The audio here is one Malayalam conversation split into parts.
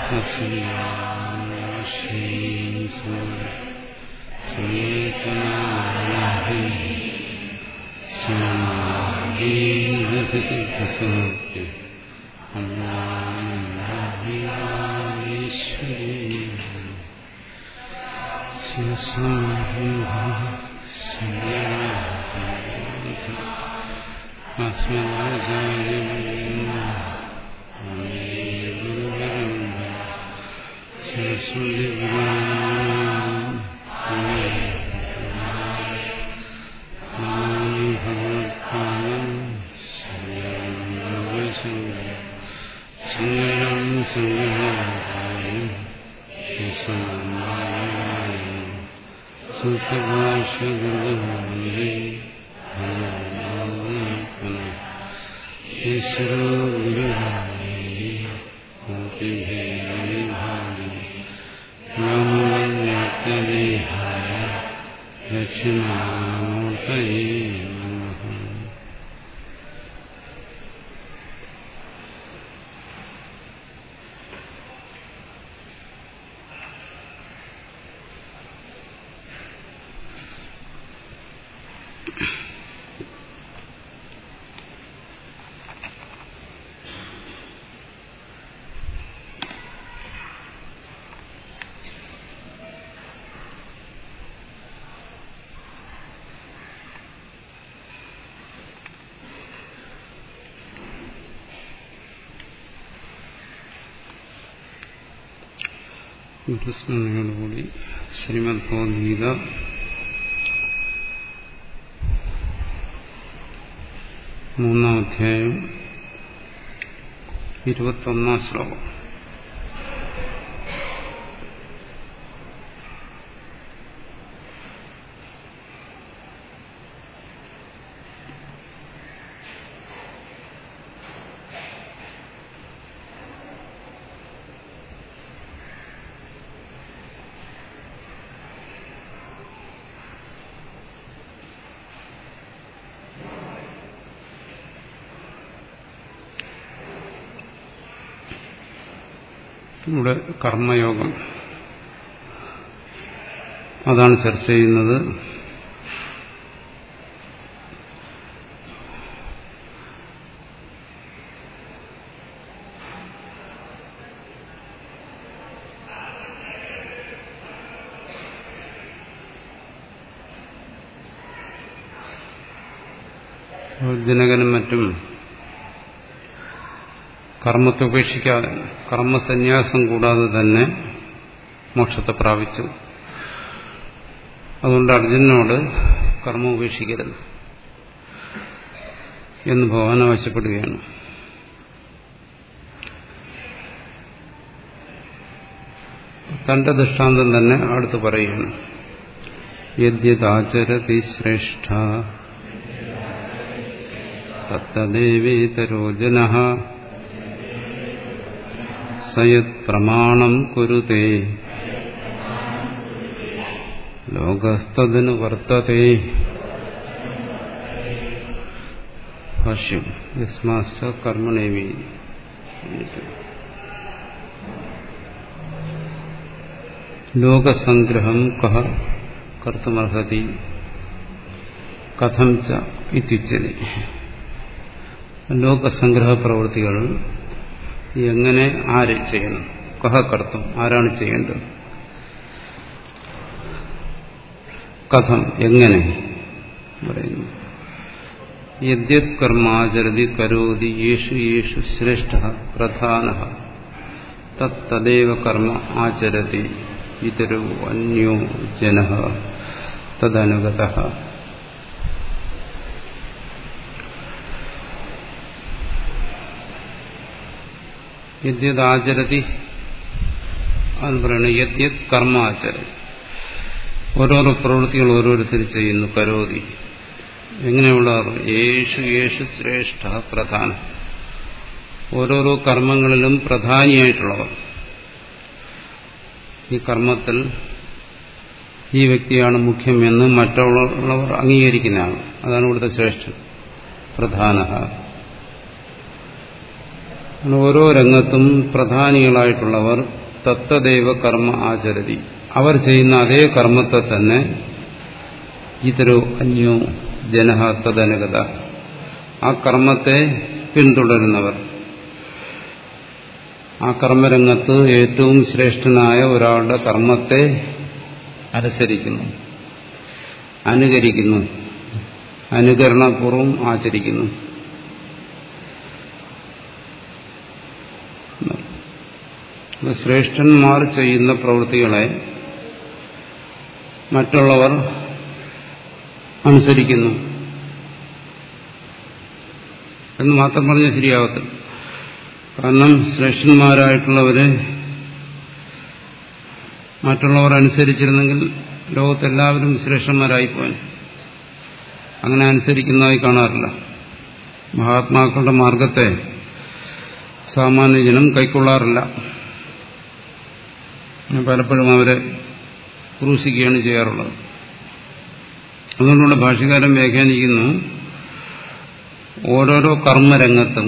സ്മരണയോടുകൂടി ശ്രീമദ് ഭഗവത്ഗീത മൂന്നാം അധ്യായം ഇരുപത്തൊന്നാം ശ്ലോകം ഇവിടെ കർമ്മയോഗം അതാണ് ചർച്ച ചെയ്യുന്നത് ജനകനും മറ്റും കർമ്മത്തെ ഉപേക്ഷിക്കാതെ കർമ്മസന്യാസം കൂടാതെ തന്നെ മോക്ഷത്തെ പ്രാപിച്ചു അതുകൊണ്ട് അർജുനനോട് കർമ്മം ഉപേക്ഷിക്കരുത് എന്ന് ഭഗവാൻ ആവശ്യപ്പെടുകയാണ് തന്റെ ദൃഷ്ടാന്തം തന്നെ അടുത്ത് പറയുകയാണ് യദ്യതാചരതി ശ്രേഷ്ഠ തത്തദേവേതരോ ജന സയത് പ്രമാണം കുരുതേ ലോകസ്തതിന് വർത്തത്തെ ഭാഷ്യം യസ്മാശ്ച കർമ്മണേവി ലോകസംഗ്രഹം കഹ കർത്തുമർഹതി കഥം ച ഇത്യുച്ചതി ലോകസംഗ്രഹ പ്രവൃത്തികൾ എങ്ങനെ ആര് ചെയ്യണം കഹ കർത്തം ആരാണ് ചെയ്യേണ്ടത് കഥം എങ്ങനെ പറയുന്നു യദ്യത് കർമാചരതി കരോതി യേശു യേശു ശ്രേഷ്ഠ പ്രധാന തദ്ദേവ കർമ്മ ആചരതി ഇതരോ അന്യോ ജന തദനുഗത യദ്യതാചരതി എന്ന് പറയുന്നത് യദ്യത് കർമ്മ ആചരതി ഓരോരോ പ്രവൃത്തികൾ ഓരോരുത്തർ ചെയ്യുന്നു കരോതി എങ്ങനെയുള്ള യേശു യേശു ശ്രേഷ്ഠ പ്രധാന ഓരോരോ കർമ്മങ്ങളിലും പ്രധാനിയായിട്ടുള്ളവർ ഈ കർമ്മത്തിൽ ഈ വ്യക്തിയാണ് മുഖ്യം എന്ന് മറ്റുള്ളവർ അംഗീകരിക്കുന്നതാണ് അതാണ് ഇവിടുത്തെ ശ്രേഷ്ഠൻ പ്രധാന ഓരോ രംഗത്തും പ്രധാനികളായിട്ടുള്ളവർ തത്തദൈവ കർമ്മ ആചരതി അവർ ചെയ്യുന്ന അതേ കർമ്മത്തെ തന്നെ ഇതരോ അന്യോ ജനഹ തദനുഗത ആ കർമ്മത്തെ പിന്തുടരുന്നവർ ആ കർമ്മരംഗത്ത് ഏറ്റവും ശ്രേഷ്ഠനായ ഒരാളുടെ കർമ്മത്തെ അനുസരിക്കുന്നു അനുകരിക്കുന്നു അനുകരണപൂർവം ആചരിക്കുന്നു ശ്രേഷ്ഠന്മാർ ചെയ്യുന്ന പ്രവൃത്തികളെ മറ്റുള്ളവർ അനുസരിക്കുന്നു എന്ന് മാത്രം പറഞ്ഞാൽ ശരിയാവത്തില്ല കാരണം ശ്രേഷ്ഠന്മാരായിട്ടുള്ളവരെ മറ്റുള്ളവർ അനുസരിച്ചിരുന്നെങ്കിൽ ലോകത്തെല്ലാവരും ശ്രേഷ്ഠന്മാരായിപ്പോൻ അങ്ങനെ അനുസരിക്കുന്നതായി കാണാറില്ല മഹാത്മാക്കളുടെ മാർഗത്തെ സാമാന്യജനം കൈക്കൊള്ളാറില്ല പലപ്പോഴും അവരെ ക്രൂശിക്കുകയാണ് ചെയ്യാറുള്ളത് അതുകൊണ്ടുള്ള ഭാഷകാരൻ വ്യാഖ്യാനിക്കുന്നു ഓരോരോ കർമ്മരംഗത്തും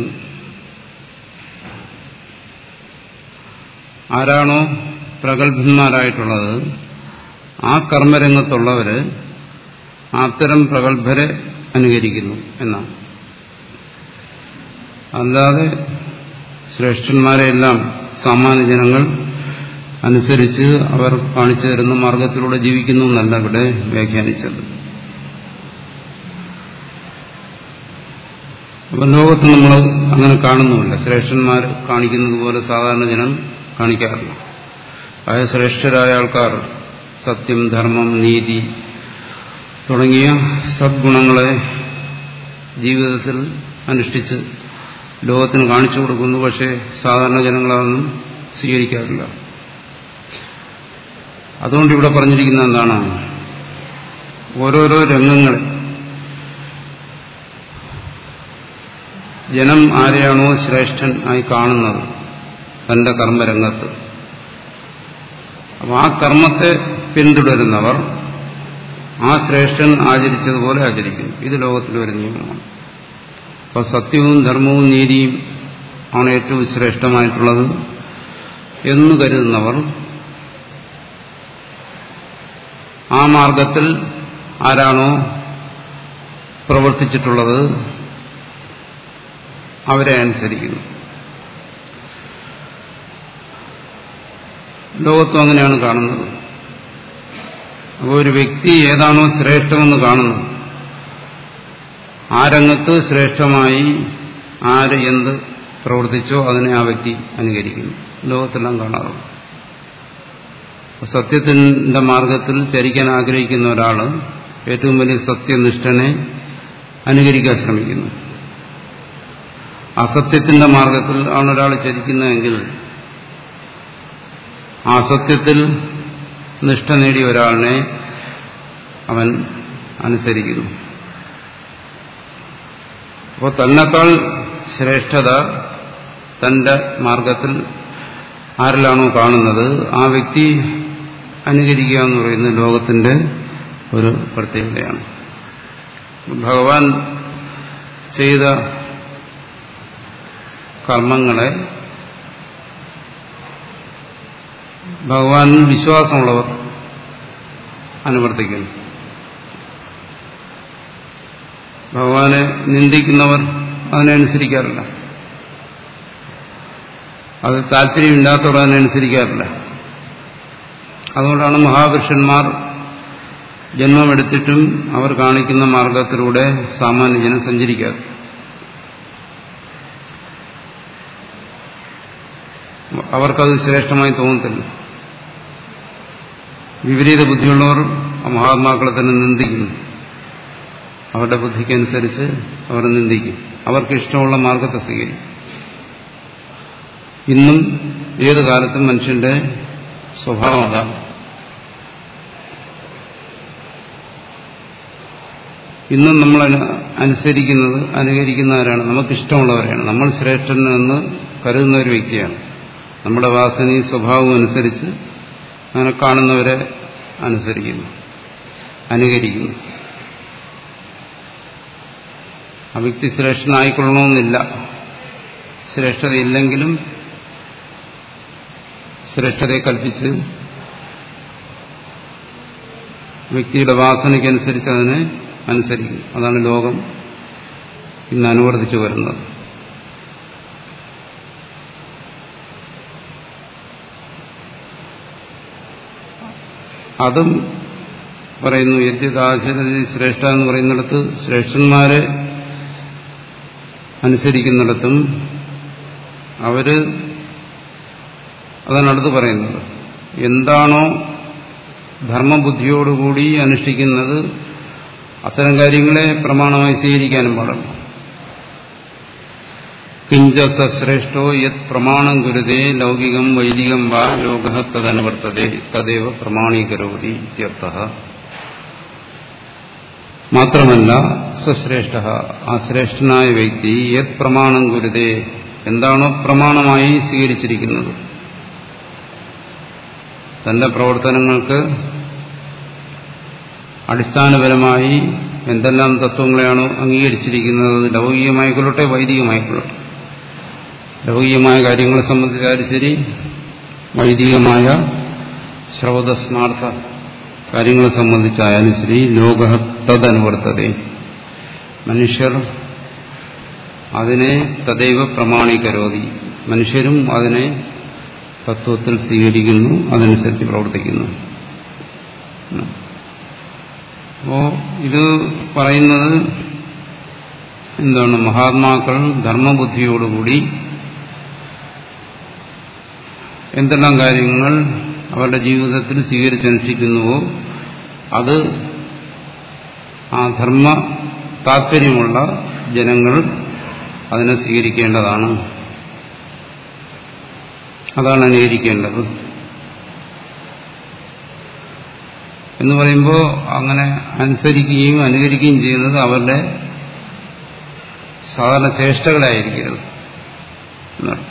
ആരാണോ പ്രഗത്ഭന്മാരായിട്ടുള്ളത് ആ കർമ്മരംഗത്തുള്ളവര് അത്തരം പ്രഗത്ഭരെ അനുകരിക്കുന്നു എന്നാണ് അല്ലാതെ ശ്രേഷ്ഠന്മാരെയെല്ലാം സാമാന്യ ജനങ്ങൾ അനുസരിച്ച് അവർ കാണിച്ചു തരുന്ന മാർഗത്തിലൂടെ ജീവിക്കുന്നു എന്നല്ല ഇവിടെ വ്യാഖ്യാനിച്ചത് അപ്പൊ ലോകത്ത് നമ്മൾ അങ്ങനെ കാണുന്നുമില്ല ശ്രേഷ്ഠന്മാർ കാണിക്കുന്നത് പോലെ സാധാരണ ജനം കാണിക്കാറില്ല അതായത് ശ്രേഷ്ഠരായ ആൾക്കാർ സത്യം ധർമ്മം നീതി തുടങ്ങിയ സദ്ഗുണങ്ങളെ ജീവിതത്തിൽ അനുഷ്ഠിച്ച് ലോകത്തിന് കാണിച്ചു കൊടുക്കുന്നു പക്ഷേ സാധാരണ ജനങ്ങളതൊന്നും സ്വീകരിക്കാറില്ല അതുകൊണ്ട് ഇവിടെ പറഞ്ഞിരിക്കുന്ന എന്താണ് ഓരോരോ രംഗങ്ങൾ ജനം ആരെയാണോ ശ്രേഷ്ഠൻ ആയി കാണുന്നത് തന്റെ കർമ്മരംഗത്ത് അപ്പോൾ ആ കർമ്മത്തെ പിന്തുടരുന്നവർ ആ ശ്രേഷ്ഠൻ ആചരിച്ചതുപോലെ ആചരിക്കുന്നു ഇത് ലോകത്തിലെ ഒരു നിയമമാണ് അപ്പോൾ സത്യവും ധർമ്മവും നീതിയും ആണ് ഏറ്റവും ശ്രേഷ്ഠമായിട്ടുള്ളത് എന്ന് കരുതുന്നവർ ആ മാർഗത്തിൽ ആരാണോ പ്രവർത്തിച്ചിട്ടുള്ളത് അവരെ അനുസരിക്കുന്നു ലോകത്തും അങ്ങനെയാണ് കാണുന്നത് അപ്പോൾ ഒരു വ്യക്തി ഏതാണോ ശ്രേഷ്ഠമെന്ന് കാണുന്നത് ആ രംഗത്ത് ശ്രേഷ്ഠമായി ആര് എന്ത് പ്രവർത്തിച്ചോ അതിനെ ആ വ്യക്തി അനുകരിക്കുന്നു ലോകത്തെല്ലാം കാണാറുണ്ട് സത്യത്തിന്റെ മാർഗത്തിൽ ചരിക്കാൻ ആഗ്രഹിക്കുന്ന ഒരാൾ ഏറ്റവും വലിയ സത്യനിഷ്ഠനെ അനുകരിക്കാൻ ശ്രമിക്കുന്നു അസത്യത്തിന്റെ മാർഗത്തിൽ ആണ് ഒരാൾ ചരിക്കുന്നതെങ്കിൽ ആ സത്യത്തിൽ നിഷ്ഠ നേടിയ ഒരാളിനെ അവൻ അനുസരിക്കുന്നു അപ്പോൾ തന്നെക്കാൾ ശ്രേഷ്ഠത തന്റെ മാർഗത്തിൽ ആരിലാണോ കാണുന്നത് ആ വ്യക്തി അനുകരിക്കുക എന്ന് പറയുന്നത് ലോകത്തിന്റെ ഒരു പ്രത്യേകതയാണ് ഭഗവാൻ ചെയ്ത കർമ്മങ്ങളെ ഭഗവാനിൽ വിശ്വാസമുള്ളവർ അനുവർത്തിക്കുന്നു ഭഗവാനെ നിന്ദിക്കുന്നവർ അതിനെ അനുസരിക്കാറില്ല അത് താല്പര്യമില്ലാത്തവർ അതിനെ അനുസരിക്കാറില്ല അതുകൊണ്ടാണ് മഹാപുരുഷന്മാർ ജന്മമെടുത്തിട്ടും അവർ കാണിക്കുന്ന മാർഗത്തിലൂടെ സാമാന്യജനം സഞ്ചരിക്കാറ് അവർക്കത് ശ്രേഷ്ഠമായി തോന്നത്തില്ല വിപരീത ബുദ്ധിയുള്ളവർ മഹാത്മാക്കളെ തന്നെ നിന്ദിക്കുന്നു അവരുടെ ബുദ്ധിക്കനുസരിച്ച് അവർ നിന്ദിക്കും അവർക്ക് ഇഷ്ടമുള്ള മാർഗത്തെ സ്വീകരിക്കും ഇന്നും ഏത് കാലത്തും മനുഷ്യന്റെ സ്വഭാവം അതാണ് ഇന്നും നമ്മൾ അനുസരിക്കുന്നത് അനുകരിക്കുന്നവരാണ് നമുക്കിഷ്ടമുള്ളവരെയാണ് നമ്മൾ ശ്രേഷ്ഠനെന്ന് കരുതുന്ന ഒരു വ്യക്തിയാണ് നമ്മുടെ വാസനയും സ്വഭാവവും അനുസരിച്ച് അങ്ങനെ കാണുന്നവരെ അനുസരിക്കുന്നു അനുകരിക്കുന്നു ആ വ്യക്തി ശ്രേഷ്ഠനായിക്കൊള്ളണമെന്നില്ല ശ്രേഷ്ഠതയില്ലെങ്കിലും ശ്രേഷ്ഠതയെ കൽപ്പിച്ച് വ്യക്തിയുടെ വാസനയ്ക്കനുസരിച്ച് അതിനെ അനുസരിക്കും അതാണ് ലോകം ഇന്ന് അനുവർത്തിച്ചു വരുന്നത് അതും പറയുന്നു യദ്യദാശരഥി ശ്രേഷ്ഠ എന്ന് പറയുന്നിടത്ത് ശ്രേഷ്ഠന്മാരെ അനുസരിക്കുന്നിടത്തും അവര് അതാണ് അടുത്ത് പറയുന്നത് എന്താണോ ധർമ്മബുദ്ധിയോടുകൂടി അനുഷ്ഠിക്കുന്നത് അത്തരം കാര്യങ്ങളെ പ്രമാണമായി സ്വീകരിക്കാനും പാടില്ല കിഞ്ച സശ്രേഷ്ഠോ യത് പ്രമാണം ഗുരുതേ ലൗകികം വൈദികം വാ ലോക തദനുവർത്തതേ തദേവ പ്രമാണീകരോതി ഇത്യർത്ഥ മാത്രമല്ല സശ്രേഷ്ഠ ആ ശ്രേഷ്ഠനായ വ്യക്തി യത് പ്രമാണം ഗുരുതേ എന്താണോ പ്രമാണമായി സ്വീകരിച്ചിരിക്കുന്നത് തന്റെ പ്രവർത്തനങ്ങൾക്ക് അടിസ്ഥാനപരമായി എന്തെല്ലാം തത്വങ്ങളെയാണോ അംഗീകരിച്ചിരിക്കുന്നത് ലൗകികമായിക്കൊള്ളട്ടെ വൈദികമായിക്കൊള്ളട്ടെ ലൗകികമായ കാര്യങ്ങളെ സംബന്ധിച്ചാലും ശരി വൈദികമായ ശ്രൗതസ്മാർത്ഥ കാര്യങ്ങളെ സംബന്ധിച്ചായാലും ശരി ലോക തദനുവർത്തത മനുഷ്യർ അതിനെ തദൈവ പ്രമാണീകരോതി മനുഷ്യരും അതിനെ തത്വത്തിൽ സ്വീകരിക്കുന്നു അതനുസരിച്ച് പ്രവർത്തിക്കുന്നു അപ്പോ ഇത് പറയുന്നത് എന്താണ് മഹാത്മാക്കൾ ധർമ്മബുദ്ധിയോടുകൂടി എന്തെല്ലാം കാര്യങ്ങൾ അവരുടെ ജീവിതത്തിൽ സ്വീകരിച്ചനുഷ്ഠിക്കുന്നുവോ അത് ആ ധർമ്മ താല്പര്യമുള്ള ജനങ്ങൾ അതിനെ സ്വീകരിക്കേണ്ടതാണ് അതാണ് അനുകരിക്കേണ്ടത് എന്ന് പറയുമ്പോൾ അങ്ങനെ അനുസരിക്കുകയും അനുകരിക്കുകയും ചെയ്യുന്നത് അവരുടെ സാധാരണ ചേഷ്ടകളായിരിക്കരുത് എന്നർത്ഥം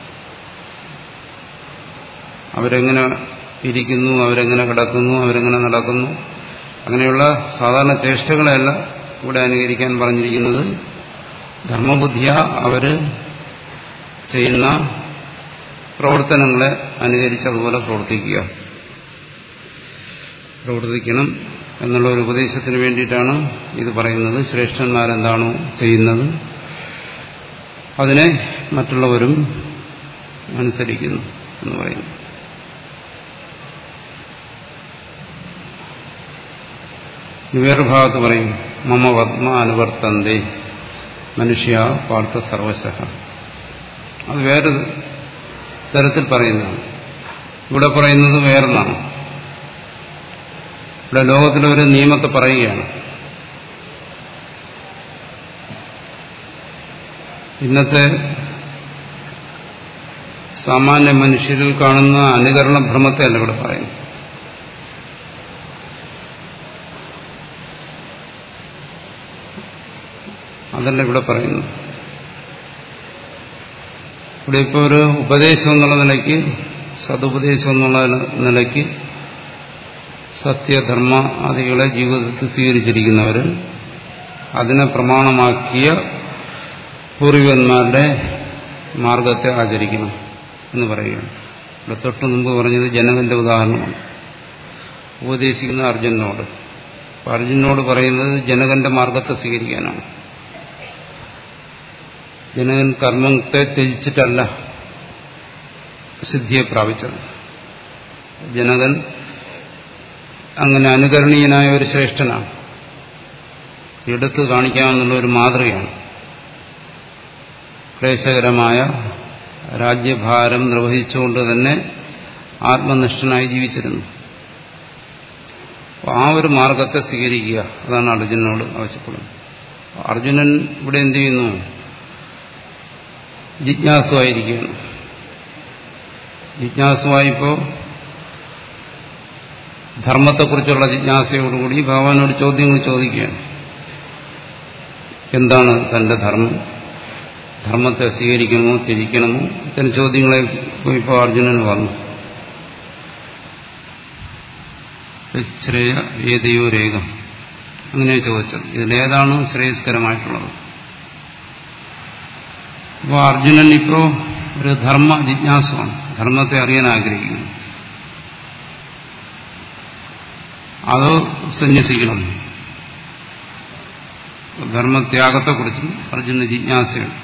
അവരെങ്ങനെ ഇരിക്കുന്നു അവരെങ്ങനെ കിടക്കുന്നു അവരെങ്ങനെ നടക്കുന്നു അങ്ങനെയുള്ള സാധാരണ ചേഷ്ടകളെയല്ല ഇവിടെ അനുകരിക്കാൻ പറഞ്ഞിരിക്കുന്നത് ധർമ്മബുദ്ധിയ അവര് ചെയ്യുന്ന പ്രവർത്തനങ്ങളെ അനുകരിച്ച് അതുപോലെ പ്രവർത്തിക്കുക പ്രവർത്തിക്കണം എന്നുള്ള ഒരു ഉപദേശത്തിന് വേണ്ടിയിട്ടാണ് ഇത് പറയുന്നത് ശ്രേഷ്ഠന്മാരെന്താണോ ചെയ്യുന്നത് അതിനെ മറ്റുള്ളവരും അനുസരിക്കുന്നു എന്ന് പറയുന്നു വേറെ ഭാഗത്ത് പറയും മമ പത്മ അനുവർത്തന്തേ മനുഷ്യ പാർത്ഥ സർവശ അത് വേറെ തരത്തിൽ പറയുന്നതാണ് ഇവിടെ പറയുന്നത് വേറൊന്നാണ് ഇവിടെ ലോകത്തിലൊരു നിയമത്തെ പറയുകയാണ് ഇന്നത്തെ സാമാന്യ മനുഷ്യരിൽ കാണുന്ന അനുകരണ ഭ്രമത്തെ അല്ല ഇവിടെ പറയുന്നു അതല്ല ഇവിടെ പറയുന്നു ഇവിടെ ഇപ്പോൾ ഒരു ഉപദേശം എന്നുള്ള നിലയ്ക്ക് സതുപദേശം എന്നുള്ള നിലയ്ക്ക് സത്യധർമ്മ ആദികളെ ജീവിതത്തിൽ സ്വീകരിച്ചിരിക്കുന്നവർ അതിനെ പ്രമാണമാക്കിയ പൂർവികന്മാരുടെ മാർഗത്തെ ആചരിക്കണം എന്ന് പറയുകയാണ് ഇവിടെ തൊട്ട് മുമ്പ് പറഞ്ഞത് ജനകന്റെ ഉദാഹരണമാണ് ഉപദേശിക്കുന്ന അർജുനോട് അർജുനോട് പറയുന്നത് ജനകന്റെ മാർഗത്തെ സ്വീകരിക്കാനാണ് ജനകൻ കർമ്മത്തെ ത്യജിച്ചിട്ടല്ല സിദ്ധിയെ പ്രാപിച്ചത് ജനകൻ അങ്ങനെ അനുകരണീയനായ ഒരു ശ്രേഷ്ഠനാണ് എടുത്തു കാണിക്കാമെന്നുള്ള ഒരു മാതൃകയാണ് ക്ലേശകരമായ രാജ്യഭാരം നിർവഹിച്ചുകൊണ്ട് തന്നെ ആത്മനിഷ്ഠനായി ജീവിച്ചിരുന്നു ആ ഒരു മാർഗത്തെ സ്വീകരിക്കുക അതാണ് അർജുനനോട് ആവശ്യപ്പെടുന്നത് അർജുനൻ ഇവിടെ എന്ത് ചെയ്യുന്നു ജിജ്ഞാസുവായിരിക്കുകയാണ് ജിജ്ഞാസുവായിപ്പോ ധർമ്മത്തെക്കുറിച്ചുള്ള ജിജ്ഞാസയോടുകൂടി ഭഗവാനോട് ചോദ്യങ്ങൾ ചോദിക്കുകയാണ് എന്താണ് തന്റെ ധർമ്മം ധർമ്മത്തെ സ്വീകരിക്കണമോ തിരിക്കണമോ ഇത്തരം ചോദ്യങ്ങളെ ഇപ്പോൾ അർജുനന് വന്നു ശ്രേയ ഏതയോ രേഖം അങ്ങനെ ചോദിച്ചത് ഇതിലേതാണ് ശ്രേയസ്കരമായിട്ടുള്ളത് അപ്പോൾ അർജുനൻ ഇപ്പോൾ ഒരു ധർമ്മ ജിജ്ഞാസമാണ് ധർമ്മത്തെ അറിയാൻ ആഗ്രഹിക്കുന്നു അത് സന്യസിക്കണം ധർമ്മത്യാഗത്തെക്കുറിച്ചും അർജുന ജിജ്ഞാസയുണ്ട്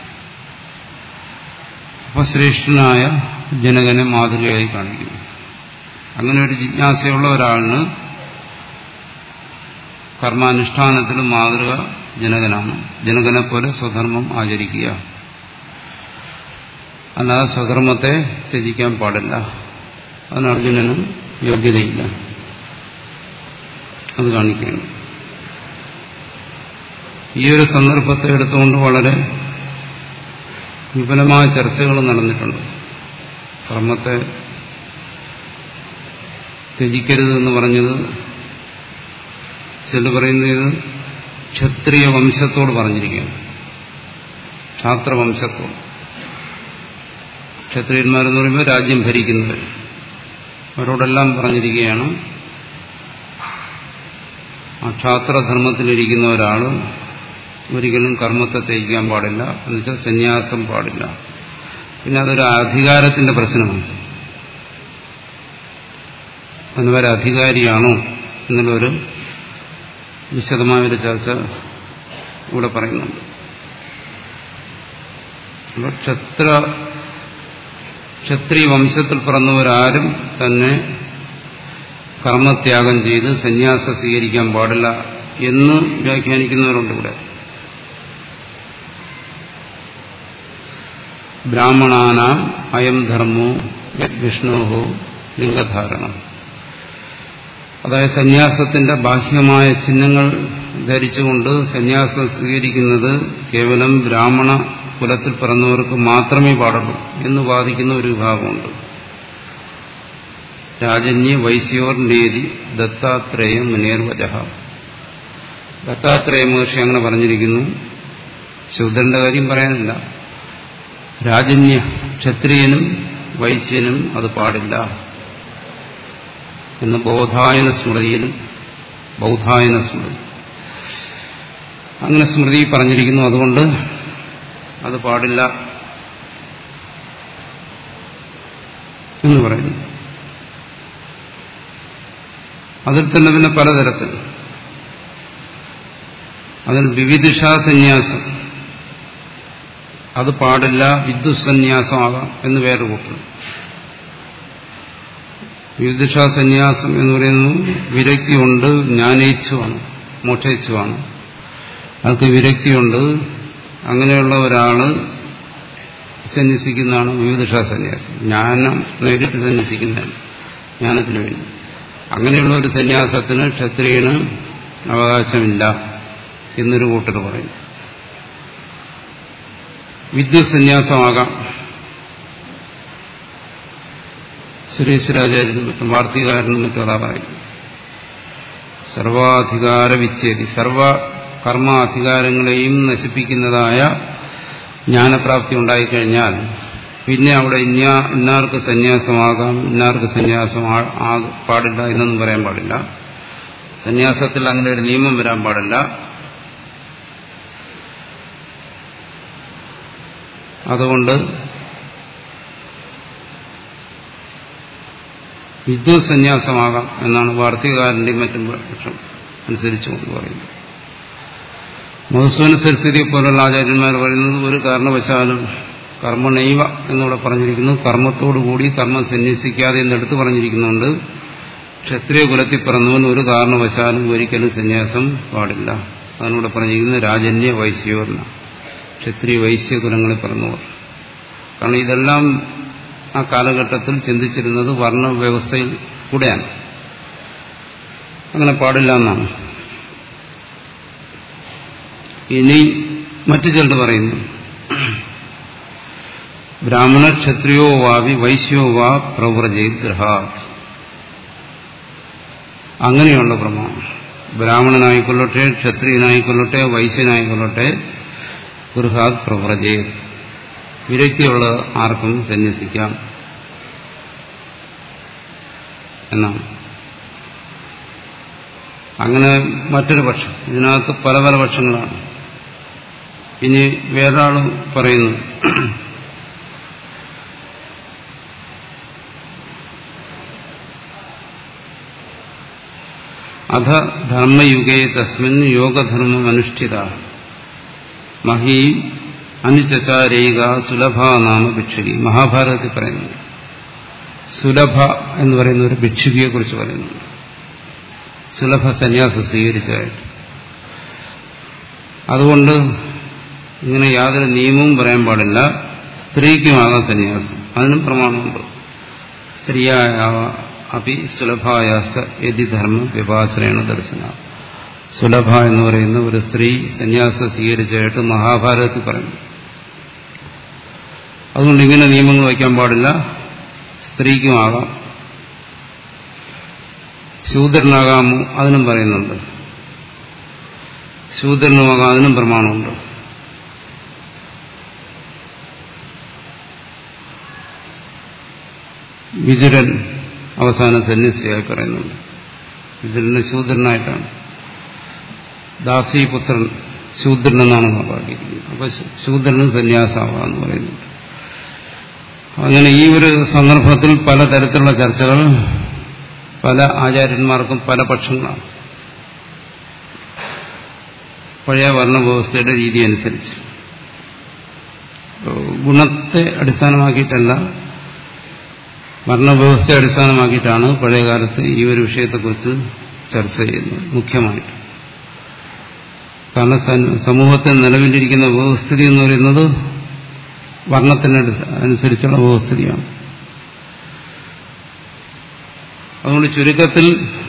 അപ്പൊ ശ്രേഷ്ഠനായ ജനകനെ മാതൃകയായി കാണിക്കുന്നു അങ്ങനെ ഒരു ജിജ്ഞാസയുള്ള ഒരാളിന് കർമാനുഷ്ഠാനത്തിൽ മാതൃക ജനകനാണ് ജനകനെ പോലെ സ്വധർമ്മം ആചരിക്കുക അല്ലാതെ സ്വധർമ്മത്തെ ത്യജിക്കാൻ പാടില്ല അതിന് അർജുനനും യോഗ്യതയില്ല അത് കാണിക്കുകയാണ് ഈ ഒരു സന്ദർഭത്തെ എടുത്തുകൊണ്ട് വളരെ വിപുലമായ ചർച്ചകൾ നടന്നിട്ടുണ്ട് കർമ്മത്തെ ത്യജിക്കരുത് എന്ന് പറഞ്ഞത് ചില പറയുന്നത് ഇത് ക്ഷത്രിയ വംശത്തോട് പറഞ്ഞിരിക്കുകയാണ് ക്ഷാത്രവംശത്തോട് ക്ഷത്രിയന്മാരെന്ന് പറയുമ്പോൾ രാജ്യം ഭരിക്കുന്നവർ അവരോടെല്ലാം പറഞ്ഞിരിക്കുകയാണ് ആ ക്ഷാത്രധർമ്മത്തിലിരിക്കുന്ന ഒരാൾ ഒരിക്കലും കർമ്മത്തെ തേക്കാൻ പാടില്ല എന്നുവെച്ചാൽ സന്യാസം പാടില്ല പിന്നെ അതൊരു അധികാരത്തിന്റെ പ്രശ്നമാണ് അതുവരെ അധികാരിയാണോ എന്നുള്ളൊരു വിശദമായൊരു ചർച്ച ഇവിടെ പറയുന്നുണ്ട് അപ്പോൾ ക്ഷത്ര ക്ഷത്രിയ വംശത്തിൽ പിറന്നവരാരും തന്നെ കർമ്മത്യാഗം ചെയ്ത് സന്യാസം സ്വീകരിക്കാൻ പാടില്ല എന്ന് വ്യാഖ്യാനിക്കുന്നവരുണ്ട് ഇവിടെ ബ്രാഹ്മണാനാം അയം ധർമ്മോ വിഷ്ണോഹോ ലിംഗധാരണം അതായത് സന്യാസത്തിന്റെ ബാഹ്യമായ ചിഹ്നങ്ങൾ ധരിച്ചുകൊണ്ട് സന്യാസം സ്വീകരിക്കുന്നത് കേവലം ബ്രാഹ്മണ കുലത്തിൽ പിറന്നവർക്ക് മാത്രമേ പാടുള്ളൂ എന്ന് വാദിക്കുന്ന ഒരു വിഭാഗമുണ്ട് രാജന്യ വൈശ്യോർ നേതി ദത്താത്രേയ മുനേർവജ ദത്താത്രേയ മഹർഷി അങ്ങനെ പറഞ്ഞിരിക്കുന്നു ശൂദ്രന്റെ കാര്യം പറയാനില്ല രാജന്യ ക്ഷത്രിയനും വൈശ്യനും അത് പാടില്ല എന്ന് ബോധായന സ്മൃതിയിലും ബൗദ്ധായന സ്മൃതി അങ്ങനെ സ്മൃതി പറഞ്ഞിരിക്കുന്നു അതുകൊണ്ട് അത് പാടില്ല എന്ന് പറയുന്നു അതിൽ തന്നെ പിന്നെ പലതരത്തിൽ അതിൽ വിവിധിഷാ സന്യാസം അത് പാടില്ല വിദ്യുസന്യാസമാകാം എന്ന് വേറെ കൂട്ടുന്നു വിവിധിഷാ സന്യാസം എന്ന് പറയുന്നത് വിരക്തിയുണ്ട് ജ്ഞാനേച്ഛുവാണ് മോക്ഷേച്ഛുവാണ് അതൊക്കെ വിരക്തിയുണ്ട് അങ്ങനെയുള്ള ഒരാള് സന്യസിക്കുന്നതാണ് വിവിധിഷാ സന്യാസം ജ്ഞാനം നേരിട്ട് സന്യസിക്കുന്നതാണ് ജ്ഞാനത്തിന് വേണ്ടി അങ്ങനെയുള്ള ഒരു സന്യാസത്തിന് ക്ഷത്രിയന് അവകാശമില്ല എന്നൊരു കൂട്ടർ പറയും വിദ്യുത് സന്യാസമാകാം സുരേശ്വരാചാര്യനും മറ്റും വാർത്തികാരനും മറ്റും അതാ പറയും സർവാധികാര വിച്ഛേദി സർവ കർമാധികാരങ്ങളെയും നശിപ്പിക്കുന്നതായ ജ്ഞാനപ്രാപ്തി ഉണ്ടായിക്കഴിഞ്ഞാൽ പിന്നെ അവിടെ ഇന്ന ഇന്നാർക്ക് സന്യാസമാകാം ഇന്നാർക്ക് സന്യാസം പാടില്ല എന്നൊന്നും പറയാൻ പാടില്ല സന്യാസത്തിൽ അങ്ങനെ ഒരു നിയമം വരാൻ പാടില്ല അതുകൊണ്ട് വിദ്വത് സന്യാസമാകാം എന്നാണ് വാർത്തികാരന്റെയും മറ്റും പക്ഷം അനുസരിച്ചുകൊണ്ട് പറയുന്നത് മധുസൂന സരസ്വതിയെ പോലുള്ള ആചാര്യന്മാർ പറയുന്നത് ഒരു കാരണവശാലും കർമ്മണൈവ എന്നിവിടെ പറഞ്ഞിരിക്കുന്നു കർമ്മത്തോടുകൂടി കർമ്മം സന്യസിക്കാതെ എന്നെടുത്ത് പറഞ്ഞിരിക്കുന്നുണ്ട് ക്ഷത്രിയ കുലത്തിൽ പിറന്നവൻ ഒരു കാരണവശാലും ഒരിക്കലും സന്യാസം പാടില്ല അതിനൂടെ പറഞ്ഞിരിക്കുന്നത് രാജന്യ വൈശ്യോർണ ക്ഷത്രിയ വൈശ്യ കുലങ്ങളിൽ പിറന്നവർ കാരണം ഇതെല്ലാം ആ കാലഘട്ടത്തിൽ ചിന്തിച്ചിരുന്നത് വർണ്ണവ്യവസ്ഥയിൽ കൂടെയാണ് അങ്ങനെ പാടില്ല എന്നാണ് ഇനി മറ്റു ചിലർ പറയുന്നു ബ്രാഹ്മണ ക്ഷത്രിയോ വാവി വൈശ്യോ വാ പ്രവ്രജേഗ്രഹ അങ്ങനെയുള്ള പ്രമാണം ബ്രാഹ്മണനായിക്കൊള്ളട്ടെ ക്ഷത്രിയനായിക്കൊള്ളട്ടെ വൈശ്യനായിക്കൊള്ളട്ടെ ഗൃഹാത് പ്രവ്രജേ വിരക്തിയുള്ള ആർക്കും സന്യസിക്കാം എന്നാണ് അങ്ങനെ മറ്റൊരു പക്ഷം ഇതിനകത്ത് പല പല പക്ഷങ്ങളാണ് ഇനി വേറൊരാൾ പറയുന്നു അധ ധർമ്മയുഗേ തസ്മിൻ യോഗധർമ്മം അനുഷ്ഠിത മഹീ അനുചചാരേക സുലഭ നാമ ഭിക്ഷുകി മഹാഭാരതത്തിൽ പറയുന്നു സുലഭ എന്ന് പറയുന്ന ഒരു ഭിക്ഷുകിയെ കുറിച്ച് പറയുന്നുണ്ട് സുലഭ സന്യാസം സ്വീകരിച്ചതായിട്ട് അതുകൊണ്ട് ഇങ്ങനെ യാതൊരു നിയമവും പറയാൻ പാടില്ല സ്ത്രീക്കുമാകാം സന്യാസം അതിനും പ്രമാണമുണ്ട് സ്ത്രീയായ അപി സുലഭായാസ യതി ധർമ്മ വിഭാസനയാണ് ദർശന സുലഭ എന്ന് പറയുന്ന ഒരു സ്ത്രീ സന്യാസം സ്വീകരിച്ചതായിട്ട് മഹാഭാരതത്തിൽ പറയുന്നു അതുകൊണ്ട് ഇങ്ങനെ നിയമങ്ങൾ വയ്ക്കാൻ പാടില്ല സ്ത്രീക്കുമാകാം ശൂദ്രനാകാമോ അതിനും പറയുന്നുണ്ട് ശൂദ്രനുമാകാം അതിനും പ്രമാണമുണ്ട് വിതുരൻ അവസാനം സന്യസിയായി പറയുന്നുണ്ട് വിതുരന് ശൂദ്രനായിട്ടാണ് ദാസീപുത്രൻ ശൂദ്രൻ എന്നാണ് കണക്കാക്കിയിരിക്കുന്നത് അപ്പൊ ശൂദ്രനും സന്യാസാവാന്ന് പറയുന്നുണ്ട് അങ്ങനെ ഈ ഒരു സന്ദർഭത്തിൽ പലതരത്തിലുള്ള ചർച്ചകൾ പല ആചാര്യന്മാർക്കും പല പക്ഷങ്ങളാണ് പഴയ വർണ്ണവ്യവസ്ഥയുടെ രീതി അനുസരിച്ച് ഗുണത്തെ അടിസ്ഥാനമാക്കിയിട്ടല്ല വർണ്ണവ്യവസ്ഥയെ അടിസ്ഥാനമാക്കിയിട്ടാണ് പഴയകാലത്ത് ഈ ഒരു വിഷയത്തെക്കുറിച്ച് ചർച്ച ചെയ്യുന്നത് മുഖ്യമായിട്ട് കാരണം സമൂഹത്തിൽ നിലവിലിരിക്കുന്ന വ്യവസ്ഥിതി എന്ന് പറയുന്നത് വർണ്ണത്തിന് അനുസരിച്ചുള്ള വ്യവസ്ഥിതിയാണ് അതുകൊണ്ട് ചുരുക്കത്തിൽ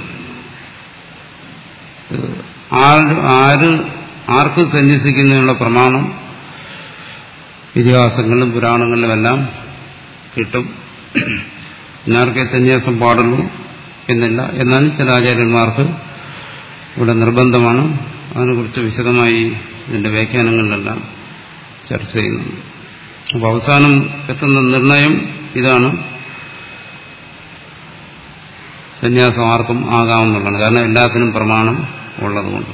ആര് ആര് ആർക്ക് സന്യസിക്കുന്നതിനുള്ള പ്രമാണം ഇതിഹാസങ്ങളിലും പുരാണങ്ങളിലും എല്ലാം കിട്ടും ഇന്നാർക്കേ സന്യാസം പാടുള്ളൂ എന്നില്ല എന്നാലും ചില ആചാര്യന്മാർക്ക് ഇവിടെ നിർബന്ധമാണ് അതിനെക്കുറിച്ച് വിശദമായി ഇതിന്റെ വ്യാഖ്യാനങ്ങളിലെല്ലാം ചർച്ച ചെയ്യുന്നുണ്ട് അപ്പോൾ അവസാനം എത്തുന്ന നിർണയം ഇതാണ് സന്യാസം ആർക്കും ആകാമെന്നുള്ളതാണ് കാരണം എല്ലാത്തിനും പ്രമാണം ഉള്ളതുകൊണ്ട്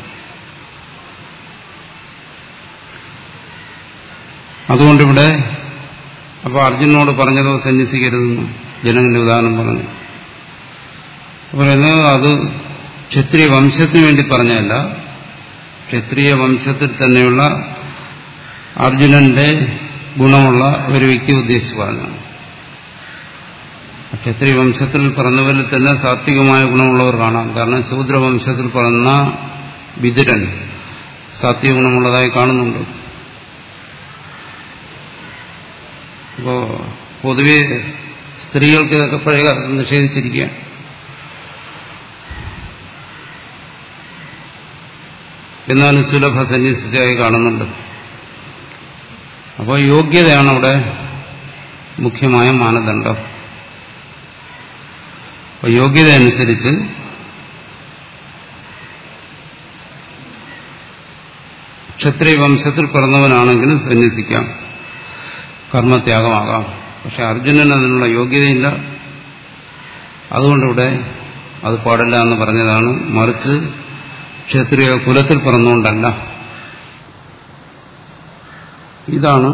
അതുകൊണ്ടിവിടെ അപ്പോൾ അർജുനോട് പറഞ്ഞതോ സന്യസിക്കരുതെന്ന് ജനങ്ങളുടെ ഉദാഹരണം പറഞ്ഞു പറയുന്നത് അത് ക്ഷത്രിയ വംശത്തിന് വേണ്ടി പറഞ്ഞതല്ല ക്ഷത്രിയ വംശത്തിൽ തന്നെയുള്ള അർജുനന്റെ ഗുണമുള്ള ഒരു വ്യക്തി ഉദ്ദേശിച്ച് പറഞ്ഞാണ് ക്ഷത്രിയ വംശത്തിൽ പിറന്നവരിൽ തന്നെ സാത്വികമായ ഗുണമുള്ളവർ കാണാം കാരണം ശൂദ്രവംശത്തിൽ പിറന്ന വിതുരൻ സാത്വിക ഗുണമുള്ളതായി കാണുന്നുണ്ട് അപ്പോ പൊതുവെ സ്ത്രീകൾക്ക് ഇതൊക്കെ പഴയകാലത്ത് നിഷേധിച്ചിരിക്കുക എന്നാലും സുലഭ സന്യസിച്ചായി കാണുന്നുണ്ട് അപ്പോൾ യോഗ്യതയാണ് അവിടെ മുഖ്യമായ മാനദണ്ഡം അപ്പോൾ യോഗ്യത അനുസരിച്ച് ക്ഷത്രിയ വംശത്തിൽ പിറന്നവനാണെങ്കിലും സന്യസിക്കാം കർമ്മത്യാഗമാകാം പക്ഷെ അർജുനൻ അതിനുള്ള യോഗ്യതയില്ല അതുകൊണ്ടിവിടെ അത് പാടില്ല എന്ന് പറഞ്ഞതാണ് മറിച്ച് ക്ഷത്രിയ കുലത്തിൽ പിറന്നുകൊണ്ടല്ല ഇതാണ്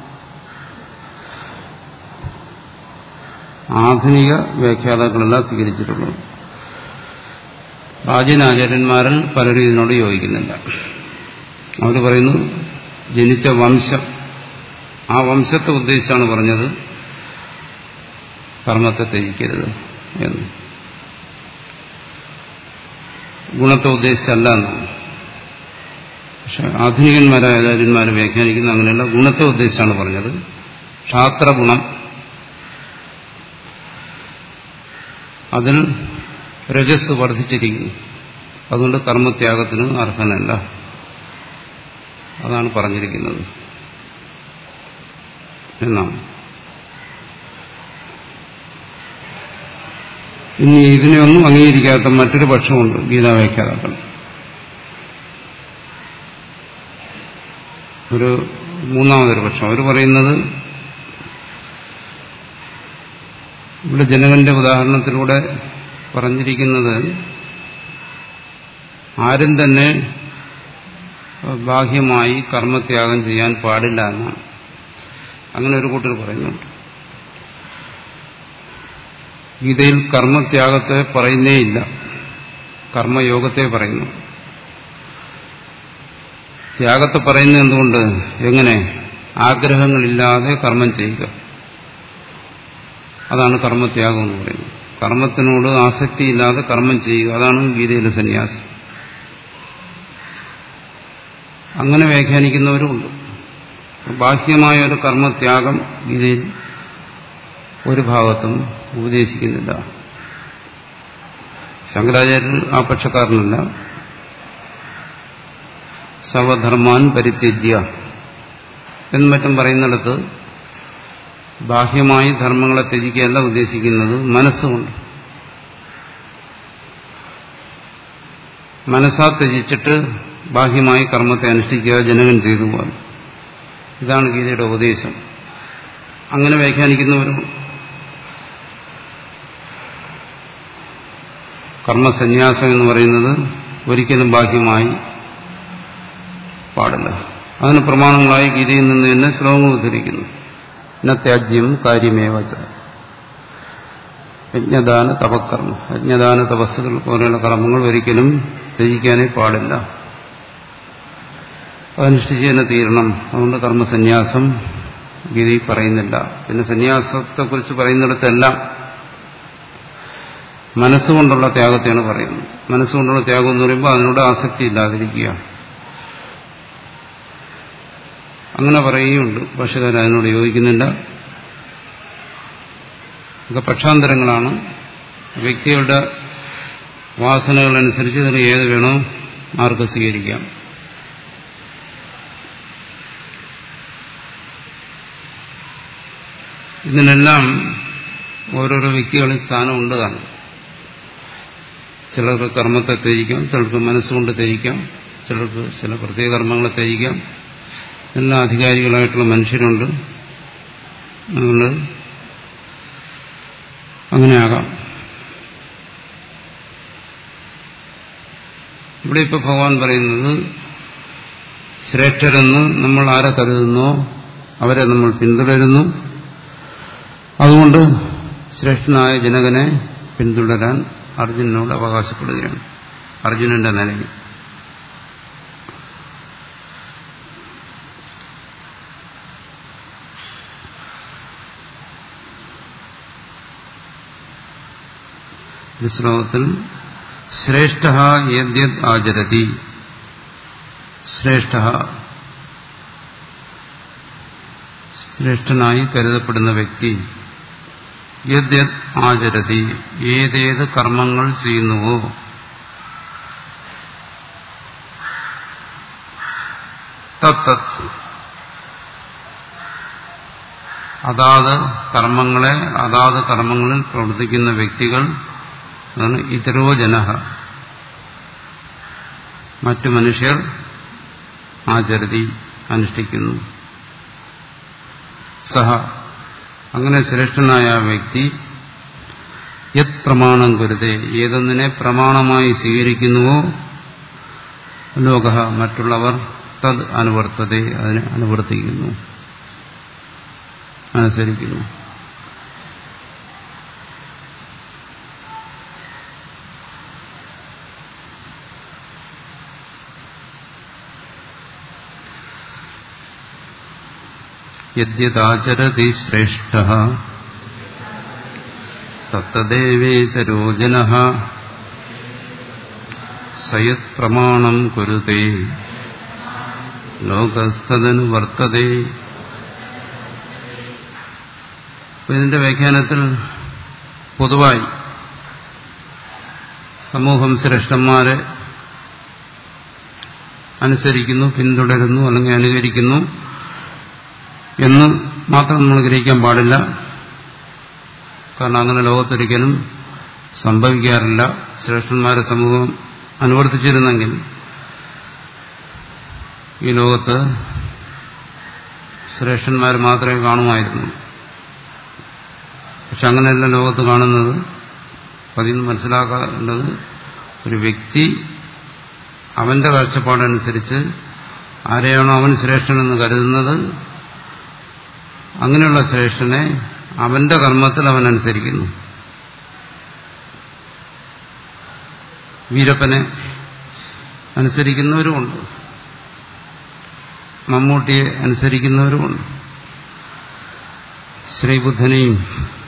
ആധുനിക വ്യാഖ്യാതാക്കളെല്ലാം സ്വീകരിച്ചിട്ടുള്ളത് പ്രാചീനാചാര്യന്മാരിൽ പലരും ഇതിനോട് യോജിക്കുന്നില്ല അവർ പറയുന്നു ജനിച്ച വംശം ആ വംശത്തെ ഉദ്ദേശിച്ചാണ് പറഞ്ഞത് കർമ്മത്തെ ത്യജിക്കരുത് എന്ന് ഗുണത്തെ ഉദ്ദേശിച്ചല്ല എന്നാണ് പക്ഷെ ആധുനികന്മാരായ ആചാര്യന്മാർ വ്യാഖ്യാനിക്കുന്ന അങ്ങനെയല്ല ഗുണത്തെ ഉദ്ദേശിച്ചാണ് പറഞ്ഞത് ക്ഷാത്രഗുണം അതിൽ രജസ് വർദ്ധിച്ചിരിക്കുന്നു അതുകൊണ്ട് കർമ്മത്യാഗത്തിന് അർഹനല്ല അതാണ് പറഞ്ഞിരിക്കുന്നത് എന്നാണ് ഇനി ഇതിനെയൊന്നും അംഗീകരിക്കാത്ത മറ്റൊരു പക്ഷമുണ്ട് ഗീതാവ്യാഖ്യാതാക്കൾ ഒരു മൂന്നാമതൊരു പക്ഷം അവർ പറയുന്നത് ഇവിടെ ജനകന്റെ ഉദാഹരണത്തിലൂടെ പറഞ്ഞിരിക്കുന്നത് ആരും തന്നെ ബാഹ്യമായി കർമ്മത്യാഗം ചെയ്യാൻ പാടില്ല എന്നാണ് അങ്ങനെ ഒരു കൂട്ടർ പറയുന്നുണ്ട് ഗീതയിൽ കർമ്മത്യാഗത്തെ പറയുന്നേയില്ല കർമ്മയോഗത്തെ പറയുന്നു ത്യാഗത്തെ പറയുന്നത് എന്തുകൊണ്ട് എങ്ങനെ ആഗ്രഹങ്ങളില്ലാതെ കർമ്മം ചെയ്യുക അതാണ് കർമ്മത്യാഗം എന്ന് പറയുന്നത് കർമ്മത്തിനോട് ആസക്തിയില്ലാതെ കർമ്മം ചെയ്യുക അതാണ് ഗീതയിലെ സന്യാസം അങ്ങനെ വ്യാഖ്യാനിക്കുന്നവരുമുണ്ട് ബാഹ്യമായ ഒരു കർമ്മത്യാഗം ഗീതയിൽ ഒരു ഭാഗത്തും ഉപദേശിക്കുന്നില്ല ശങ്കരാചാര്യർ ആ പക്ഷക്കാരനല്ല സർവധർമാൻ പരിത്യജ്യ എന്നും മറ്റും പറയുന്നിടത്ത് ബാഹ്യമായി ധർമ്മങ്ങളെ ത്യജിക്കുകയല്ല ഉദ്ദേശിക്കുന്നത് മനസ്സുകൊണ്ട് മനസ്സാ ത്യജിച്ചിട്ട് ബാഹ്യമായി കർമ്മത്തെ അനുഷ്ഠിക്കുക ജനകൻ ചെയ്തു പോകാൻ ഇതാണ് ഗീതയുടെ ഉപദേശം അങ്ങനെ വ്യാഖ്യാനിക്കുന്നവരും കർമ്മസന്യാസം എന്ന് പറയുന്നത് ഒരിക്കലും ബാഹ്യമായി പാടില്ല അതിന് പ്രമാണങ്ങളായി ഗീതയിൽ നിന്ന് തന്നെ ശ്ലോകങ്ങൾ ഉദ്ധരിക്കുന്നു ത്യാജ്യം കാര്യമേവ യജ്ഞദാന തപക്കർമ്മം യജ്ഞദാന തപസ്സുകൾ പോലെയുള്ള കർമ്മങ്ങൾ ഒരിക്കലും ത്യജിക്കാനേ പാടില്ല അതനുഷ്ഠിച്ച് തന്നെ തീരണം അതുകൊണ്ട് കർമ്മസന്യാസം ഗീതയിൽ പറയുന്നില്ല പിന്നെ സന്യാസത്തെക്കുറിച്ച് പറയുന്നിടത്തെല്ലാം മനസ്സുകൊണ്ടുള്ള ത്യാഗത്തെയാണ് പറയുന്നത് മനസ്സുകൊണ്ടുള്ള ത്യാഗം എന്ന് പറയുമ്പോൾ അതിനോട് ആസക്തി ഇല്ലാതിരിക്കുക അങ്ങനെ പറയുകയുണ്ട് ഭാഷകാരൻ അതിനോട് യോജിക്കുന്നില്ല ഇതൊക്കെ പക്ഷാന്തരങ്ങളാണ് വ്യക്തികളുടെ വാസനകളനുസരിച്ച് ഇതിന് ഏത് വേണോ ആർക്ക് സ്വീകരിക്കാം ഇതിനെല്ലാം ഓരോരോ വ്യക്തികളിൽ സ്ഥാനമുണ്ട് കാണും ചിലർക്ക് കർമ്മത്തെ ത്യജിക്കാം ചിലർക്ക് മനസ്സുകൊണ്ട് ത്യജിക്കാം ചിലർക്ക് ചില പ്രത്യേക കർമ്മങ്ങളെ ത്യജിക്കാം എല്ലാ അധികാരികളായിട്ടുള്ള മനുഷ്യരുണ്ട് അതുകൊണ്ട് അങ്ങനെയാകാം ഇവിടെ ഇപ്പോൾ ഭഗവാൻ പറയുന്നത് ശ്രേഷ്ഠരെന്ന് നമ്മൾ ആരെ കരുതുന്നോ അവരെ നമ്മൾ പിന്തുടരുന്നു അതുകൊണ്ട് ശ്രേഷ്ഠനായ ജനകനെ പിന്തുടരാൻ അർജുനനോട് അവകാശപ്പെടുകയാണ് അർജുനന്റെ നിലയിൽ ഈ ശ്ലോകത്തിൽ ശ്രേഷ്ഠ യദ്യത് ആചരതി ശ്രേഷ്ഠ ശ്രേഷ്ഠനായി കരുതപ്പെടുന്ന വ്യക്തി യദ്യത് ആചരതി ഏതേത് കർമ്മങ്ങൾ ചെയ്യുന്നുവോ തത്തത് അതാത് കർമ്മങ്ങളെ അതാത് കർമ്മങ്ങളിൽ പ്രവർത്തിക്കുന്ന വ്യക്തികൾ അതാണ് ഇതരോ ജന മറ്റു മനുഷ്യർ ആചരതി അനുഷ്ഠിക്കുന്നു സഹ അങ്ങനെ ശ്രേഷ്ഠനായ വ്യക്തി യത് പ്രമാണം കരുതേ ഏതൊന്നിനെ പ്രമാണമായി സ്വീകരിക്കുന്നുവോ ലോക മറ്റുള്ളവർ തത് അനുവർത്തതെ അതിനെ അനുവർത്തിക്കുന്നു അനുസരിക്കുന്നു യദ്യതാചരതി ശ്രേഷ്ഠ തത്തദേവേതരോ ജന സയത് പ്രമാണം കുരുതേ ലോകസ്തദനു വർത്തതേ ഇതിന്റെ വ്യാഖ്യാനത്തിൽ പൊതുവായി സമൂഹം ശ്രേഷ്ഠന്മാരെ അനുസരിക്കുന്നു പിന്തുടരുന്നു അല്ലെങ്കിൽ അനുകരിക്കുന്നു എന്ന് മാത്രം നമ്മൾ ഗ്രഹിക്കാൻ പാടില്ല കാരണം അങ്ങനെ ലോകത്തൊരിക്കലും സംഭവിക്കാറില്ല ശ്രേഷ്ഠന്മാരെ സമൂഹം അനുവർത്തിച്ചിരുന്നെങ്കിൽ ഈ ലോകത്ത് ശ്രേഷ്ഠന്മാർ മാത്രമേ കാണുമായിരുന്നു പക്ഷെ അങ്ങനെയല്ല ലോകത്ത് കാണുന്നത് അതിൽ നിന്ന് മനസ്സിലാക്കേണ്ടത് ഒരു വ്യക്തി അവന്റെ കാഴ്ചപ്പാടനുസരിച്ച് ആരെയാണോ അവൻ ശ്രേഷ്ഠനെന്ന് കരുതുന്നത് അങ്ങനെയുള്ള ശ്രേഷ്ഠനെ അവന്റെ കർമ്മത്തിൽ അവൻ അനുസരിക്കുന്നു വീരപ്പനെ അനുസരിക്കുന്നവരുമുണ്ട് മമ്മൂട്ടിയെ അനുസരിക്കുന്നവരുമുണ്ട് ശ്രീബുദ്ധനെയും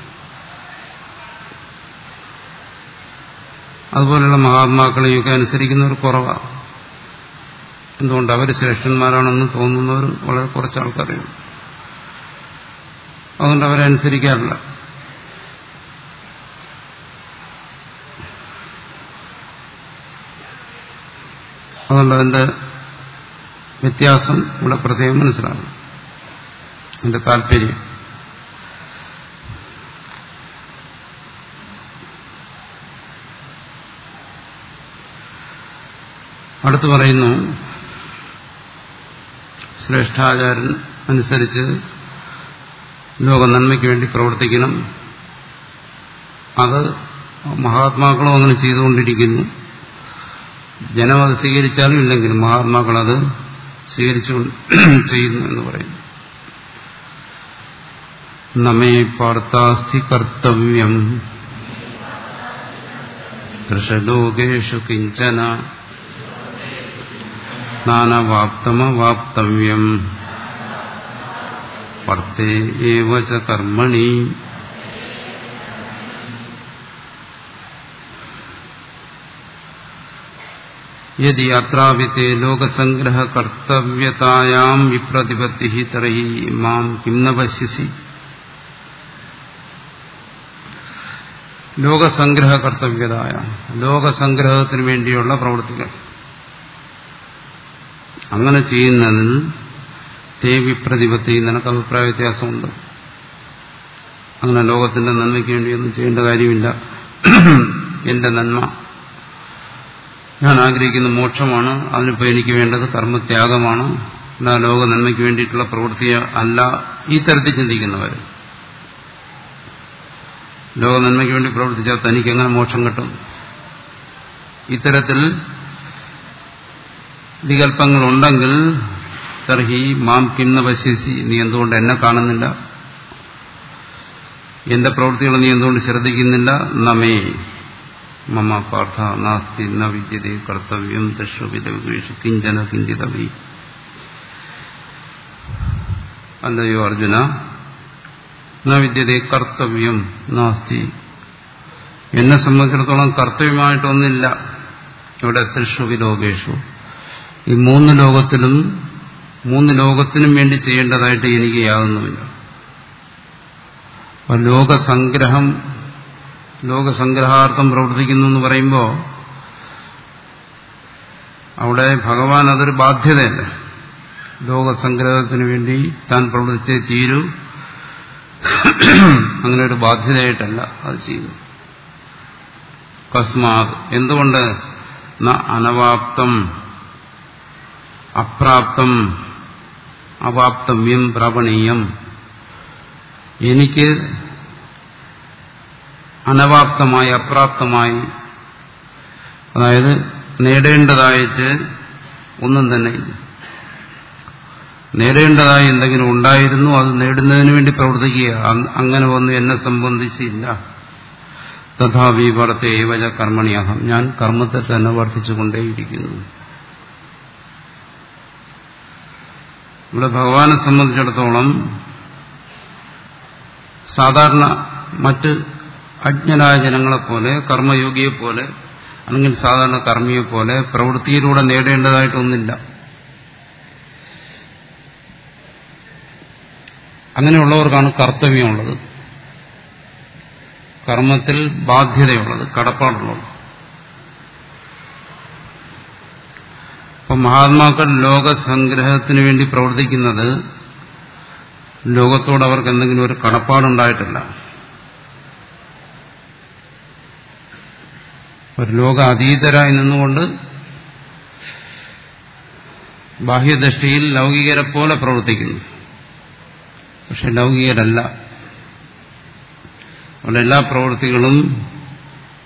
അതുപോലെയുള്ള മഹാത്മാക്കളെയൊക്കെ അനുസരിക്കുന്നവർ കുറവാണ് എന്തുകൊണ്ട് അവർ ശ്രേഷ്ഠന്മാരാണെന്ന് തോന്നുന്നവർ വളരെ കുറച്ച് ആൾക്കാരുണ്ട് അതുകൊണ്ട് അവരെ അനുസരിക്കാറില്ല അതുകൊണ്ട് അതിന്റെ വ്യത്യാസം ഇവിടെ പ്രത്യേകം മനസ്സിലാകും അതിന്റെ താല്പര്യം അടുത്ത് പറയുന്നു ശ്രേഷ്ഠാചാരൻ അനുസരിച്ച് ലോക നന്മയ്ക്ക് വേണ്ടി പ്രവർത്തിക്കണം അത് മഹാത്മാക്കളും അങ്ങനെ ചെയ്തുകൊണ്ടിരിക്കുന്നു ജനം അത് സ്വീകരിച്ചാലും ഇല്ലെങ്കിലും മഹാത്മാക്കൾ അത് സ്വീകരിച്ചു ചെയ്യുന്നു എന്ന് പറയുന്നു നമേ പാർത്ഥാസ്ഥി കർത്തവ്യം ദൃശലോകേഷു കിഞ്ചന നാനവാപ്തമവാപ്തവ്യം പർത്തേ ഏവ ച കർമ്മണി യദി അത്രാവിത്തെ ലോകസംഗ്രഹ കർത്തവ്യതായാം വിപ്രതിപത്തി തർഹി മാം കിം ന പശ്യസി ലോകസംഗ്രഹ കർത്തവ്യതായ ലോകസംഗ്രഹത്തിന് വേണ്ടിയുള്ള പ്രവൃത്തികൾ അങ്ങനെ ചെയ്യുന്നതിൽ തേ വിപ്രതിപത്തി നിനക്ക് അഭിപ്രായ വ്യത്യാസമുണ്ട് അങ്ങനെ ലോകത്തിന്റെ നന്മയ്ക്ക് വേണ്ടിയൊന്നും ചെയ്യേണ്ട കാര്യമില്ല എന്റെ നന്മ ഞാൻ ആഗ്രഹിക്കുന്ന മോക്ഷമാണ് അതിനിപ്പോൾ എനിക്ക് വേണ്ടത് കർമ്മത്യാഗമാണ് അല്ല ലോക നന്മയ്ക്ക് വേണ്ടിയിട്ടുള്ള പ്രവൃത്തി അല്ല ഈ തരത്തിൽ ചിന്തിക്കുന്നവർ ലോക നന്മയ്ക്ക് വേണ്ടി പ്രവർത്തിച്ചാൽ തനിക്ക് എങ്ങനെ മോക്ഷം കിട്ടും ഇത്തരത്തിൽ വികല്പങ്ങളുണ്ടെങ്കിൽ തർഹി മാം കിന്ന പശ്യസി നീ എന്തുകൊണ്ട് എന്നെ കാണുന്നില്ല എന്റെ പ്രവൃത്തികൾ നീ എന്തുകൊണ്ട് ശ്രദ്ധിക്കുന്നില്ല നമേ മമ പാർത്ഥ നാസ്തി ന വിദ്യതേ കർത്തവ്യം ദശവിധേഷു കിഞ്ചന കിഞ്ചിതവി അല്ലയോ അർജുന ന വിദ്യതേ കർത്തവ്യം നാസ്തി എന്നെ സംബന്ധിച്ചിടത്തോളം കർത്തവ്യമായിട്ടൊന്നില്ല ഇവിടെ തൃഷു ലോകേഷു ഈ മൂന്ന് ലോകത്തിലും മൂന്ന് ലോകത്തിനും വേണ്ടി ചെയ്യേണ്ടതായിട്ട് എനിക്ക് യാതൊന്നുമില്ല അപ്പൊ ലോകസംഗ്രഹം ലോകസംഗ്രഹാർത്ഥം പ്രവർത്തിക്കുന്നു എന്ന് പറയുമ്പോൾ അവിടെ ഭഗവാൻ അതൊരു ബാധ്യതയല്ല ലോകസംഗ്രഹത്തിന് വേണ്ടി താൻ പ്രവർത്തിച്ചേ തീരൂ അങ്ങനെ ഒരു ബാധ്യതയായിട്ടല്ല അത് ചെയ്യുന്നു കസ്മാത് എന്തുകൊണ്ട് ന അനവാപ്തം അപ്രാപ്തം അവാപ്തവ്യം പ്രാപണീയം എനിക്ക് അനവാപ്തമായി അപ്രാപ്തമായി അതായത് നേടേണ്ടതായിട്ട് ഒന്നും തന്നെ ഇല്ല നേടേണ്ടതായി എന്തെങ്കിലും ഉണ്ടായിരുന്നു അത് നേടുന്നതിന് വേണ്ടി പ്രവർത്തിക്കുക അങ്ങനെ ഒന്നും എന്നെ സംബന്ധിച്ചില്ല തഥാപി വർത്തെ ഏവച കർമ്മണിയാഹം ഞാൻ കർമ്മത്തെ തന്നെ വർദ്ധിച്ചുകൊണ്ടേയിരിക്കുന്നു ഇവിടെ ഭഗവാനെ സംബന്ധിച്ചിടത്തോളം സാധാരണ മറ്റ് അജ്ഞനായ ജനങ്ങളെപ്പോലെ കർമ്മയോഗിയെപ്പോലെ അല്ലെങ്കിൽ സാധാരണ കർമ്മിയെപ്പോലെ പ്രവൃത്തിയിലൂടെ നേടേണ്ടതായിട്ടൊന്നില്ല അങ്ങനെയുള്ളവർക്കാണ് കർത്തവ്യമുള്ളത് കർമ്മത്തിൽ ബാധ്യതയുള്ളത് കടപ്പാടുള്ളത് അപ്പം മഹാത്മാക്കൾ ലോകസംഗ്രഹത്തിന് വേണ്ടി പ്രവർത്തിക്കുന്നത് ലോകത്തോട് അവർക്ക് എന്തെങ്കിലും ഒരു കടപ്പാടുണ്ടായിട്ടില്ല ഒരു ലോക അതീതരായി നിന്നുകൊണ്ട് ബാഹ്യദൃഷ്ടിയിൽ ലൗകികരെ പോലെ പ്രവർത്തിക്കുന്നു പക്ഷെ ലൗകികരല്ല അവരുടെ എല്ലാ പ്രവൃത്തികളും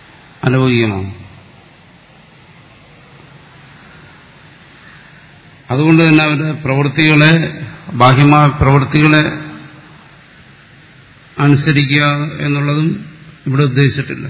അലൗകികമാണ് അതുകൊണ്ട് തന്നെ അവരുടെ പ്രവൃത്തികളെ ബാഹ്യമായ പ്രവൃത്തികളെ അനുസരിക്കുക എന്നുള്ളതും ഇവിടെ ഉദ്ദേശിച്ചിട്ടില്ല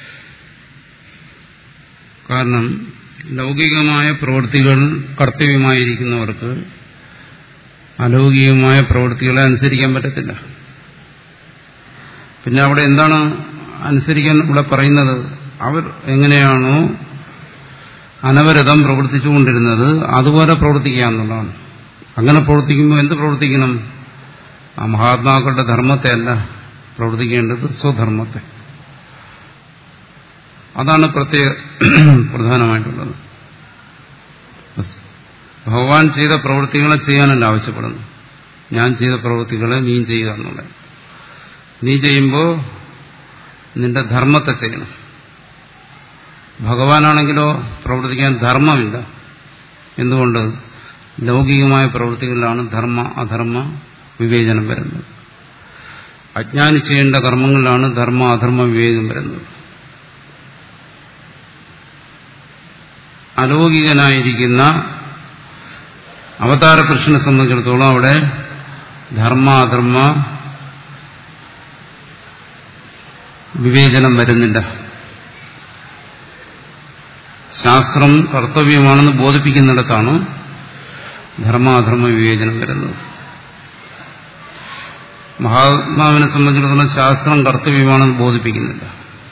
കാരണം ലൗകികമായ പ്രവൃത്തികൾ കർത്തവ്യമായിരിക്കുന്നവർക്ക് അലൗകികമായ പ്രവൃത്തികളെ അനുസരിക്കാൻ പറ്റത്തില്ല പിന്നെ അവിടെ എന്താണ് അനുസരിക്കാൻ ഇവിടെ പറയുന്നത് അവർ എങ്ങനെയാണോ അനവരതം പ്രവർത്തിച്ചുകൊണ്ടിരുന്നത് അതുപോലെ പ്രവർത്തിക്കുക എന്നുള്ളതാണ് അങ്ങനെ പ്രവർത്തിക്കുമ്പോൾ എന്ത് പ്രവർത്തിക്കണം ആ മഹാത്മാക്കളുടെ ധർമ്മത്തെ അല്ല പ്രവർത്തിക്കേണ്ടത് സ്വധർമ്മത്തെ അതാണ് പ്രത്യേക പ്രധാനമായിട്ടുള്ളത് ഭഗവാൻ ചെയ്ത പ്രവൃത്തികളെ ചെയ്യാനല്ല ആവശ്യപ്പെടുന്നു ഞാൻ ചെയ്ത പ്രവൃത്തികളെ നീ ചെയ്യുക എന്നുള്ളത് നീ ചെയ്യുമ്പോൾ നിന്റെ ധർമ്മത്തെ ചെയ്യണം ഭഗവാനാണെങ്കിലോ പ്രവർത്തിക്കാൻ ധർമ്മമില്ല എന്തുകൊണ്ട് ലൗകികമായ പ്രവൃത്തികളിലാണ് ധർമ്മ അധർമ്മ വിവേചനം വരുന്നത് അജ്ഞാനി ചെയ്യേണ്ട കർമ്മങ്ങളിലാണ് ധർമ്മ അധർമ്മ വിവേകം വരുന്നത് അലൗകികനായിരിക്കുന്ന അവതാര കൃഷ്ണനെ സംബന്ധിച്ചിടത്തോളം അവിടെ ധർമ്മ അധർമ്മ വിവേചനം വരുന്നില്ല ശാസ്ത്രം കർത്തവ്യമാണെന്ന് ബോധിപ്പിക്കുന്നിടത്താണ് ധർമാധർമ്മ വിവേചനം വരുന്നത് മഹാത്മാവിനെ സംബന്ധിച്ചിടത്തോളം ശാസ്ത്രം കർത്തവ്യമാണെന്ന് ബോധിപ്പിക്കുന്നില്ല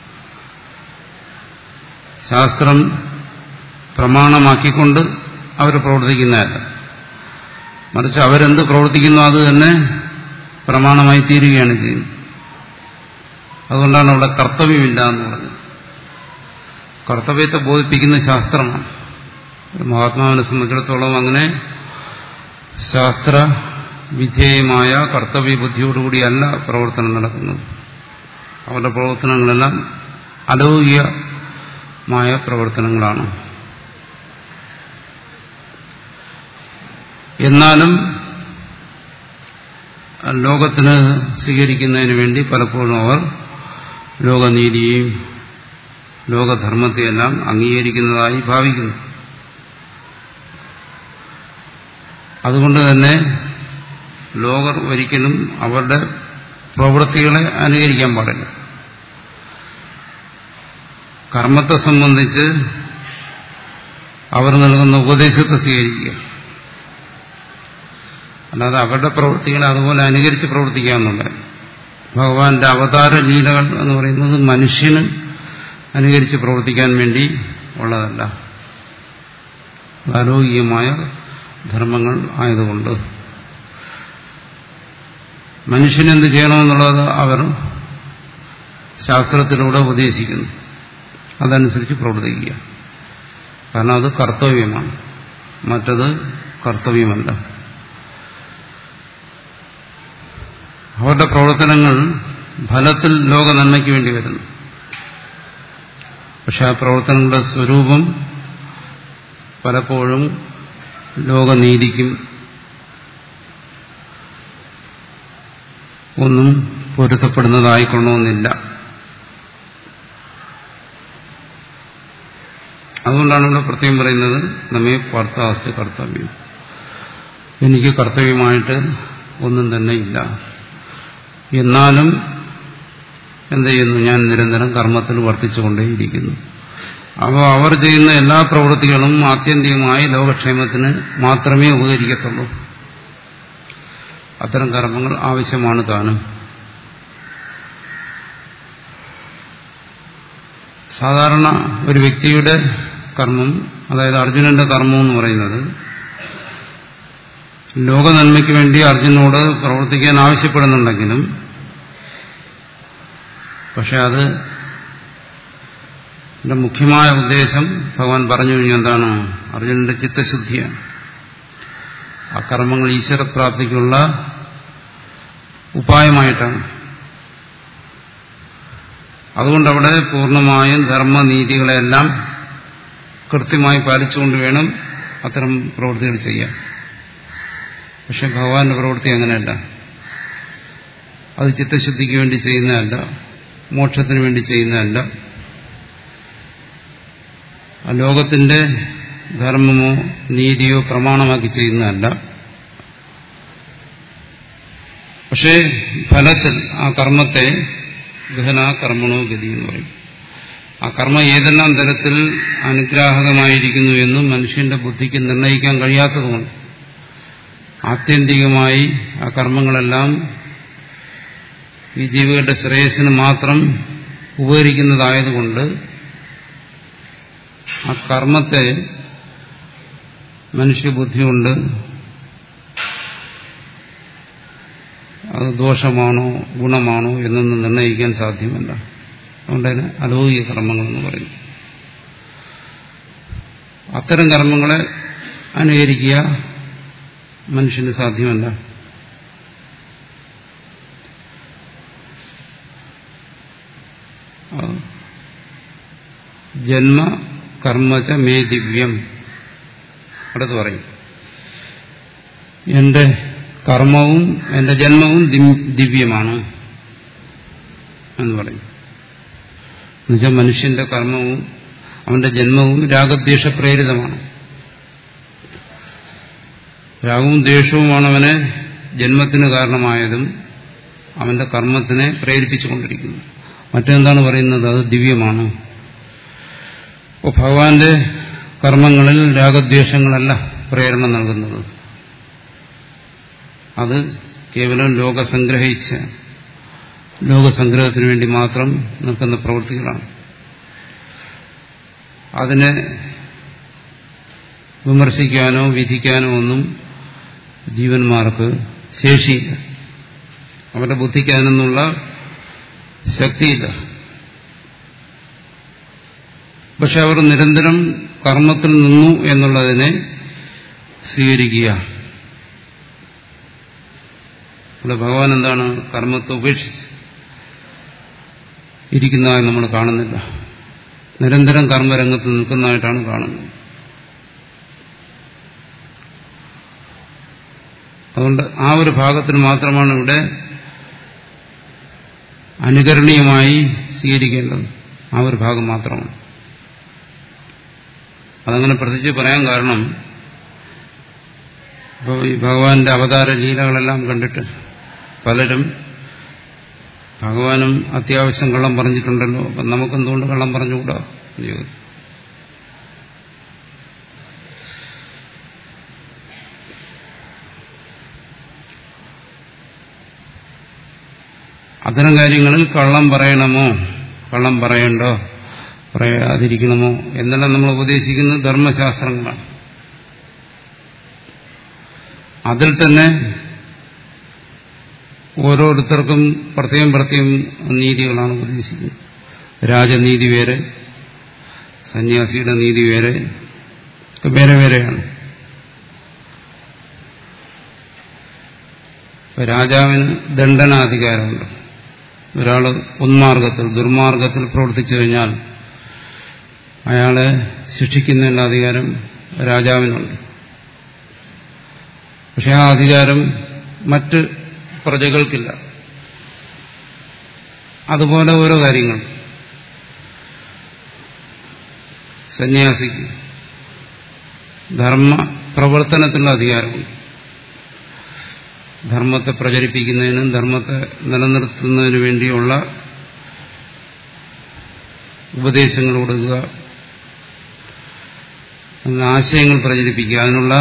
ശാസ്ത്രം പ്രമാണമാക്കിക്കൊണ്ട് അവർ പ്രവർത്തിക്കുന്നതല്ല മറിച്ച് അവരെന്ത് പ്രവർത്തിക്കുന്നു അത് തന്നെ പ്രമാണമായി തീരുകയാണ് ചെയ്യുന്നത് അതുകൊണ്ടാണ് അവിടെ കർത്തവ്യമില്ല എന്ന് പറഞ്ഞത് കർത്തവ്യത്തെ ബോധിപ്പിക്കുന്ന ശാസ്ത്രമാണ് മഹാത്മാവിനെ സംബന്ധിച്ചിടത്തോളം അങ്ങനെ ശാസ്ത്ര വിധേയമായ കർത്തവ്യ ബുദ്ധിയോടുകൂടിയല്ല പ്രവർത്തനം നടക്കുന്നത് അവരുടെ പ്രവർത്തനങ്ങളെല്ലാം അലൗകികമായ പ്രവർത്തനങ്ങളാണ് എന്നാലും ലോകത്തിന് സ്വീകരിക്കുന്നതിന് വേണ്ടി പലപ്പോഴും അവർ ലോകനീതിയെയും ലോകധർമ്മത്തെയെല്ലാം അംഗീകരിക്കുന്നതായി ഭാവിക്കുന്നു അതുകൊണ്ട് തന്നെ ലോകർ ഒരിക്കലും അവരുടെ പ്രവൃത്തികളെ അനുകരിക്കാൻ പാടില്ല കർമ്മത്തെ സംബന്ധിച്ച് അവർ നൽകുന്ന ഉപദേശത്തെ സ്വീകരിക്കുക അല്ലാതെ അവരുടെ പ്രവൃത്തികളെ അതുപോലെ അനുകരിച്ച് പ്രവർത്തിക്കുക എന്നുള്ളത് ഭഗവാന്റെ അവതാര ലീലകൾ എന്ന് പറയുന്നത് മനുഷ്യന് അനുകരിച്ച് പ്രവർത്തിക്കാൻ വേണ്ടി ഉള്ളതല്ല അലൗകികമായ ധർമ്മങ്ങൾ ആയതുകൊണ്ട് മനുഷ്യനെന്ത് ചെയ്യണമെന്നുള്ളത് അവർ ശാസ്ത്രത്തിലൂടെ ഉപദേശിക്കുന്നു അതനുസരിച്ച് പ്രവർത്തിക്കുക കാരണം അത് കർത്തവ്യമാണ് മറ്റത് കർത്തവ്യമല്ല അവരുടെ പ്രവർത്തനങ്ങൾ ഫലത്തിൽ ലോക നന്മയ്ക്ക് വേണ്ടി വരുന്നു പക്ഷെ ആ പ്രവർത്തനങ്ങളുടെ സ്വരൂപം പലപ്പോഴും ലോകനീതിക്കും ഒന്നും പൊരുത്തപ്പെടുന്നതായിക്കൊള്ളണമെന്നില്ല അതുകൊണ്ടാണ് ഇവിടെ പ്രത്യേകം പറയുന്നത് നമ്മെ പാർത്ഥാസ്തി കർത്തവ്യം എനിക്ക് കർത്തവ്യമായിട്ട് ഒന്നും തന്നെ ഇല്ല എന്നാലും എന്ത് ചെയ്യുന്നു ഞാൻ നിരന്തരം കർമ്മത്തിൽ വർത്തിച്ചുകൊണ്ടേയിരിക്കുന്നു അപ്പോൾ അവർ ചെയ്യുന്ന എല്ലാ പ്രവൃത്തികളും ആത്യന്തികമായി ലോകക്ഷേമത്തിന് മാത്രമേ ഉപകരിക്കത്തുള്ളൂ അത്തരം കർമ്മങ്ങൾ ആവശ്യമാണ് താനും സാധാരണ ഒരു വ്യക്തിയുടെ കർമ്മം അതായത് അർജുനന്റെ കർമ്മം എന്ന് പറയുന്നത് ലോകനന്മയ്ക്ക് വേണ്ടി അർജുനോട് പ്രവർത്തിക്കാൻ ആവശ്യപ്പെടുന്നുണ്ടെങ്കിലും പക്ഷെ അത് എന്റെ മുഖ്യമായ ഉദ്ദേശം ഭഗവാൻ പറഞ്ഞു കഴിഞ്ഞാൽ എന്താണ് അർജുനന്റെ ചിത്തശുദ്ധിയാണ് ആ കർമ്മങ്ങൾ ഈശ്വരപ്രാപ്തിക്കുള്ള ഉപായമായിട്ടാണ് അതുകൊണ്ടവിടെ പൂർണ്ണമായും ധർമ്മനീതികളെല്ലാം കൃത്യമായി പാലിച്ചുകൊണ്ട് വേണം അത്തരം പ്രവൃത്തികൾ ചെയ്യാൻ പക്ഷെ ഭഗവാന്റെ പ്രവൃത്തി അങ്ങനെയല്ല അത് ചിത്തശുദ്ധിക്ക് വേണ്ടി ചെയ്യുന്നതല്ല മോക്ഷത്തിന് വേണ്ടി ചെയ്യുന്നതല്ല ആ ലോകത്തിന്റെ ധർമ്മമോ നീതിയോ പ്രമാണമാക്കി ചെയ്യുന്നതല്ല പക്ഷേ ഫലത്തിൽ ആ കർമ്മത്തെ ഗഹന കർമ്മണോ ഗതി എന്ന് പറയും ആ കർമ്മം ഏതെല്ലാം തരത്തിൽ അനുഗ്രാഹകമായിരിക്കുന്നു എന്നും മനുഷ്യന്റെ ബുദ്ധിക്ക് നിർണ്ണയിക്കാൻ കഴിയാത്തതുകൊണ്ട് ആത്യന്തികമായി ആ കർമ്മങ്ങളെല്ലാം ഈ ജീവികളുടെ ശ്രേയസ്സിന് മാത്രം ഉപകരിക്കുന്നതായതുകൊണ്ട് ആ കർമ്മത്തെ മനുഷ്യബുദ്ധി കൊണ്ട് അത് ദോഷമാണോ ഗുണമാണോ എന്നൊന്നും നിർണ്ണയിക്കാൻ സാധ്യമല്ല അതുകൊണ്ട് തന്നെ അലൗകിക കർമ്മങ്ങളെന്ന് പറയുന്നു അത്തരം കർമ്മങ്ങളെ അനുകരിക്കുക മനുഷ്യന് സാധ്യമല്ല ജന്മ കർമ്മച മേ ദിവ്യം അടുത്ത് പറയും എന്റെ കർമ്മവും എന്റെ ജന്മവും ദിവ്യമാണ് എന്ന് പറയും എന്നുവെച്ചാൽ മനുഷ്യന്റെ കർമ്മവും അവന്റെ ജന്മവും രാഗദ്വേഷ പ്രേരിതമാണ് രാഗവും ദ്വേഷവുമാണ് അവനെ ജന്മത്തിന് കാരണമായതും അവന്റെ കർമ്മത്തിനെ പ്രേരിപ്പിച്ചുകൊണ്ടിരിക്കുന്നു മറ്റെന്താണ് പറയുന്നത് അത് ദിവ്യമാണ് അപ്പോൾ ഭഗവാന്റെ കർമ്മങ്ങളിൽ രാഗദ്വേഷങ്ങളല്ല പ്രേരണ നൽകുന്നത് അത് കേവലം ലോകസംഗ്രഹിച്ച ലോകസംഗ്രഹത്തിന് വേണ്ടി മാത്രം നിൽക്കുന്ന പ്രവൃത്തികളാണ് അതിനെ വിമർശിക്കാനോ വിധിക്കാനോ ഒന്നും ജീവന്മാർക്ക് ശേഷിയില്ല അവരുടെ ബുദ്ധിക്ക് അതിനൊന്നുള്ള ശക്തിയില്ല പക്ഷെ അവർ നിരന്തരം കർമ്മത്തിൽ നിന്നു എന്നുള്ളതിനെ സ്വീകരിക്കുക ഇവിടെ ഭഗവാൻ എന്താണ് കർമ്മത്തെ ഉപേക്ഷിച്ച് ഇരിക്കുന്നതായി നമ്മൾ കാണുന്നില്ല നിരന്തരം കർമ്മരംഗത്ത് നിൽക്കുന്നതായിട്ടാണ് കാണുന്നത് അതുകൊണ്ട് ആ ഒരു ഭാഗത്തിന് മാത്രമാണ് ഇവിടെ അനുകരണീയമായി സ്വീകരിക്കേണ്ടത് ആ ഒരു ഭാഗം മാത്രമാണ് അതങ്ങനെ പ്രത്യേകിച്ച് പറയാൻ കാരണം ഇപ്പോൾ ഈ ഭഗവാന്റെ അവതാര ലീലകളെല്ലാം കണ്ടിട്ട് പലരും ഭഗവാനും അത്യാവശ്യം കള്ളം പറഞ്ഞിട്ടുണ്ടല്ലോ അപ്പം നമുക്കെന്തുകൊണ്ട് കള്ളം പറഞ്ഞുകൂടാ എന്ന് ചോദിച്ചു അത്തരം കാര്യങ്ങളിൽ കള്ളം പറയണമോ കള്ളം പറയണ്ടോ പറയാതിരിക്കണമോ എന്നെല്ലാം നമ്മൾ ഉപദേശിക്കുന്നത് ധർമ്മശാസ്ത്രങ്ങളാണ് അതിൽ തന്നെ ഓരോരുത്തർക്കും പ്രത്യേകം പ്രത്യേകം നീതികളാണ് ഉപദേശിക്കുന്നത് രാജനീതി വേറെ സന്യാസിയുടെ നീതി വേറെ ഒക്കെ വേറെ വേറെയാണ് രാജാവിന് ദണ്ഡനാധികാരമുണ്ട് ഒരാൾ ഉന്മാർഗത്തിൽ ദുർമാർഗത്തിൽ പ്രവർത്തിച്ചു കഴിഞ്ഞാൽ അയാളെ ശിക്ഷിക്കുന്നതിനുള്ള അധികാരം രാജാവിനുണ്ട് പക്ഷെ ആ അധികാരം മറ്റ് പ്രജകൾക്കില്ല അതുപോലെ ഓരോ കാര്യങ്ങൾ സന്യാസിക്ക് ധർമ്മ പ്രവർത്തനത്തിനുള്ള അധികാരമുണ്ട് ധർമ്മത്തെ പ്രചരിപ്പിക്കുന്നതിനും ധർമ്മത്തെ നിലനിർത്തുന്നതിനു വേണ്ടിയുള്ള ഉപദേശങ്ങൾ കൊടുക്കുക ആശയങ്ങൾ പ്രചരിപ്പിക്കുക അതിനുള്ള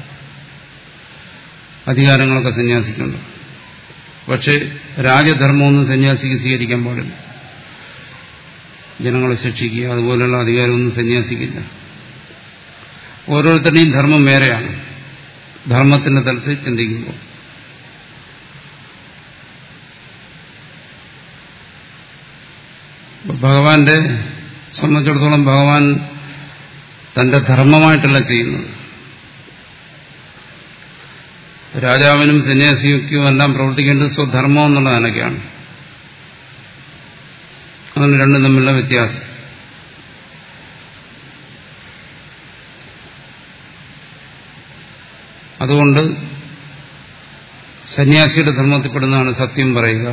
അധികാരങ്ങളൊക്കെ സന്യാസിക്കുന്നുണ്ട് പക്ഷെ രാജധർമ്മമൊന്നും സന്യാസിക്ക് സ്വീകരിക്കാൻ പാടില്ല ജനങ്ങളെ ശിക്ഷിക്കുക അതുപോലെയുള്ള അധികാരമൊന്നും സന്യാസിക്കില്ല ഓരോരുത്തരുടെയും ധർമ്മം വേറെയാണ് ധർമ്മത്തിന്റെ തലത്തിൽ ചിന്തിക്കുമ്പോൾ ഭഗവാന്റെ സംബന്ധിച്ചിടത്തോളം ഭഗവാൻ തന്റെ ധർമ്മമായിട്ടല്ല ചെയ്യുന്നത് രാജാവിനും സന്യാസിക്കും എല്ലാം പ്രവർത്തിക്കേണ്ടത് സ്വധർമ്മം എന്നുള്ള നിലയ്ക്കാണ് അതാണ് രണ്ടും തമ്മിലുള്ള വ്യത്യാസം അതുകൊണ്ട് സന്യാസിയുടെ ധർമ്മത്തിൽപ്പെടുന്നതാണ് സത്യം പറയുക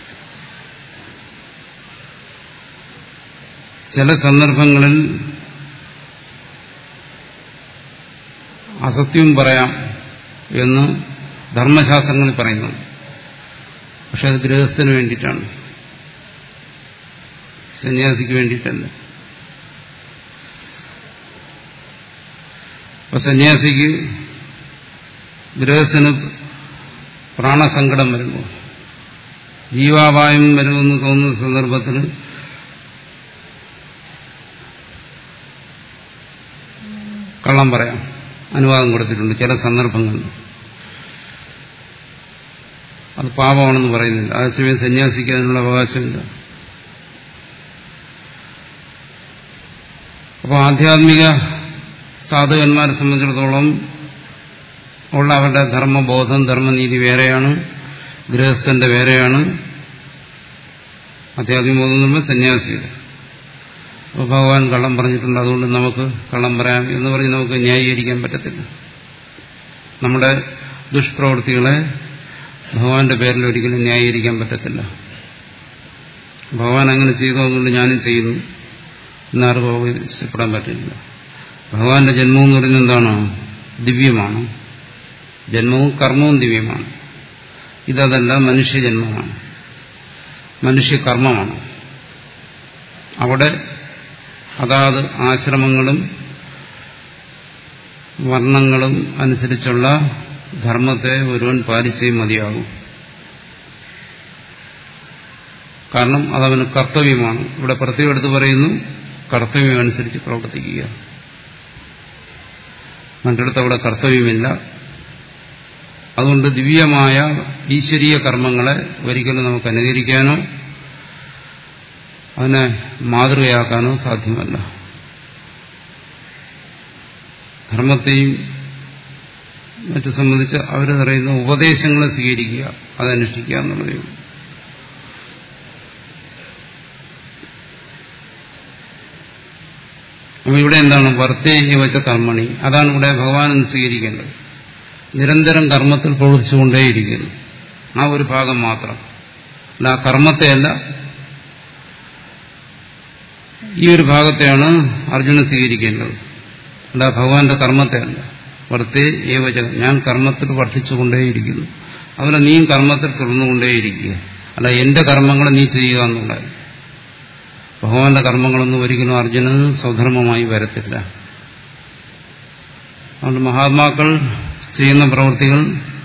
ചില സന്ദർഭങ്ങളിൽ അസത്യവും പറയാം എന്ന് ധർമ്മശാസ്ത്രങ്ങളിൽ പറയുന്നു പക്ഷെ അത് ഗൃഹസ്ഥന് വേണ്ടിയിട്ടാണ് സന്യാസിക്ക് വേണ്ടിയിട്ടല്ല അപ്പൊ സന്യാസിക്ക് ഗൃഹസ്ഥന് പ്രാണസങ്കടം വരുമ്പോൾ ജീവാപായം വരുമെന്ന് തോന്നുന്ന സന്ദർഭത്തിൽ കള്ളം പറയാം അനുവാദം കൊടുത്തിട്ടുണ്ട് ചില സന്ദർഭങ്ങളിൽ അത് പാപമാണെന്ന് പറയുന്നില്ല അതേസമയം സന്യാസിക്ക് അതിനുള്ള അവകാശമില്ല അപ്പോൾ ആധ്യാത്മിക സാധകന്മാരെ സംബന്ധിച്ചിടത്തോളം ഉള്ള അവരുടെ ധർമ്മബോധം ധർമ്മനീതി വേറെയാണ് ഗൃഹസ്ഥന്റെ വേറെയാണ് ആധ്യാത്മിക ബോധം എന്ന് പറയുമ്പോൾ സന്യാസിയുടെ അപ്പോൾ ഭഗവാൻ കള്ളം പറഞ്ഞിട്ടുണ്ട് അതുകൊണ്ട് നമുക്ക് കള്ളം പറയാം എന്ന് പറഞ്ഞ് നമുക്ക് ന്യായീകരിക്കാൻ പറ്റത്തില്ല നമ്മുടെ ദുഷ്പ്രവൃത്തികളെ ഭഗവാന്റെ പേരിൽ ഒരിക്കലും ന്യായീകരിക്കാൻ പറ്റത്തില്ല ഭഗവാൻ അങ്ങനെ ചെയ്തതുകൊണ്ട് ഞാനും ചെയ്യുന്നു എന്നാർക്കും അവകാശപ്പെടാൻ പറ്റില്ല ഭഗവാന്റെ ജന്മം എന്ന് പറയുന്നത് എന്താണ് ദിവ്യമാണ് ജന്മവും കർമ്മവും ദിവ്യമാണ് ഇതല്ല മനുഷ്യജന്മമാണ് മനുഷ്യകർമ്മമാണ് അവിടെ അതാത് ആശ്രമങ്ങളും വർണ്ണങ്ങളും അനുസരിച്ചുള്ള ധർമ്മത്തെ ഒരുവൻ പാലിച്ചേ മതിയാകും കാരണം അതവന് കർത്തവ്യമാണ് ഇവിടെ പ്രത്യേകം എടുത്ത് പറയുന്നു കർത്തവ്യം അനുസരിച്ച് പ്രവർത്തിക്കുക മറ്റിടത്ത് അവിടെ കർത്തവ്യമില്ല അതുകൊണ്ട് ദിവ്യമായ ഈശ്വരീയ കർമ്മങ്ങളെ ഒരിക്കലും നമുക്ക് അനുകരിക്കാനോ അതിനെ മാതൃകയാക്കാനോ സാധ്യമല്ല ധർമ്മത്തെയും മറ്റു സംബന്ധിച്ച് അവർ പറയുന്ന ഉപദേശങ്ങളെ സ്വീകരിക്കുക അതനുഷ്ഠിക്കുക എന്നുള്ളതേ ഉള്ളൂ അപ്പൊ ഇവിടെ എന്താണ് വർത്തേജി വെച്ച കർമ്മണി അതാണ് ഇവിടെ ഭഗവാൻ സ്വീകരിക്കേണ്ടത് നിരന്തരം കർമ്മത്തിൽ പ്രവർത്തിച്ചുകൊണ്ടേയിരിക്കുന്നു ആ ഒരു ഭാഗം മാത്രം അല്ല ആ കർമ്മത്തെയല്ല ഈ ഒരു ഭാഗത്തെയാണ് അർജുനൻ സ്വീകരിക്കേണ്ടത് അല്ല ഭഗവാന്റെ കർമ്മത്തെയല്ല വർത്തേ ഏവച ഞാൻ കർമ്മത്തിൽ വർദ്ധിച്ചുകൊണ്ടേയിരിക്കുന്നു അതുപോലെ നീയും കർമ്മത്തിൽ തുടർന്നുകൊണ്ടേയിരിക്കുക അല്ല എന്റെ കർമ്മങ്ങൾ നീ ചെയ്യുക എന്നുള്ളത് ഭഗവാന്റെ കർമ്മങ്ങളൊന്നും ഒരിക്കലും അർജുനന് സ്വധർമ്മമായി വരത്തില്ല അതുകൊണ്ട് മഹാത്മാക്കൾ ചെയ്യുന്ന പ്രവൃത്തികൾ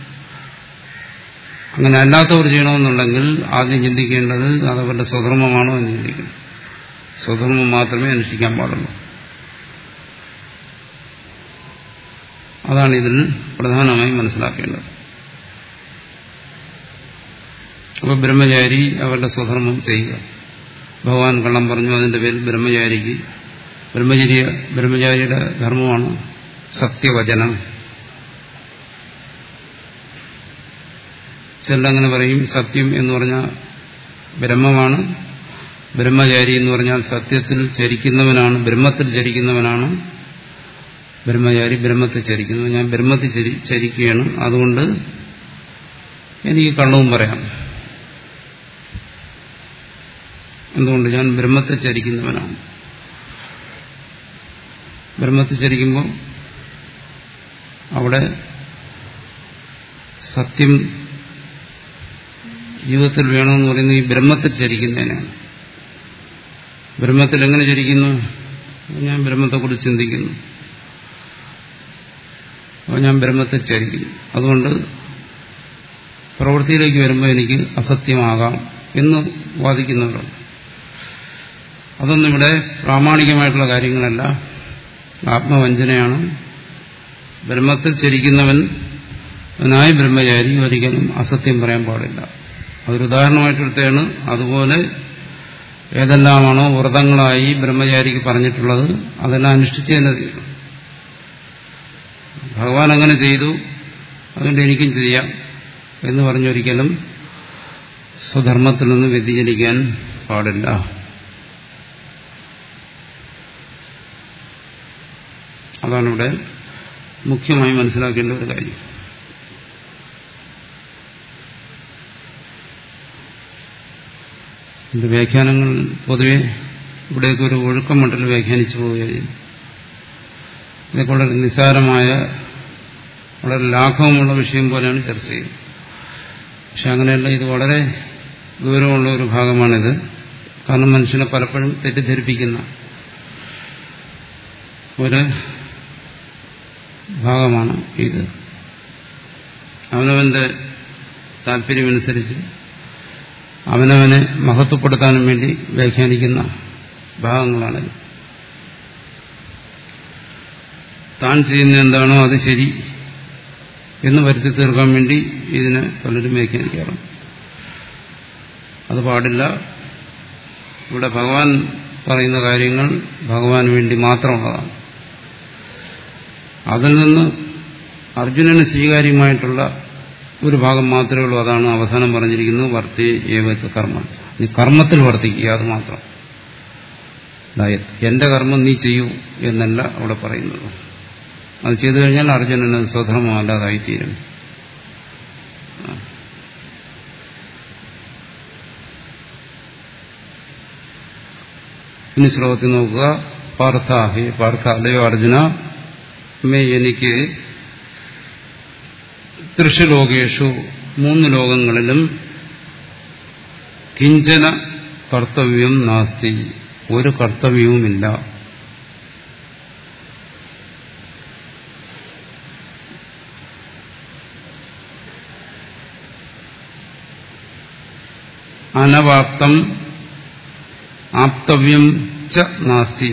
അങ്ങനെ അല്ലാത്തവർ ചെയ്യണമെന്നുണ്ടെങ്കിൽ ആദ്യം ചിന്തിക്കേണ്ടത് അതവരുടെ സ്വധർമ്മമാണോ എന്ന് ചിന്തിക്കണം സ്വധർമ്മം മാത്രമേ അനുഷ്ഠിക്കാൻ പാടുള്ളൂ അതാണ് ഇതിൽ പ്രധാനമായും മനസ്സിലാക്കേണ്ടത് അപ്പോൾ ബ്രഹ്മചാരി അവരുടെ സ്വധർമ്മം ചെയ്യുക ഭഗവാൻ കള്ളം പറഞ്ഞു അതിന്റെ പേരിൽ ബ്രഹ്മചാരിക്ക് ബ്രഹ്മചര്യ ബ്രഹ്മചാരിയുടെ ധർമ്മമാണ് സത്യവചനം ചിലങ്ങനെ പറയും സത്യം എന്ന് പറഞ്ഞാൽ ബ്രഹ്മമാണ് ബ്രഹ്മചാരി എന്ന് പറഞ്ഞാൽ സത്യത്തിൽ ചരിക്കുന്നവനാണ് ബ്രഹ്മത്തിൽ ചരിക്കുന്നവനാണ് ബ്രഹ്മചാരി ബ്രഹ്മത്തിൽ ചരിക്കുന്നു ഞാൻ ബ്രഹ്മത്തിൽ ചരിക്കുകയാണ് അതുകൊണ്ട് എനിക്ക് കള്ളവും പറയാം എന്തുകൊണ്ട് ഞാൻ ബ്രഹ്മത്തെ ചരിക്കുന്നവനാണ് ബ്രഹ്മത്തെ ചരിക്കുമ്പോൾ അവിടെ സത്യം ജീവിതത്തിൽ വേണമെന്ന് പറയുന്നത് ഈ ബ്രഹ്മത്തിൽ ചരിക്കുന്നതിനാണ് ബ്രഹ്മത്തിൽ എങ്ങനെ ചരിക്കുന്നു ഞാൻ ബ്രഹ്മത്തെക്കുറിച്ച് ചിന്തിക്കുന്നു അപ്പോൾ ഞാൻ ബ്രഹ്മത്തിൽ ചരിക്കുന്നു അതുകൊണ്ട് പ്രവൃത്തിയിലേക്ക് വരുമ്പോൾ എനിക്ക് അസത്യമാകാം എന്ന് വാദിക്കുന്നവരുണ്ട് അതൊന്നും ഇവിടെ പ്രാമാണികമായിട്ടുള്ള കാര്യങ്ങളല്ല ആത്മവഞ്ചനയാണ് ബ്രഹ്മത്തിൽ ചരിക്കുന്നവൻ അവനായി ബ്രഹ്മചാരി ഒരിക്കലും അസത്യം പറയാൻ പാടില്ല അതൊരു ഉദാഹരണമായിട്ടെടുത്താണ് അതുപോലെ ഏതെല്ലാമാണോ വ്രതങ്ങളായി ബ്രഹ്മചാരിക്ക് പറഞ്ഞിട്ടുള്ളത് അതെല്ലാം അനുഷ്ഠിച്ച് തന്നെ തീരും ഭഗവാൻ അങ്ങനെ ചെയ്തു അതുകൊണ്ട് എനിക്കും ചെയ്യാം എന്ന് പറഞ്ഞൊരിക്കലും സ്വധർമ്മത്തിൽ നിന്ന് വ്യതിചലിക്കാൻ പാടില്ല അതാണ് ഇവിടെ മുഖ്യമായി മനസ്സിലാക്കേണ്ട ഒരു കാര്യം ഇത് വ്യാഖ്യാനങ്ങൾ പൊതുവെ ഇവിടേക്ക് ഒരു ഒഴുക്കം മട്ടിൽ വ്യാഖ്യാനിച്ചു പോവുകയും ഇതൊക്കെ വളരെ നിസ്സാരമായ വളരെ ലാഘവമുള്ള വിഷയം പോലെയാണ് ചർച്ച ചെയ്യുന്നത് പക്ഷെ അങ്ങനെയല്ല ഇത് വളരെ ഗൗരവമുള്ള ഒരു ഭാഗമാണിത് കാരണം മനുഷ്യനെ പലപ്പോഴും തെറ്റിദ്ധരിപ്പിക്കുന്ന ഒരു ഭാഗമാണ് ഇത് അവനവന്റെ താല്പര്യമനുസരിച്ച് അവനവനെ മഹത്വപ്പെടുത്താനും വേണ്ടി വ്യാഖ്യാനിക്കുന്ന ഭാഗങ്ങളാണിത് താൻ ചെയ്യുന്ന എന്താണോ അത് ശരി എന്ന് വരുത്തി തീർക്കാൻ വേണ്ടി ഇതിനെ പലരും വ്യാഖ്യാനിക്കാറുണ്ട് അത് പാടില്ല ഇവിടെ ഭഗവാൻ പറയുന്ന കാര്യങ്ങൾ ഭഗവാന് വേണ്ടി മാത്രമുള്ളതാണ് അതിൽ നിന്ന് അർജുനന് സ്വീകാര്യമായിട്ടുള്ള ഒരു ഭാഗം മാത്രമേ ഉള്ളൂ അതാണ് അവസാനം പറഞ്ഞിരിക്കുന്നത് വർത്തി ഏവച്ച കർമ്മം നീ കർമ്മത്തിൽ വർത്തിക്കുക അത് മാത്രം അതായത് എന്റെ കർമ്മം നീ ചെയ്യൂ എന്നല്ല അവിടെ പറയുന്നത് അത് ചെയ്തു കഴിഞ്ഞാൽ അർജുനന് സ്വധർമ്മമല്ലാതായിത്തീരും ഇനി ശ്ലോകത്തിൽ നോക്കുക പാർത്ഥ ഹേ പാർത്ഥ അല്ലയോ അർജുന മേ എനിക്ക് തൃശുലോകേഷു മൂന്ന് ലോകങ്ങളിലും കിഞ്ചന കർത്തവ്യം നാസ്തി ഒരു കർത്തവ്യവുമില്ല അനവാപ്തം ആപ്തവ്യം ച നാസ്തി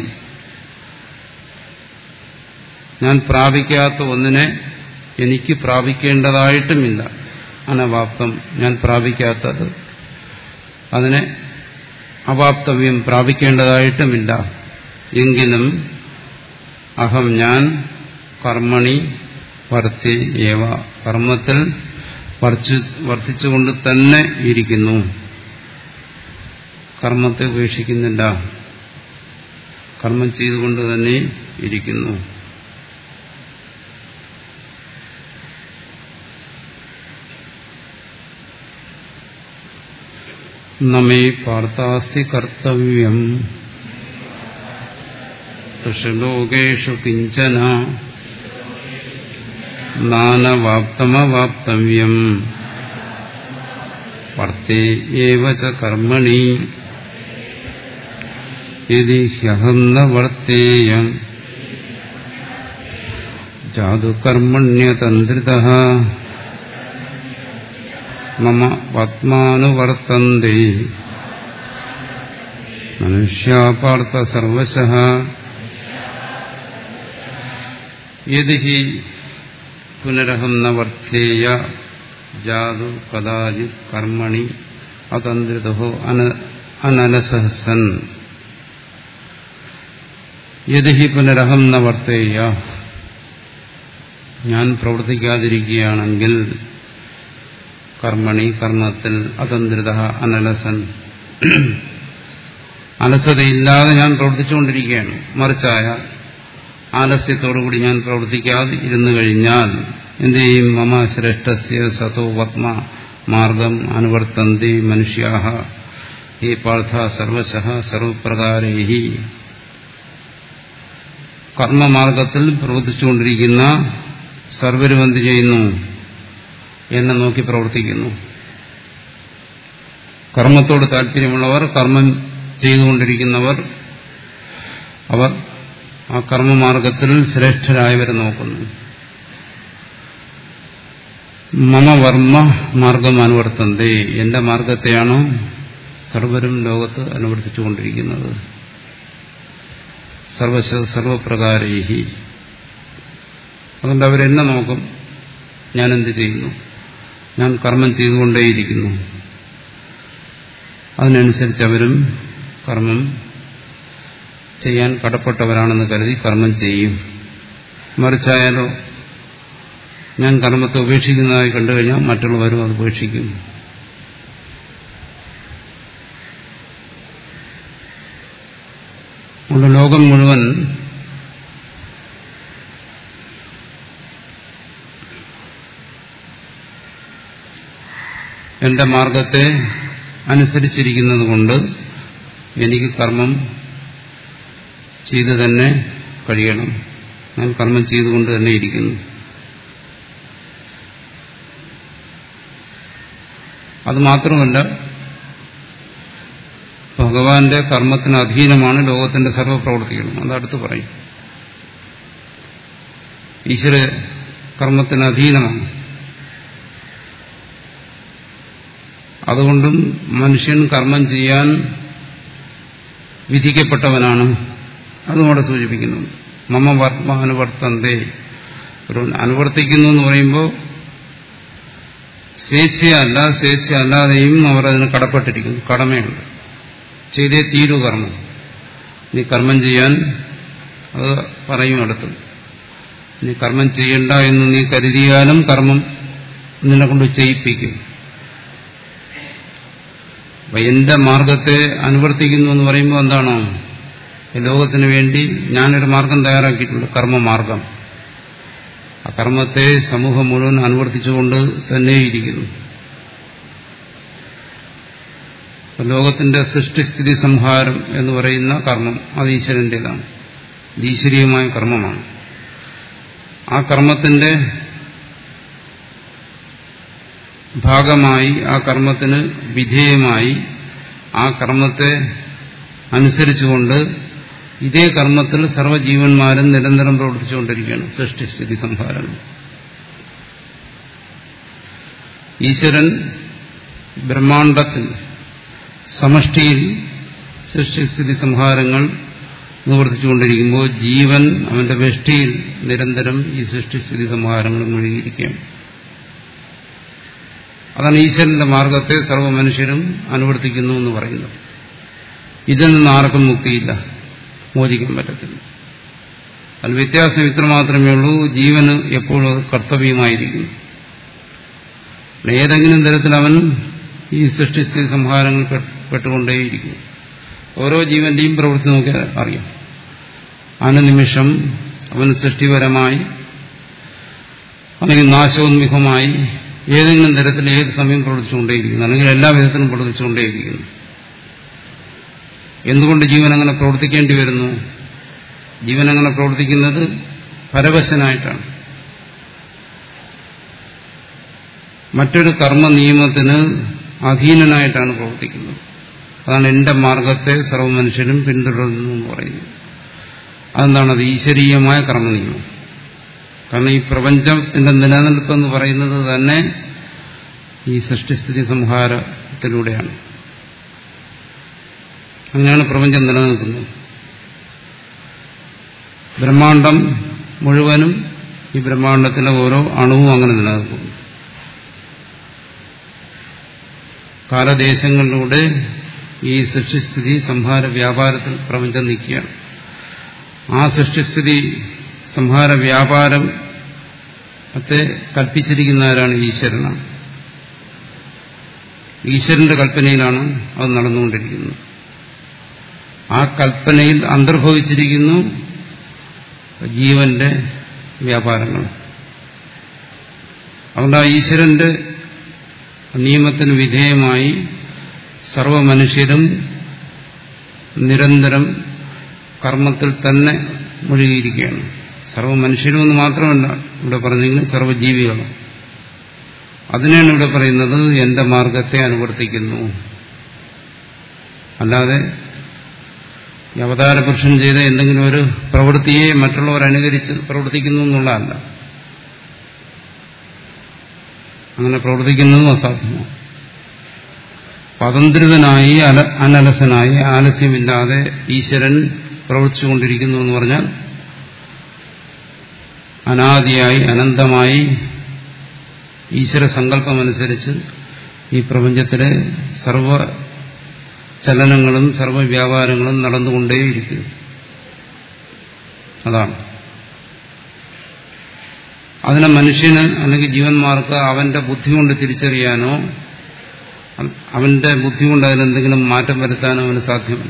ഞാൻ പ്രാപിക്കാത്ത ഒന്നിനെ എനിക്ക് പ്രാപിക്കേണ്ടതായിട്ടുമില്ല അനവാപ്തം ഞാൻ പ്രാപിക്കാത്തത് അതിനെ അവാപ്തവ്യം പ്രാപിക്കേണ്ടതായിട്ടുമില്ല എങ്കിലും അഹം ഞാൻ കർമ്മണി വർത്തി ഏവ കർമ്മത്തിൽ വർത്തിച്ചുകൊണ്ട് തന്നെ ഇരിക്കുന്നു കർമ്മത്തെ ഉപേക്ഷിക്കുന്നില്ല കർമ്മം ചെയ്തുകൊണ്ട് തന്നെ ഇരിക്കുന്നു നമേ പാർത്ഥാസ്തി കർത്തവ്യം തൃഷലോകേഷു കിഞ്ചന നാനവാപ്തമവാപ്തവ്യം വർത്തേ ഏവ ച കർമ്മണി യദി ഹ്യഹം ന വർത്തേയം ജാതുകർമ്മണ്യതന്ത്രിത മമ പത്മാനുവർത്തന്തി മനുഷ്യാപാർത്ഥ സർവശ യദി ഹി പുനരഹം ന വർത്തേയ ജാതു കദാചിത് കർമ്മണി അതന്ത്രിതോ അനലസഹസൻ യദി ഹി പുനരഹം ന വർത്തേയ ഞാൻ പ്രവർത്തിക്കാതിരിക്കുകയാണെങ്കിൽ കർമ്മണി കർമ്മത്തിൽ അതന്ത്രിത അനലസൻ അലസതയില്ലാതെ ഞാൻ പ്രവർത്തിച്ചുകൊണ്ടിരിക്കുകയാണ് മറിച്ചായ ആലസ്യത്തോടുകൂടി ഞാൻ പ്രവർത്തിക്കാതെ ഇരുന്നു കഴിഞ്ഞാൽ എന്ത് ചെയ്യും മമ ശ്രേഷ്ഠസ്യ സതോ പത്മ മാർഗം അനുവർത്തന്തി മനുഷ്യാഹ ഈ പാർത്ഥ സർവശ സർവപ്രകാരേഹി കർമ്മമാർഗത്തിൽ പ്രവർത്തിച്ചുകൊണ്ടിരിക്കുന്ന സർവരും എന്ത് ചെയ്യുന്നു എന്നെ നോക്കി പ്രവർത്തിക്കുന്നു കർമ്മത്തോട് താല്പര്യമുള്ളവർ കർമ്മം ചെയ്തുകൊണ്ടിരിക്കുന്നവർ അവർ ആ കർമ്മമാർഗത്തിൽ ശ്രേഷ്ഠരായവരെ നോക്കുന്നു മമ വർമ്മ മാർഗം അനുവർത്തന്തേ എന്റെ മാർഗത്തെയാണ് സർവരും ലോകത്ത് അനുവർത്തിച്ചുകൊണ്ടിരിക്കുന്നത് സർവശ സർവപ്രകാരേഹി അതുകൊണ്ട് അവരെന്നെ നോക്കും ഞാൻ എന്ത് ചെയ്യുന്നു ഞാൻ കർമ്മം ചെയ്തുകൊണ്ടേയിരിക്കുന്നു അതിനനുസരിച്ച് അവരും കർമ്മം ചെയ്യാൻ കടപ്പെട്ടവരാണെന്ന് കരുതി കർമ്മം ചെയ്യും മറിച്ചായാലോ ഞാൻ കർമ്മത്തെ ഉപേക്ഷിക്കുന്നതായി കണ്ടു കഴിഞ്ഞാൽ മറ്റുള്ളവരും അത് ഉപേക്ഷിക്കും അതുകൊണ്ട് ലോകം മുഴുവൻ എന്റെ മാർഗത്തെ അനുസരിച്ചിരിക്കുന്നത് കൊണ്ട് എനിക്ക് കർമ്മം ചെയ്തു തന്നെ കഴിയണം ഞാൻ കർമ്മം ചെയ്തുകൊണ്ട് തന്നെ ഇരിക്കുന്നു അത് മാത്രമല്ല ഭഗവാന്റെ കർമ്മത്തിന് അധീനമാണ് ലോകത്തിന്റെ സർവ്വപ്രവൃത്തികളും അതടുത്ത് പറയും ഈശ്വര കർമ്മത്തിന് അധീനമാണ് അതുകൊണ്ടും മനുഷ്യൻ കർമ്മം ചെയ്യാൻ വിധിക്കപ്പെട്ടവനാണ് അതും അവിടെ സൂചിപ്പിക്കുന്നു മമ വർമ്മ അനുവർത്തന്തേ ഒരു അനുവർത്തിക്കുന്നു എന്ന് പറയുമ്പോൾ സ്വേച്ഛയല്ല സ്വേച്ഛ അല്ലാതെയും അവർ അതിന് കടപ്പെട്ടിരിക്കുന്നു കടമയുണ്ട് ചെയ്തേ തീരൂ കർമ്മം നീ കർമ്മം ചെയ്യാൻ അത് പറയും അടുത്ത് നീ കർമ്മം ചെയ്യണ്ട എന്ന് നീ കരുതിയാലും കർമ്മം നിന്നെ കൊണ്ട് ചെയ്യിപ്പിക്കും അപ്പൊ എന്റെ മാർഗത്തെ അനുവർത്തിക്കുന്നു എന്ന് പറയുമ്പോൾ എന്താണോ ലോകത്തിന് വേണ്ടി ഞാനൊരു മാർഗം തയ്യാറാക്കിയിട്ടുണ്ട് കർമ്മമാർഗം ആ കർമ്മത്തെ സമൂഹം മുഴുവൻ അനുവർത്തിച്ചുകൊണ്ട് തന്നെ ഇരിക്കുന്നു ലോകത്തിന്റെ സൃഷ്ടിസ്ഥിതി സംഹാരം എന്ന് പറയുന്ന കർമ്മം അത് ഈശ്വരന്റേതാണ് ഈശ്വരീയമായ കർമ്മമാണ് ആ കർമ്മത്തിന്റെ ഭാഗമായി ആ കർമ്മത്തിന് വിധേയമായി ആ കർമ്മത്തെ അനുസരിച്ചുകൊണ്ട് ഇതേ കർമ്മത്തിൽ സർവ്വജീവന്മാരും നിരന്തരം പ്രവർത്തിച്ചുകൊണ്ടിരിക്കുകയാണ് സൃഷ്ടിസ്ഥിതി സംഹാരങ്ങൾ ഈശ്വരൻ ബ്രഹ്മാണ്ടത്തിൽ സമഷ്ടിയിൽ സൃഷ്ടിസ്ഥിതി സംഹാരങ്ങൾ നിവർത്തിച്ചുകൊണ്ടിരിക്കുമ്പോൾ ജീവൻ അവന്റെ വെഷ്ടിയിൽ നിരന്തരം ഈ സൃഷ്ടിസ്ഥിതി സംഹാരങ്ങൾ മുഴുകിയിരിക്കുകയാണ് അതാണ് ഈശ്വരന്റെ മാർഗത്തെ സർവ്വ മനുഷ്യരും അനുവർത്തിക്കുന്നു എന്ന് പറയുന്നത് ഇതിൽ നിന്ന് ആർക്കും മുക്തിയില്ല മോചിക്കാൻ പറ്റത്തില്ല അതിൽ വ്യത്യാസം ഇത്ര മാത്രമേ ഉള്ളൂ ജീവന് എപ്പോഴും അത് കർത്തവ്യമായിരിക്കുന്നു ഏതെങ്കിലും തരത്തിൽ അവൻ ഈ സൃഷ്ടിസ്ഥിതി സംഹാരങ്ങൾ പെട്ടുകൊണ്ടേയിരിക്കും ഓരോ ജീവന്റെയും പ്രവൃത്തി നോക്കിയാൽ അറിയാം അനുനിമിഷം അവൻ സൃഷ്ടിപരമായി അല്ലെങ്കിൽ നാശോന്മുഖമായി ഏതെങ്കിലും തരത്തിൽ ഏത് സമയം പ്രവർത്തിച്ചുകൊണ്ടേയിരിക്കുന്നു അല്ലെങ്കിൽ എല്ലാ വിധത്തിലും പ്രവർത്തിച്ചുകൊണ്ടേയിരിക്കുന്നു എന്തുകൊണ്ട് ജീവൻ അങ്ങനെ പ്രവർത്തിക്കേണ്ടി വരുന്നു ജീവൻ അങ്ങനെ പ്രവർത്തിക്കുന്നത് പരവശനായിട്ടാണ് മറ്റൊരു കർമ്മ നിയമത്തിന് അധീനനായിട്ടാണ് പ്രവർത്തിക്കുന്നത് അതാണ് എന്റെ മാർഗത്തെ സർവ്വ മനുഷ്യരും പിന്തുടരുന്നു എന്ന് പറയുന്നത് അതെന്താണ് അത് ഈശ്വരീയമായ കർമ്മനിയമം കാരണം ഈ പ്രപഞ്ചത്തിന്റെ നിലനിൽപ്പെന്ന് പറയുന്നത് തന്നെ ഈ സൃഷ്ടിസ്ഥിതി സംഹാരത്തിലൂടെയാണ് അങ്ങനെയാണ് പ്രപഞ്ചം നിലനിൽക്കുന്നത് ബ്രഹ്മാണ്ടം മുഴുവനും ഈ ബ്രഹ്മാണ്ടത്തിലെ ഓരോ അണുവും അങ്ങനെ നിലനിൽക്കുന്നു കാലദേശങ്ങളിലൂടെ ഈ സൃഷ്ടിസ്ഥിതി സംഹാര വ്യാപാരത്തിൽ പ്രപഞ്ചം നിൽക്കുകയാണ് ആ സൃഷ്ടിസ്ഥിതി സംഹാര വ്യാപാരത്തെ കൽപ്പിച്ചിരിക്കുന്ന ആരാണ് ഈശ്വരനാണ് ഈശ്വരന്റെ കൽപ്പനയിലാണ് അത് നടന്നുകൊണ്ടിരിക്കുന്നത് ആ കൽപ്പനയിൽ അന്തർഭവിച്ചിരിക്കുന്നു ജീവന്റെ വ്യാപാരങ്ങൾ അതുകൊണ്ട് ആ ഈശ്വരന്റെ നിയമത്തിന് വിധേയമായി സർവ മനുഷ്യരും നിരന്തരം കർമ്മത്തിൽ തന്നെ മുഴുകിയിരിക്കുകയാണ് സർവ മനുഷ്യരും എന്ന് മാത്രമല്ല ഇവിടെ പറഞ്ഞെങ്കിൽ സർവ്വജീവികളും അതിനാണ് ഇവിടെ പറയുന്നത് എന്റെ മാർഗത്തെ അനുവർത്തിക്കുന്നു അല്ലാതെ ഈ അവതാര പുരുഷൻ ചെയ്ത എന്തെങ്കിലും ഒരു പ്രവൃത്തിയെ മറ്റുള്ളവർ അനുകരിച്ച് പ്രവർത്തിക്കുന്നു എന്നുള്ളതല്ല അങ്ങനെ പ്രവർത്തിക്കുന്നതും അസാധ്യമാണ് പതന്ത്രിതനായി അല അനലസനായി ആലസ്യമില്ലാതെ ഈശ്വരൻ പ്രവർത്തിച്ചുകൊണ്ടിരിക്കുന്നു എന്ന് പറഞ്ഞാൽ അനാദിയായി അനന്തമായി ഈശ്വര സങ്കല്പമനുസരിച്ച് ഈ പ്രപഞ്ചത്തിലെ സർവ ചലനങ്ങളും സർവ വ്യാപാരങ്ങളും നടന്നുകൊണ്ടേയിരിക്കുന്നു അതാണ് അതിനെ മനുഷ്യന് അല്ലെങ്കിൽ ജീവന്മാർക്ക് അവന്റെ ബുദ്ധി കൊണ്ട് തിരിച്ചറിയാനോ അവന്റെ ബുദ്ധി കൊണ്ട് അതിലെന്തെങ്കിലും മാറ്റം വരുത്താനോ അവന് സാധ്യമല്ല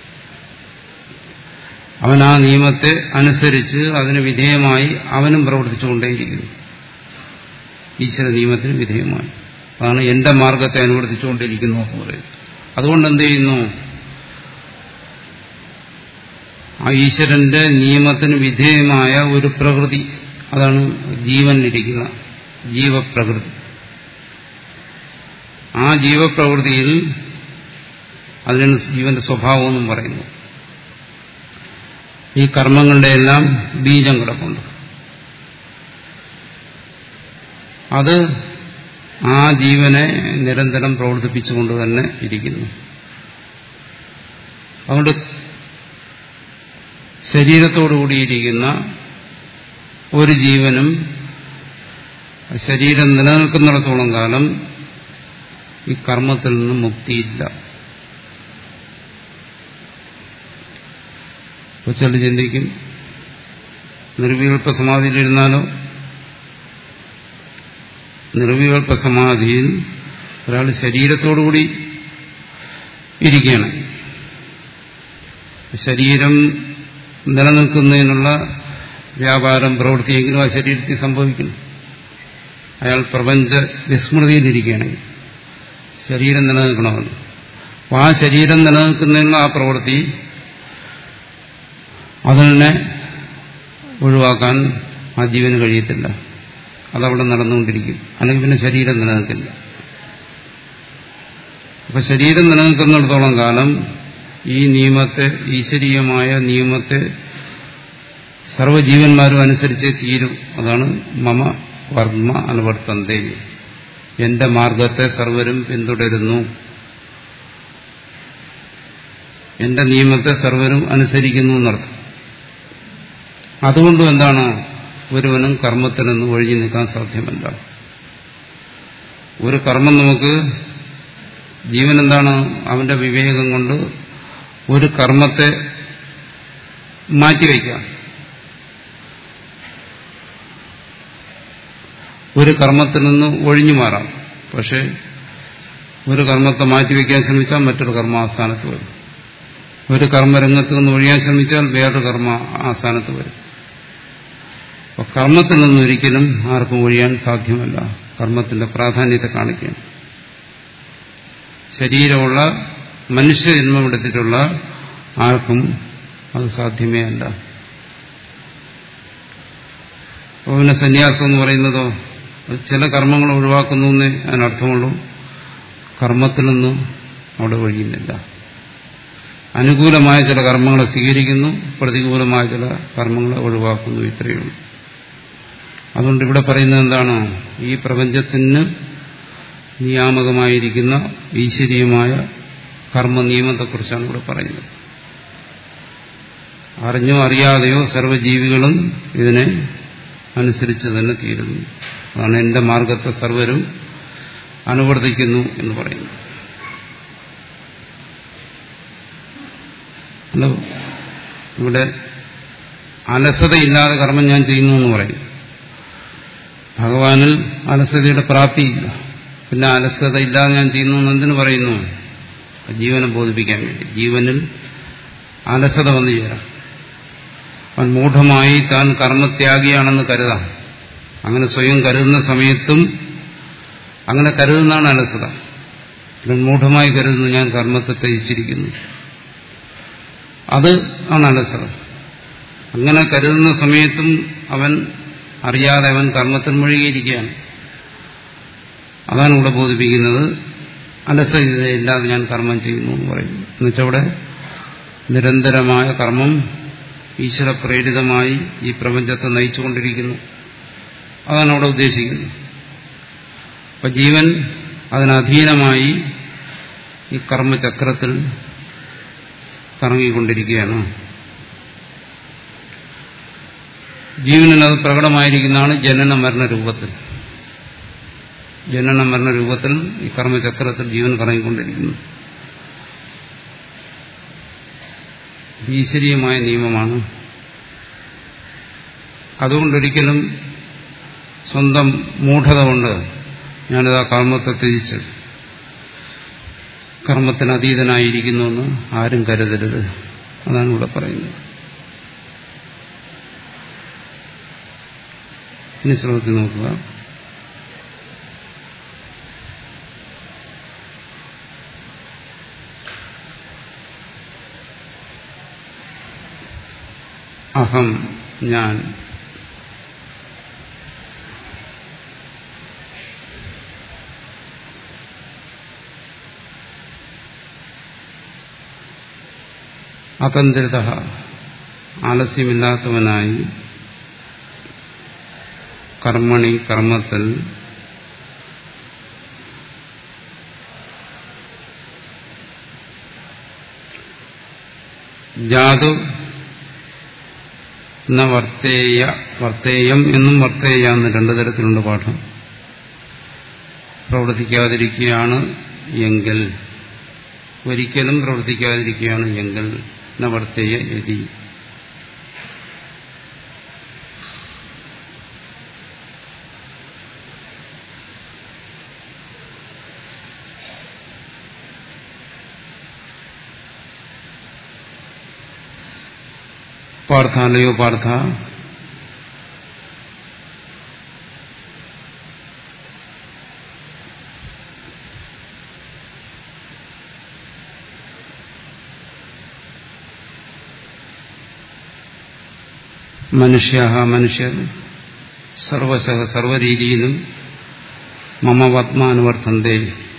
അവൻ ആ നിയമത്തെ അനുസരിച്ച് അതിന് വിധേയമായി അവനും പ്രവർത്തിച്ചുകൊണ്ടേയിരിക്കുന്നു ഈശ്വര നിയമത്തിന് വിധേയമായി അതാണ് എന്റെ മാർഗത്തെ അനുവർത്തിച്ചുകൊണ്ടിരിക്കുന്നു എന്ന് പറയുന്നത് അതുകൊണ്ട് എന്ത് ചെയ്യുന്നു ആ ഈശ്വരന്റെ നിയമത്തിന് വിധേയമായ ഒരു പ്രകൃതി അതാണ് ജീവനിലിരിക്കുന്ന ജീവപ്രകൃതി ആ ജീവപ്രവൃത്തിയിൽ അതിനാണ് ജീവന്റെ സ്വഭാവം എന്നും പറയുന്നു ഈ കർമ്മങ്ങളുടെ എല്ലാം ബീജം കിടപ്പുണ്ട് അത് ആ ജീവനെ നിരന്തരം പ്രവർത്തിപ്പിച്ചുകൊണ്ട് തന്നെ ഇരിക്കുന്നു അതുകൊണ്ട് ശരീരത്തോടുകൂടിയിരിക്കുന്ന ഒരു ജീവനും ശരീരം നിലനിൽക്കുന്നിടത്തോളം കാലം ഈ കർമ്മത്തിൽ നിന്നും മുക്തിയില്ല ചില ചിന്തിക്കും നിർവികൽപ്പ സമാധിയിലിരുന്നാലോ നിർവികൽപ്പ സമാധിയിൽ ഒരാൾ ശരീരത്തോടുകൂടി ഇരിക്കുകയാണ് ശരീരം നിലനിൽക്കുന്നതിനുള്ള വ്യാപാരം പ്രവൃത്തിയെങ്കിലും ആ ശരീരത്തിൽ സംഭവിക്കുന്നു അയാൾ പ്രപഞ്ച വിസ്മൃതിയിലിരിക്കുകയാണെങ്കിൽ ശരീരം നിലനിൽക്കണമെന്ന് അപ്പോൾ ആ ശരീരം നിലനിൽക്കുന്നതിനുള്ള ആ പ്രവൃത്തി അതിനെ ഒഴിവാക്കാൻ ആ ജീവന് കഴിയത്തില്ല അതവിടെ നടന്നുകൊണ്ടിരിക്കും അല്ലെങ്കിൽ പിന്നെ ശരീരം നിലനിൽക്കില്ല അപ്പൊ ശരീരം നിലനിൽക്കുന്നിടത്തോളം കാലം ഈ നിയമത്തെ ഈശ്വരീയമായ നിയമത്തെ സർവ്വജീവന്മാരും അനുസരിച്ചേ തീരും അതാണ് മമ വർമ്മ അനുവർത്തന്തേ എന്റെ മാർഗത്തെ സർവരും പിന്തുടരുന്നു എന്റെ നിയമത്തെ സർവരും അനുസരിക്കുന്നു എന്നർത്ഥം അതുകൊണ്ടും എന്താണ് ഒരുവനും കർമ്മത്തിൽ നിന്ന് ഒഴിഞ്ഞു നിൽക്കാൻ സാധ്യമല്ല ഒരു കർമ്മം നമുക്ക് ജീവൻ എന്താണ് അവന്റെ വിവേകം കൊണ്ട് ഒരു കർമ്മത്തെ മാറ്റിവെക്കാം ഒരു കർമ്മത്തിൽ നിന്ന് ഒഴിഞ്ഞു മാറാം പക്ഷെ ഒരു കർമ്മത്തെ മാറ്റിവെക്കാൻ ശ്രമിച്ചാൽ മറ്റൊരു കർമ്മ ആസ്ഥാനത്ത് വരും ഒരു കർമ്മരംഗത്ത് നിന്ന് ഒഴിയാൻ ശ്രമിച്ചാൽ വേറൊരു കർമ്മ ആസ്ഥാനത്ത് വരും അപ്പൊ കർമ്മത്തിൽ നിന്നൊരിക്കലും ആർക്കും ഒഴിയാൻ സാധ്യമല്ല കർമ്മത്തിന്റെ പ്രാധാന്യത്തെ കാണിക്കുകയാണ് ശരീരമുള്ള മനുഷ്യ ജന്മമെടുത്തിട്ടുള്ള ആർക്കും അത് സാധ്യമേ അല്ല അപ്പോൾ പിന്നെ സന്യാസം എന്ന് പറയുന്നതോ ചില കർമ്മങ്ങൾ ഒഴിവാക്കുന്നു എന്നേ അതിനർത്ഥമുള്ളൂ കർമ്മത്തിൽ നിന്നും അവിടെ ഒഴിയുന്നില്ല അനുകൂലമായ ചില കർമ്മങ്ങളെ സ്വീകരിക്കുന്നു പ്രതികൂലമായ ചില കർമ്മങ്ങളെ ഒഴിവാക്കുന്നു ഇത്രയേ ഉള്ളൂ അതുകൊണ്ട് ഇവിടെ പറയുന്നത് എന്താണ് ഈ പ്രപഞ്ചത്തിന് നിയാമകമായിരിക്കുന്ന ഈശ്വരീയമായ കർമ്മ നിയമത്തെക്കുറിച്ചാണ് ഇവിടെ പറയുന്നത് അറിഞ്ഞോ അറിയാതെയോ സർവ്വജീവികളും ഇതിനെ അനുസരിച്ച് തന്നെ തീരുന്നു അതാണ് എന്റെ മാർഗത്തെ സർവരും അനുവർത്തിക്കുന്നു എന്ന് പറയുന്നു ഹലോ ഇവിടെ അലസതയില്ലാതെ കർമ്മം ഞാൻ ചെയ്യുന്നു എന്ന് പറയും ഭഗവാനിൽ അലസതയുടെ പ്രാപ്തിയില്ല പിന്നെ അലസത ഇല്ലാതെ ഞാൻ ചെയ്യുന്നു എന്ന് എന്തിനു പറയുന്നു ജീവനെ ബോധിപ്പിക്കാൻ വേണ്ടി ജീവനിൽ അലസത വന്നു ചേരാം അവൻ മൂഢമായി താൻ കർമ്മത്യാഗിയാണെന്ന് കരുതാം അങ്ങനെ സ്വയം കരുതുന്ന സമയത്തും അങ്ങനെ കരുതുന്നതാണ് അലസത ഇവൻ മൂഢമായി കരുതുന്നു ഞാൻ കർമ്മത്തെ ത്യജിച്ചിരിക്കുന്നു അത് ആണ് അലസത അങ്ങനെ കരുതുന്ന സമയത്തും അവൻ അറിയാതെ അവൻ കർമ്മത്തിൽ മുഴുകിയിരിക്കുകയാണ് അതാണ് ഇവിടെ ബോധിപ്പിക്കുന്നത് അലസതയില്ലാതെ ഞാൻ കർമ്മം ചെയ്യുന്നു എന്ന് പറയുന്നു എന്നുവെച്ചാൽ അവിടെ നിരന്തരമായ കർമ്മം ഈശ്വര പ്രേരിതമായി ഈ പ്രപഞ്ചത്തെ നയിച്ചുകൊണ്ടിരിക്കുന്നു അതാണ് അവിടെ ഉദ്ദേശിക്കുന്നത് അപ്പൊ ജീവൻ അതിനധീനമായി ഈ കർമ്മചക്രത്തിൽ കറങ്ങിക്കൊണ്ടിരിക്കുകയാണ് ജീവനിൽ അത് പ്രകടമായിരിക്കുന്നതാണ് ജനന മരണ രൂപത്തിൽ ജനന മരണ രൂപത്തിൽ ഈ കർമ്മചക്രത്തിൽ ജീവൻ കറങ്ങിക്കൊണ്ടിരിക്കുന്നു ഈശ്വരീയമായ നിയമമാണ് അതുകൊണ്ടൊരിക്കലും സ്വന്തം മൂഢത കൊണ്ട് ഞാനിതാ കർമ്മത്തെ ത്യജിച്ച് കർമ്മത്തിന് അതീതനായിരിക്കുന്നുവെന്ന് ആരും കരുതരുത് അതാണ് ഇവിടെ പറയുന്നത് ഇനി ശ്ലോകത്തിൽ നോക്കുക അഹം ഞാൻ അതന്ത്രിത ആലസ്യമില്ലാത്തവനായി കർമ്മണി കർമ്മത്തിൽ ജാതു എന്ന വർത്തേയ വർത്തേയം എന്നും വർത്തേയ എന്ന് രണ്ടു തരത്തിലുണ്ട് പാഠം പ്രവർത്തിക്കാതിരിക്കുകയാണ് എങ്കിൽ ഒരിക്കലും പ്രവർത്തിക്കാതിരിക്കുകയാണ് എങ്കിൽ ന വർത്തേയ യതി പാർത്ഥാലയോ പാർത്ഥ മനുഷ്യ മനുഷ്യർ സർവശ സർവരീതിയിലും മമ പത്മാനുവർത്തന്തേ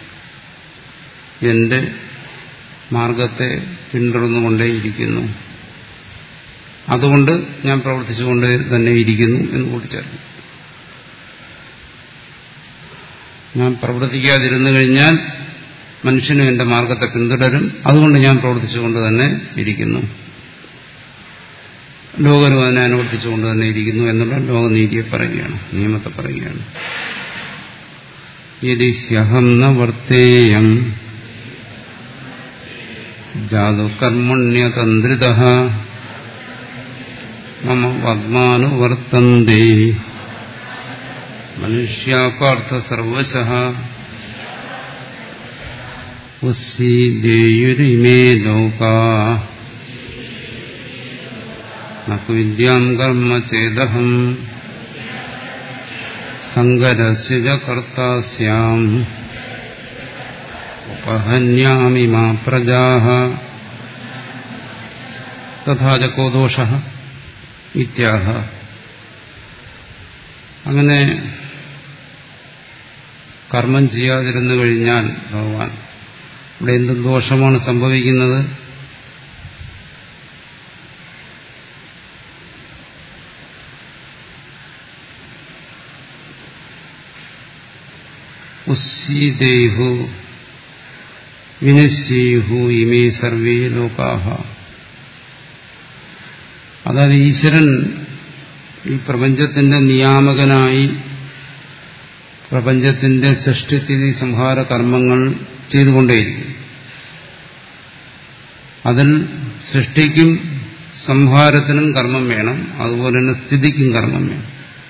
എന്റെ മാർഗത്തെ പിന്തുടർന്നുകൊണ്ടേയിരിക്കുന്നു അതുകൊണ്ട് ഞാൻ പ്രവർത്തിച്ചുകൊണ്ട് തന്നെ ഇരിക്കുന്നു എന്ന് കൂട്ടിച്ചേർക്കും ഞാൻ പ്രവർത്തിക്കാതിരുന്നു കഴിഞ്ഞാൽ മനുഷ്യനും എന്റെ മാർഗത്തെ പിന്തുടരും അതുകൊണ്ട് ഞാൻ പ്രവർത്തിച്ചുകൊണ്ട് തന്നെ ഇരിക്കുന്നു ലോകനും അതിനെ അനുവർത്തിച്ചുകൊണ്ട് തന്നെ ഇരിക്കുന്നു എന്നുള്ള ലോകനീതിയെ പറയുകയാണ് നിയമത്തെ പറയുകയാണ് യതി ഹ്യഹം ന വർത്തേയം ജാതു കർമ്മണ്യതന്ത്രിത മമ പത്മാനുവർത്തന്തേ മനുഷ്യാപാർത്ഥ സർവശ ഉസ്സീദേയുരിമേ ലോകാ നു വിദ്യാം കർമ്മ ചേദഹം സങ്കരസ്യ ച കർത്താസ്യാം ഉപഹന്യാമി മാ പ്രജാഃ തഥാ ച കോ ദോഷഃ ഇത്യാഹ അങ്ങനെ കർമ്മം ചെയ്യാതിരുന്നു കഴിഞ്ഞാൽ ഭഗവാൻ ഇവിടെ എന്ത് ദോഷമാണ് സംഭവിക്കുന്നത് ഉസ്സീദേഹു വിനശ്യേഹു ഇമേ സർവേ ലോകാഹ അതായത് ഈശ്വരൻ ഈ പ്രപഞ്ചത്തിന്റെ നിയാമകനായി പ്രപഞ്ചത്തിന്റെ സൃഷ്ടിസ്ഥിതി സംഹാര കർമ്മങ്ങൾ ചെയ്തുകൊണ്ടേയിരിക്കും അതിൽ സൃഷ്ടിക്കും സംഹാരത്തിനും കർമ്മം വേണം അതുപോലെ തന്നെ സ്ഥിതിക്കും കർമ്മം വേണം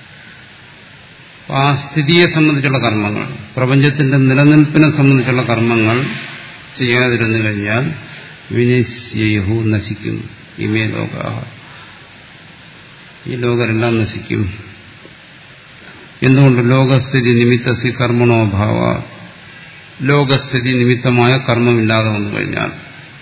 ആ സ്ഥിതിയെ സംബന്ധിച്ചുള്ള കർമ്മങ്ങൾ പ്രപഞ്ചത്തിന്റെ നിലനിൽപ്പിനെ സംബന്ധിച്ചുള്ള കർമ്മങ്ങൾ ചെയ്യാതിരുന്നു കഴിഞ്ഞാൽ വിനശ്യഹു നശിക്കും ഇമേ ലോക ഈ ലോകരെല്ലാം നശിക്കും എന്തുകൊണ്ട് ലോകസ്ഥിതി നിമിത്തസി കർമ്മണോഭാവ ലോകസ്ഥിതി നിമിത്തമായ കർമ്മമില്ലാതെ വന്നു കഴിഞ്ഞാൽ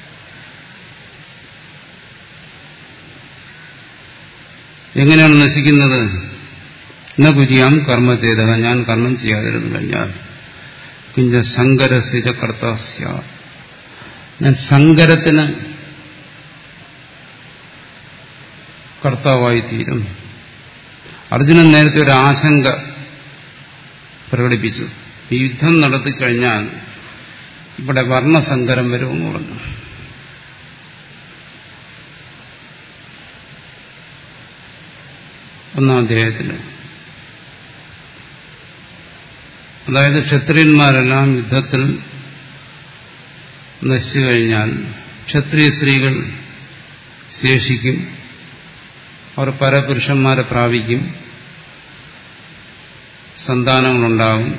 എങ്ങനെയാണ് നശിക്കുന്നത് ന കുര്യാം കർമ്മ ചെയ്ത ഞാൻ കർമ്മം ചെയ്യാതിരുന്നു കഴിഞ്ഞാൽ കിഞ്ച സങ്കരസ്ഥിത കർത്താസ്യ ഞാൻ സങ്കരത്തിന് കർത്താവായി തീരും അർജുനൻ നേരത്തെ ഒരു ആശങ്ക പ്രകടിപ്പിച്ചു ഈ യുദ്ധം നടത്തിക്കഴിഞ്ഞാൽ ഇവിടെ വർണ്ണസങ്കരം വരുമെന്ന് പറഞ്ഞു ഒന്നാം അധ്യായത്തിൽ അതായത് ക്ഷത്രിയന്മാരെല്ലാം യുദ്ധത്തിൽ നശിച്ചു കഴിഞ്ഞാൽ ക്ഷത്രിയ സ്ത്രീകൾ ശേഷിക്കും അവർ പരപുരുഷന്മാരെ പ്രാപിക്കും സന്താനങ്ങളുണ്ടാകും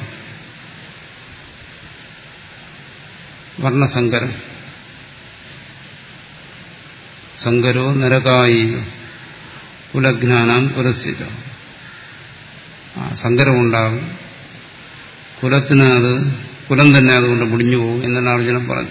വർണ്ണസങ്കരം സങ്കരോ നരകായി കുലജ്ഞാനം പുരസ്യത സങ്കരമുണ്ടാകും കുലത്തിന് അത് കുലം തന്നെ അതുകൊണ്ട് മുടിഞ്ഞു പോകും എന്നാണ് അർജുനൻ പറഞ്ഞു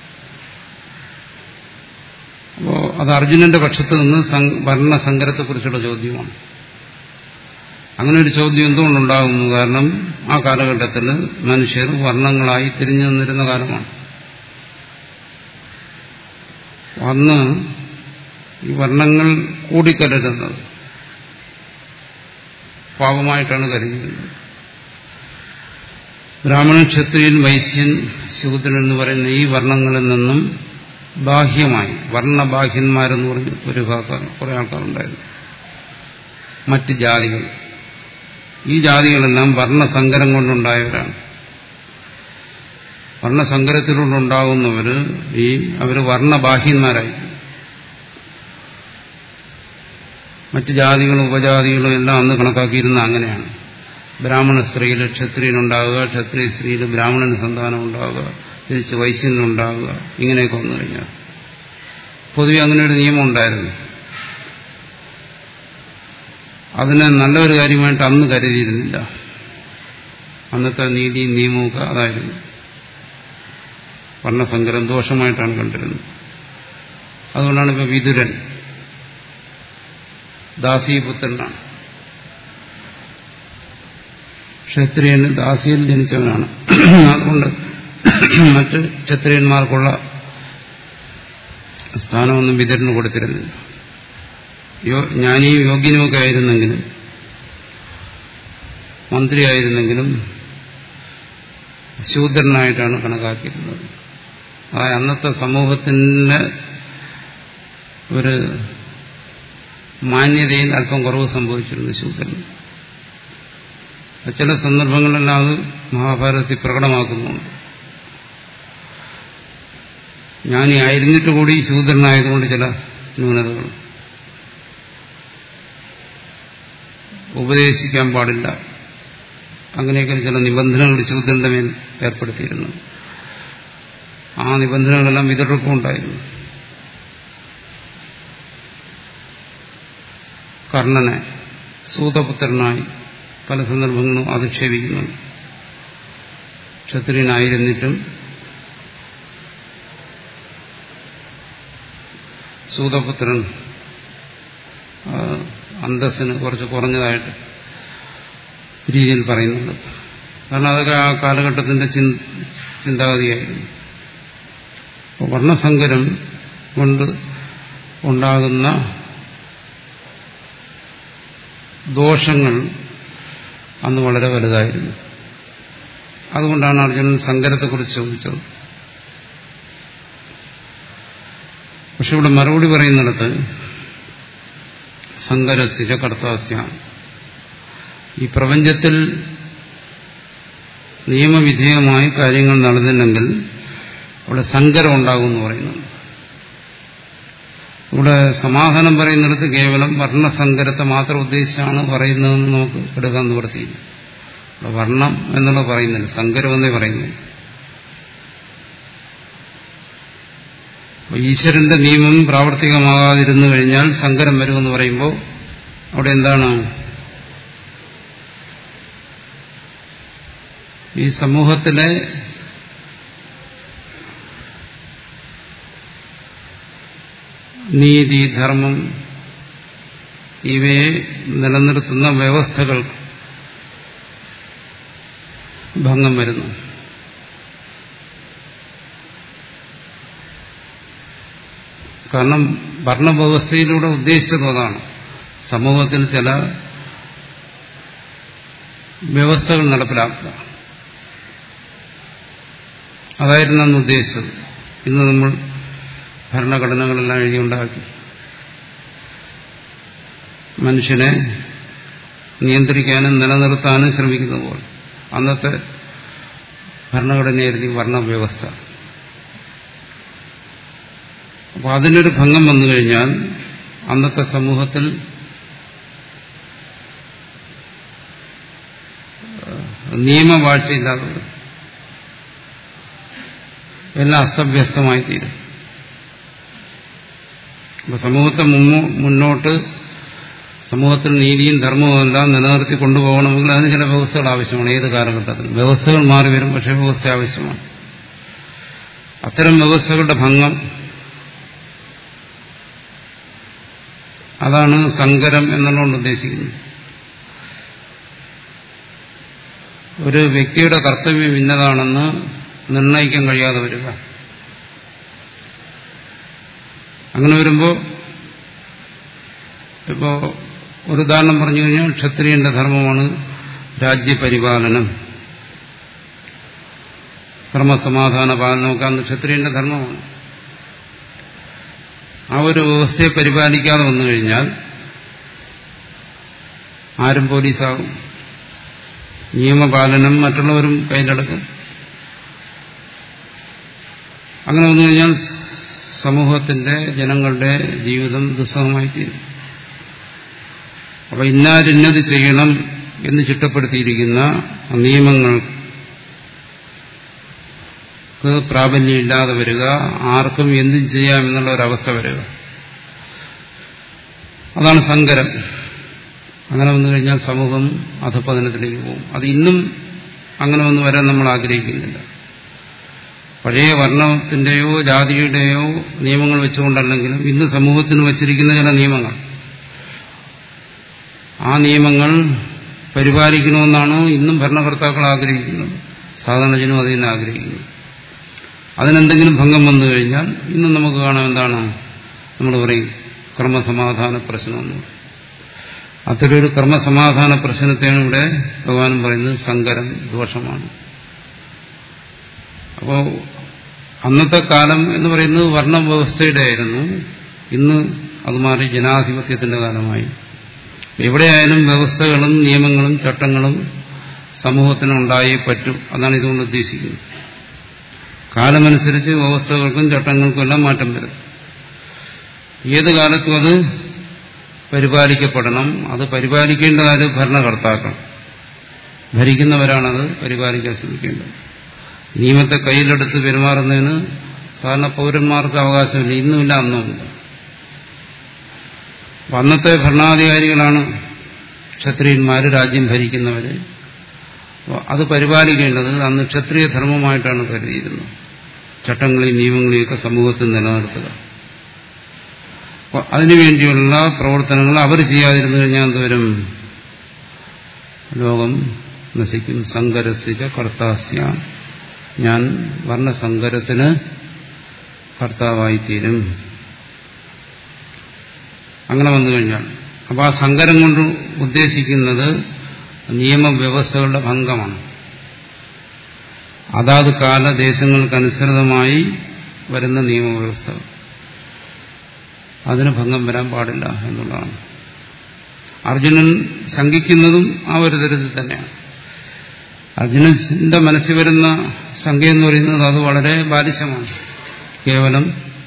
അപ്പോ അത് അർജുനന്റെ പക്ഷത്ത് നിന്ന് വർണ്ണസങ്കരത്തെക്കുറിച്ചുള്ള ചോദ്യമാണ് അങ്ങനെ ഒരു ചോദ്യം എന്തുകൊണ്ടുണ്ടാകുന്നു കാരണം ആ കാലഘട്ടത്തിൽ മനുഷ്യർ വർണ്ണങ്ങളായി തിരിഞ്ഞു നിന്നിരുന്ന കാലമാണ് അന്ന് ഈ വർണ്ണങ്ങൾ കൂടിക്കലരുന്നത് പാപമായിട്ടാണ് കരുതിയിരുന്നത് ബ്രാഹ്മണൻ ക്ഷത്രിയൻ വൈശ്യൻ ശൂദ്രൻ എന്ന് പറയുന്ന ഈ വർണ്ണങ്ങളിൽ നിന്നും ബാഹ്യമായി വർണ്ണബാഹ്യന്മാരെന്ന് പറഞ്ഞ് ഒരു കുറെ ആൾക്കാരുണ്ടായിരുന്നു മറ്റ് ജാതികൾ ഈ ജാതികളെല്ലാം വർണ്ണസങ്കരം കൊണ്ടുണ്ടായവരാണ് വർണ്ണസങ്കരത്തിലൂടുണ്ടാകുന്നവർ ഈ അവർ വർണ്ണബാഹ്യന്മാരായി മറ്റ് ജാതികളും ഉപജാതികളും എല്ലാം അന്ന് കണക്കാക്കിയിരുന്ന അങ്ങനെയാണ് ബ്രാഹ്മണ സ്ത്രീയിൽ ക്ഷത്രിയനുണ്ടാവുക ക്ഷത്രിയ സ്ത്രീയിൽ ബ്രാഹ്മണന് സന്താനം ഉണ്ടാവുക തിരിച്ച് വൈശ്യനുണ്ടാവുക ഇങ്ങനെയൊക്കെ വന്നു കഴിഞ്ഞാൽ പൊതുവെ അങ്ങനെ ഒരു നിയമം ഉണ്ടായിരുന്നു അതിനെ നല്ലൊരു കാര്യമായിട്ട് അന്ന് കരുതിയിരുന്നില്ല അന്നത്തെ നീതി നിയമമൊക്കെ അതായിരുന്നു വർണ്ണസങ്കരം ദോഷമായിട്ടാണ് കണ്ടിരുന്നത് അതുകൊണ്ടാണ് ഇപ്പൊ വിതുരൻ ദാസീപുത്രനാണ് ക്ഷത്രിയന് ദാസിയിൽ ജനിച്ചവനാണ് അതുകൊണ്ട് മറ്റ് ക്ഷത്രിയന്മാർക്കുള്ള സ്ഥാനമൊന്നും വിതരന് കൊടുത്തിരുന്നില്ല ജ്ഞാനിയും യോഗ്യനുമൊക്കെ ആയിരുന്നെങ്കിലും മന്ത്രിയായിരുന്നെങ്കിലും ശൂദ്രനായിട്ടാണ് കണക്കാക്കിയിരുന്നത് ആ അന്നത്തെ സമൂഹത്തിന് ഒരു മാന്യതയിൽ അല്പം കുറവ് സംഭവിച്ചിരുന്നു ശൂദ്രന് ചില സന്ദർഭങ്ങളെല്ലാം അത് മഹാഭാരതത്തിൽ പ്രകടമാക്കുന്നുണ്ട് ജ്ഞാനി ആയിരുന്നിട്ട് കൂടി ശൂദ്രനായതുകൊണ്ട് ചില ന്യൂനതകൾ ഉപദേശിക്കാൻ പാടില്ല അങ്ങനെയൊക്കെ ചില നിബന്ധനകൾ ശൂദ്രന്റെ മേൽ ഏർപ്പെടുത്തിയിരുന്നു ആ നിബന്ധനകളെല്ലാം വിതർക്കും ഉണ്ടായിരുന്നു കർണനെ സൂതപുത്രനായി പല സന്ദർഭങ്ങളും അധിക്ഷേപിക്കുന്നുണ്ട് ക്ഷത്രിയനായിരുന്നിട്ടും സൂതപുത്രൻ അന്തസ്സിന് കുറച്ച് കുറഞ്ഞതായിട്ട് രീതിയിൽ പറയുന്നുണ്ട് കാരണം അതൊക്കെ ആ കാലഘട്ടത്തിന്റെ ചിന്താഗതിയായിരുന്നു വർണ്ണസങ്കരം കൊണ്ട് ഉണ്ടാകുന്ന ദോഷങ്ങൾ അന്ന് വളരെ വലുതായിരുന്നു അതുകൊണ്ടാണ് അർജുനൻ സങ്കരത്തെക്കുറിച്ച് ചോദിച്ചത് പക്ഷെ ഇവിടെ മറുപടി പറയുന്നിടത്ത് സങ്കരസ്ഥിത കർത്താസ്യ ഈ പ്രപഞ്ചത്തിൽ നിയമവിധേയമായി കാര്യങ്ങൾ നടന്നില്ലെങ്കിൽ അവിടെ സങ്കരം ഉണ്ടാകും എന്ന് പറയുന്നുണ്ട് ഇവിടെ സമാധാനം പറയുന്നിടത്ത് കേവലം വർണ്ണസങ്കരത്തെ മാത്രം ഉദ്ദേശിച്ചാണ് പറയുന്നതെന്ന് നമുക്ക് എടുക്കാൻ നിവർത്തിയില്ല ഇവിടെ വർണ്ണം എന്നുള്ള പറയുന്നില്ല സങ്കരമെന്നേ പറയുന്നില്ല ഈശ്വരന്റെ നിയമം പ്രാവർത്തികമാകാതിരുന്നു കഴിഞ്ഞാൽ സങ്കരം വരുമെന്ന് പറയുമ്പോൾ അവിടെ എന്താണ് ഈ സമൂഹത്തിലെ നീതി ധർമ്മം ഇവയെ നിലനിർത്തുന്ന വ്യവസ്ഥകൾ ഭംഗം വരുന്നു കാരണം ഭരണവ്യവസ്ഥയിലൂടെ ഉദ്ദേശിച്ചത് അതാണ് സമൂഹത്തിൽ ചില വ്യവസ്ഥകൾ നടപ്പിലാക്കുക അതായിരുന്നു അന്ന് ഉദ്ദേശിച്ചത് ഇന്ന് നമ്മൾ ഭരണഘടനകളെല്ലാം എഴുതിയുണ്ടാക്കി മനുഷ്യനെ നിയന്ത്രിക്കാനും നിലനിർത്താനും ശ്രമിക്കുന്ന പോലെ അന്നത്തെ ഭരണഘടനയായിരുന്നു വർണ്ണവ്യവസ്ഥ അപ്പോൾ അതിനൊരു ഭംഗം വന്നു കഴിഞ്ഞാൽ അന്നത്തെ സമൂഹത്തിൽ നിയമവാഴ്ചയില്ലാതെ എല്ലാം അസ്തവ്യസ്തമായി തീരും അപ്പൊ സമൂഹത്തെ മുന്നോട്ട് സമൂഹത്തിൽ നീതിയും ധർമ്മവും എല്ലാം നിലനിർത്തി കൊണ്ടുപോകണമെങ്കിൽ അതിന് ചില വ്യവസ്ഥകൾ ആവശ്യമാണ് ഏത് കാലഘട്ടത്തിലും വ്യവസ്ഥകൾ മാറി വരും പക്ഷേ വ്യവസ്ഥ ആവശ്യമാണ് അത്തരം വ്യവസ്ഥകളുടെ ഭംഗം അതാണ് സങ്കരം എന്നുള്ളതുകൊണ്ട് ഉദ്ദേശിക്കുന്നത് ഒരു വ്യക്തിയുടെ കർത്തവ്യം ഇന്നതാണെന്ന് നിർണയിക്കാൻ കഴിയാതെ വരിക അങ്ങനെ വരുമ്പോൾ ഇപ്പോ ഒരു ഉദാഹരണം പറഞ്ഞു കഴിഞ്ഞാൽ ക്ഷത്രിയന്റെ ധർമ്മമാണ് രാജ്യപരിപാലനം ക്രമസമാധാന പാലനമൊക്കെ അന്ന് ക്ഷത്രിയന്റെ ധർമ്മമാണ് ആ ഒരു വ്യവസ്ഥയെ പരിപാലിക്കാതെ വന്നു കഴിഞ്ഞാൽ ആരും പോലീസാകും നിയമപാലനം മറ്റുള്ളവരും കയ്യിലെടുക്കും അങ്ങനെ വന്നു കഴിഞ്ഞാൽ സമൂഹത്തിന്റെ ജനങ്ങളുടെ ജീവിതം ദുസ്സഹമായി തീരും അപ്പൊ ഇന്നാരിന്നത് ചെയ്യണം എന്ന് ചിട്ടപ്പെടുത്തിയിരിക്കുന്ന നിയമങ്ങൾക്ക് പ്രാബല്യമില്ലാതെ വരിക ആർക്കും എന്തും ചെയ്യാം എന്നുള്ള ഒരവസ്ഥ വരിക അതാണ് സങ്കരം അങ്ങനെ വന്നു കഴിഞ്ഞാൽ സമൂഹം അധപ്പതനത്തിലേക്ക് പോകും അത് ഇന്നും അങ്ങനെ ഒന്ന് വരാൻ നമ്മൾ ആഗ്രഹിക്കുന്നില്ല പഴയ വർണ്ണത്തിന്റെയോ ജാതിയുടെയോ നിയമങ്ങൾ വെച്ചുകൊണ്ടല്ലെങ്കിലും ഇന്ന് സമൂഹത്തിന് വച്ചിരിക്കുന്ന ചില നിയമങ്ങൾ ആ നിയമങ്ങൾ പരിപാലിക്കണമെന്നാണ് ഇന്നും ഭരണകർത്താക്കൾ ആഗ്രഹിക്കുന്നത് സാധാരണ ജനം അത് തന്നെ ആഗ്രഹിക്കുന്നു അതിനെന്തെങ്കിലും ഭംഗം വന്നു കഴിഞ്ഞാൽ ഇന്നും നമുക്ക് കാണാം എന്താണ് നമ്മൾ പറയും ക്രമസമാധാന പ്രശ്നമെന്ന് അത്തരൊരു ക്രമസമാധാന പ്രശ്നത്തെയാണ് ഇവിടെ ഭഗവാനും പറയുന്നത് സങ്കരം ദോഷമാണ് അപ്പോ അന്നത്തെ കാലം എന്ന് പറയുന്നത് വർണ്ണവ്യവസ്ഥയുടെ ആയിരുന്നു ഇന്ന് അത് മാറി ജനാധിപത്യത്തിന്റെ കാലമായി എവിടെയായാലും വ്യവസ്ഥകളും നിയമങ്ങളും ചട്ടങ്ങളും സമൂഹത്തിനുണ്ടായേ പറ്റും അതാണ് ഇതുകൊണ്ട് ഉദ്ദേശിക്കുന്നത് കാലമനുസരിച്ച് വ്യവസ്ഥകൾക്കും ചട്ടങ്ങൾക്കും എല്ലാം മാറ്റം വരും ഏത് കാലത്തും അത് പരിപാലിക്കപ്പെടണം അത് പരിപാലിക്കേണ്ടതായ ഭരണകർത്താക്കൾ ഭരിക്കുന്നവരാണത് പരിപാലിക്കാൻ ശ്രമിക്കേണ്ടത് നിയമത്തെ കയ്യിലെടുത്ത് പെരുമാറുന്നതിന് സാധാരണ പൗരന്മാർക്ക് അവകാശമില്ല ഇന്നുമില്ല അന്നുമില്ല അന്നത്തെ ഭരണാധികാരികളാണ് ക്ഷത്രിയന്മാര് രാജ്യം ഭരിക്കുന്നവര് അത് പരിപാലിക്കേണ്ടത് അന്ന് ക്ഷത്രിയ ധർമ്മമായിട്ടാണ് കരുതിയിരുന്നത് ചട്ടങ്ങളെയും നിയമങ്ങളെയൊക്കെ സമൂഹത്തിൽ നിലനിർത്തുക അതിനുവേണ്ടിയുള്ള പ്രവർത്തനങ്ങൾ അവർ ചെയ്യാതിരുന്നു കഴിഞ്ഞാൽ എന്തോരും ലോകം നശിക്കും സങ്കരസിച്ച കർത്താസ്യ ഞാൻ വർണ്ണസങ്കരത്തിന് കർത്താവായിത്തീരും അങ്ങനെ വന്നു കഴിഞ്ഞാൽ അപ്പോൾ ആ സങ്കരം കൊണ്ട് ഉദ്ദേശിക്കുന്നത് നിയമവ്യവസ്ഥകളുടെ ഭംഗമാണ് അതാത് കാലദേശങ്ങൾക്കനുസൃതമായി വരുന്ന നിയമവ്യവസ്ഥ അതിന് ഭംഗം വരാൻ പാടില്ല എന്നുള്ളതാണ് അർജുനൻ ശങ്കിക്കുന്നതും ആ ഒരു തരത്തിൽ തന്നെയാണ് അർജുനന്റെ മനസ്സിൽ വരുന്ന ശങ്ക എന്ന് പറയുന്നത് അത് വളരെ ബാലിശമാണ് കേവലം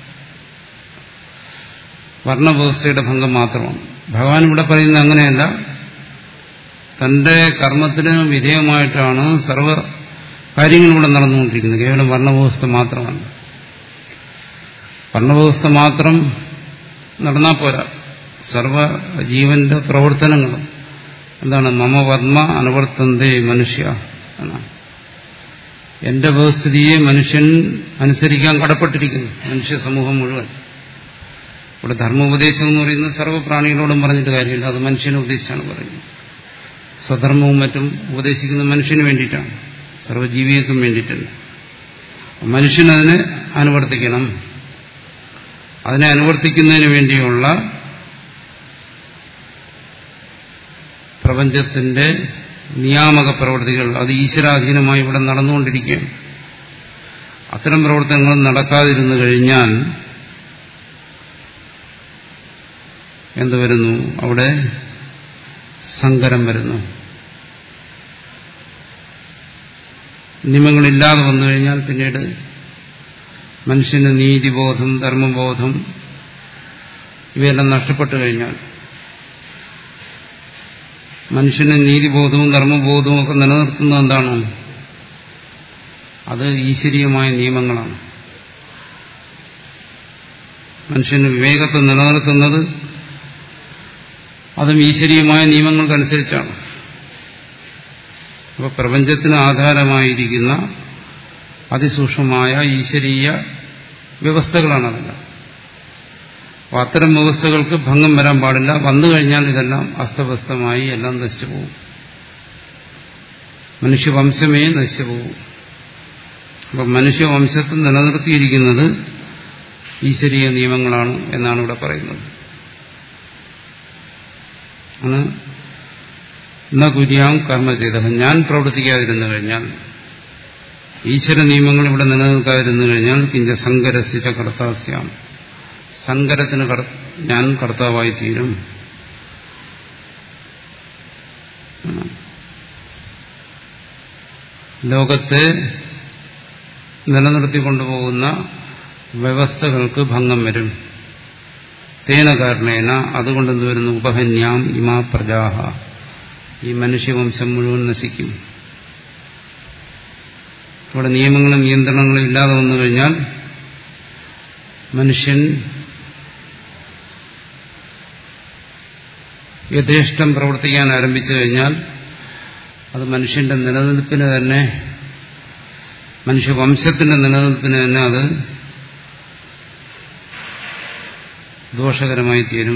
വർണ്ണവ്യവസ്ഥയുടെ ഭംഗം മാത്രമാണ് ഭഗവാൻ ഇവിടെ പറയുന്നത് അങ്ങനെയല്ല തന്റെ കർമ്മത്തിന് വിധേയമായിട്ടാണ് സർവ കാര്യങ്ങളും ഇവിടെ നടന്നുകൊണ്ടിരിക്കുന്നത് കേവലം വർണ്ണവ്യവസ്ഥ മാത്രമല്ല വർണ്ണവ്യവസ്ഥ മാത്രം നടന്നാൽ പോരാ സർവ ജീവന്റെ പ്രവർത്തനങ്ങളും എന്താണ് മമ വർമ്മ അനുവർത്തന്തേ മനുഷ്യ എന്നാണ് എന്റെ വ്യവസ്ഥിതിയെ മനുഷ്യൻ അനുസരിക്കാൻ കടപ്പെട്ടിരിക്കുന്നു മനുഷ്യ സമൂഹം മുഴുവൻ ഇവിടെ ധർമ്മോപദേശം എന്ന് പറയുന്നത് സർവ്വപ്രാണികളോടും പറഞ്ഞിട്ട് കാര്യമില്ല അത് മനുഷ്യനെ ഉദ്ദേശിച്ചാണ് പറയുന്നത് സ്വധർമ്മവും മറ്റും ഉപദേശിക്കുന്നത് മനുഷ്യന് വേണ്ടിയിട്ടാണ് സർവ്വജീവികൾക്കും വേണ്ടിയിട്ടല്ല മനുഷ്യനതിനെ അനുവർത്തിക്കണം അതിനെ അനുവർത്തിക്കുന്നതിന് വേണ്ടിയുള്ള പ്രപഞ്ചത്തിന്റെ നിയാമക പ്രവൃത്തികൾ അത് ഈശ്വരാധീനമായി ഇവിടെ നടന്നുകൊണ്ടിരിക്കുകയാണ് അത്തരം പ്രവർത്തനങ്ങൾ നടക്കാതിരുന്നു കഴിഞ്ഞാൽ എന്ത് വരുന്നു അവിടെ സങ്കരം വരുന്നു നിയമങ്ങളില്ലാതെ വന്നു കഴിഞ്ഞാൽ പിന്നീട് മനുഷ്യന് നീതിബോധം ധർമ്മബോധം ഇവയെല്ലാം നഷ്ടപ്പെട്ടു കഴിഞ്ഞാൽ മനുഷ്യന് നീതിബോധവും ധർമ്മബോധവും ഒക്കെ നിലനിർത്തുന്നത് എന്താണ് അത് ഈശ്വരീയമായ നിയമങ്ങളാണ് മനുഷ്യന് വിവേകത്തെ നിലനിർത്തുന്നത് അതും ഈശ്വരീയമായ നിയമങ്ങൾക്കനുസരിച്ചാണ് അപ്പോൾ പ്രപഞ്ചത്തിന് ആധാരമായിരിക്കുന്ന അതിസൂക്ഷ്മമായ ഈശ്വരീയ വ്യവസ്ഥകളാണ് അതെല്ലാം അപ്പോൾ അത്തരം വ്യവസ്ഥകൾക്ക് ഭംഗം വരാൻ പാടില്ല വന്നു കഴിഞ്ഞാൽ ഇതെല്ലാം അസ്തവസ്തമായി എല്ലാം നശിച്ചു പോകും മനുഷ്യവംശമേ നശിച്ചു പോകും അപ്പം മനുഷ്യവംശത്തെ നിലനിർത്തിയിരിക്കുന്നത് ഈശ്വരീയ നിയമങ്ങളാണ് എന്നാണ് ഇവിടെ പറയുന്നത് ആണ് ന കുര്യാം കർമ്മ ചെയ്ത ഞാൻ പ്രവർത്തിക്കാതിരുന്നു കഴിഞ്ഞാൽ ഈശ്വര നിയമങ്ങൾ ഇവിടെ നിലനിൽക്കാതിരുന്നു കഴിഞ്ഞാൽ കിഞ്ച സങ്കരസ്ഥിത കർത്താസ്യാം സങ്കരത്തിന് ഞാൻ കർത്താവായി തീരും ലോകത്തെ നിലനിർത്തിക്കൊണ്ടുപോകുന്ന വ്യവസ്ഥകൾക്ക് ഭംഗം വരും തേന കാരണേന അതുകൊണ്ട് എന്ത് വരുന്നു ഉപഹന്യാം ഇമാ പ്രജാഹ ഈ മനുഷ്യവംശം മുഴുവൻ നശിക്കും ഇവിടെ നിയമങ്ങളും നിയന്ത്രണങ്ങളും ഇല്ലാതെ വന്നു കഴിഞ്ഞാൽ മനുഷ്യൻ യഥേഷ്ടം പ്രവർത്തിക്കാൻ ആരംഭിച്ചു കഴിഞ്ഞാൽ അത് മനുഷ്യന്റെ നിലനിൽപ്പിന് തന്നെ മനുഷ്യവംശത്തിന്റെ നിലനിൽപ്പിന് തന്നെ അത് ദോഷകരമായി തീരും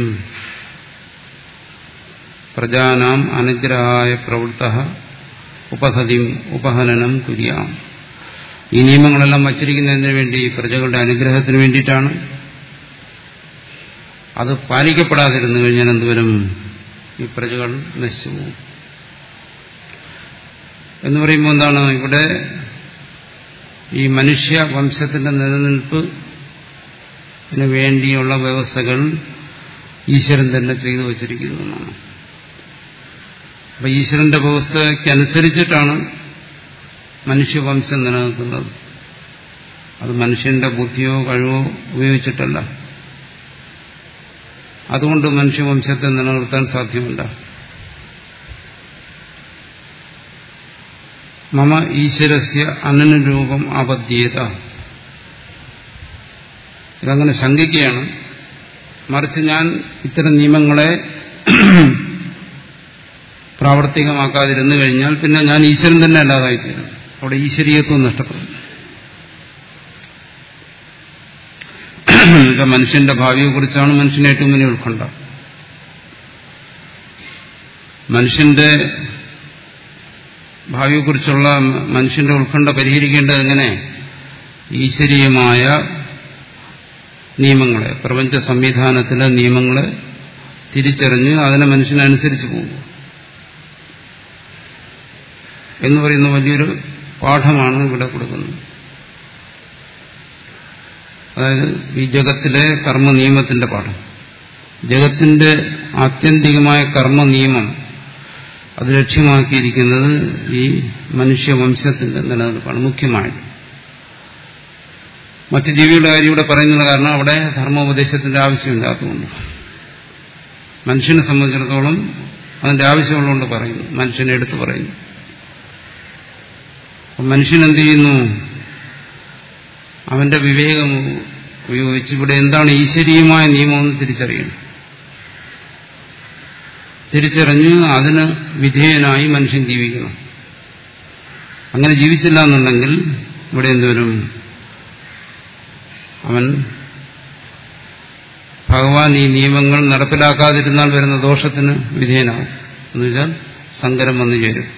പ്രജാനാം അനുഗ്രഹായ പ്രവൃത്ത ഉപഹതിം ഉപഹനനം കുര്യാം ഈ നിയമങ്ങളെല്ലാം വച്ചിരിക്കുന്നതിന് വേണ്ടി പ്രജകളുടെ അനുഗ്രഹത്തിന് വേണ്ടിയിട്ടാണ് അത് പാലിക്കപ്പെടാതിരുന്നു കഴിഞ്ഞാൽ എന്തുവരും ഈ പ്രജകൾ നശിച്ചു പോകും എന്ന് പറയുമ്പോൾ എന്താണ് ഇവിടെ ഈ മനുഷ്യ വംശത്തിന്റെ നിലനിൽപ്പ് വേണ്ടിയുള്ള വ്യവസ്ഥകൾ ഈശ്വരൻ തന്നെ ചെയ്തു വച്ചിരിക്കുന്നു എന്നാണ് അപ്പൊ ഈശ്വരന്റെ വ്യവസ്ഥയ്ക്കനുസരിച്ചിട്ടാണ് മനുഷ്യവംശം നിലനിൽക്കുന്നത് അത് മനുഷ്യന്റെ ബുദ്ധിയോ കഴിവോ ഉപയോഗിച്ചിട്ടല്ല അതുകൊണ്ട് മനുഷ്യവംശത്തെ നിലനിർത്താൻ സാധ്യമല്ല മമ ഈശ്വരസ്യ അനനുരൂപം ആപദ്ധ്യത ഇതങ്ങനെ ശങ്കിക്കുകയാണ് മറിച്ച് ഞാൻ ഇത്തരം നിയമങ്ങളെ പ്രാവർത്തികമാക്കാതിരുന്നു കഴിഞ്ഞാൽ പിന്നെ ഞാൻ ഈശ്വരൻ തന്നെ അല്ലാതായിത്തീരും അവിടെ ഈശ്വരീയത്വം നഷ്ടപ്പെടും മനുഷ്യന്റെ ഭാവിയെക്കുറിച്ചാണ് മനുഷ്യന് ഏറ്റവും വലിയ ഉത്കണ്ഠ മനുഷ്യന്റെ ഭാവിയെക്കുറിച്ചുള്ള മനുഷ്യന്റെ ഉത്കണ്ഠ പരിഹരിക്കേണ്ടത് എങ്ങനെ ഈശ്വരീയമായ നിയമങ്ങളെ പ്രപഞ്ച സംവിധാനത്തിലെ നിയമങ്ങളെ തിരിച്ചറിഞ്ഞ് അതിനെ മനുഷ്യനനുസരിച്ച് പോകുക എന്ന് പറയുന്ന വലിയൊരു പാഠമാണ് ഇവിടെ കൊടുക്കുന്നത് അതായത് ഈ ജഗത്തിലെ കർമ്മ നിയമത്തിന്റെ പാഠം ജഗത്തിന്റെ ആത്യന്തികമായ കർമ്മ നിയമം അത് ലക്ഷ്യമാക്കിയിരിക്കുന്നത് ഈ മനുഷ്യവംശത്തിന്റെ നിലനിൽപ്പാണ് മുഖ്യമായിട്ട് മറ്റു ജീവികളുടെ കാര്യം ഇവിടെ പറയുന്നത് കാരണം അവിടെ ധർമ്മോപദേശത്തിന്റെ ആവശ്യമില്ലാത്തതുകൊണ്ട് മനുഷ്യനെ സംബന്ധിച്ചിടത്തോളം അതിന്റെ ആവശ്യമുള്ളതുകൊണ്ട് പറയുന്നു മനുഷ്യനെ എടുത്തു പറയുന്നു മനുഷ്യൻ എന്ത് ചെയ്യുന്നു അവന്റെ വിവേകം ഉപയോഗിച്ച് ഇവിടെ എന്താണ് ഈശ്വരീയമായ നിയമമെന്ന് തിരിച്ചറിയണം തിരിച്ചറിഞ്ഞ് അതിന് വിധേയനായി മനുഷ്യൻ ജീവിക്കണം അങ്ങനെ ജീവിച്ചില്ല എന്നുണ്ടെങ്കിൽ ഇവിടെ എന്തുവരും അവൻ ഭഗവാൻ ഈ നിയമങ്ങൾ നടപ്പിലാക്കാതിരുന്നാൽ വരുന്ന ദോഷത്തിന് വിധേയനാവും എന്നുവെച്ചാൽ സങ്കരം വന്നു ചേരും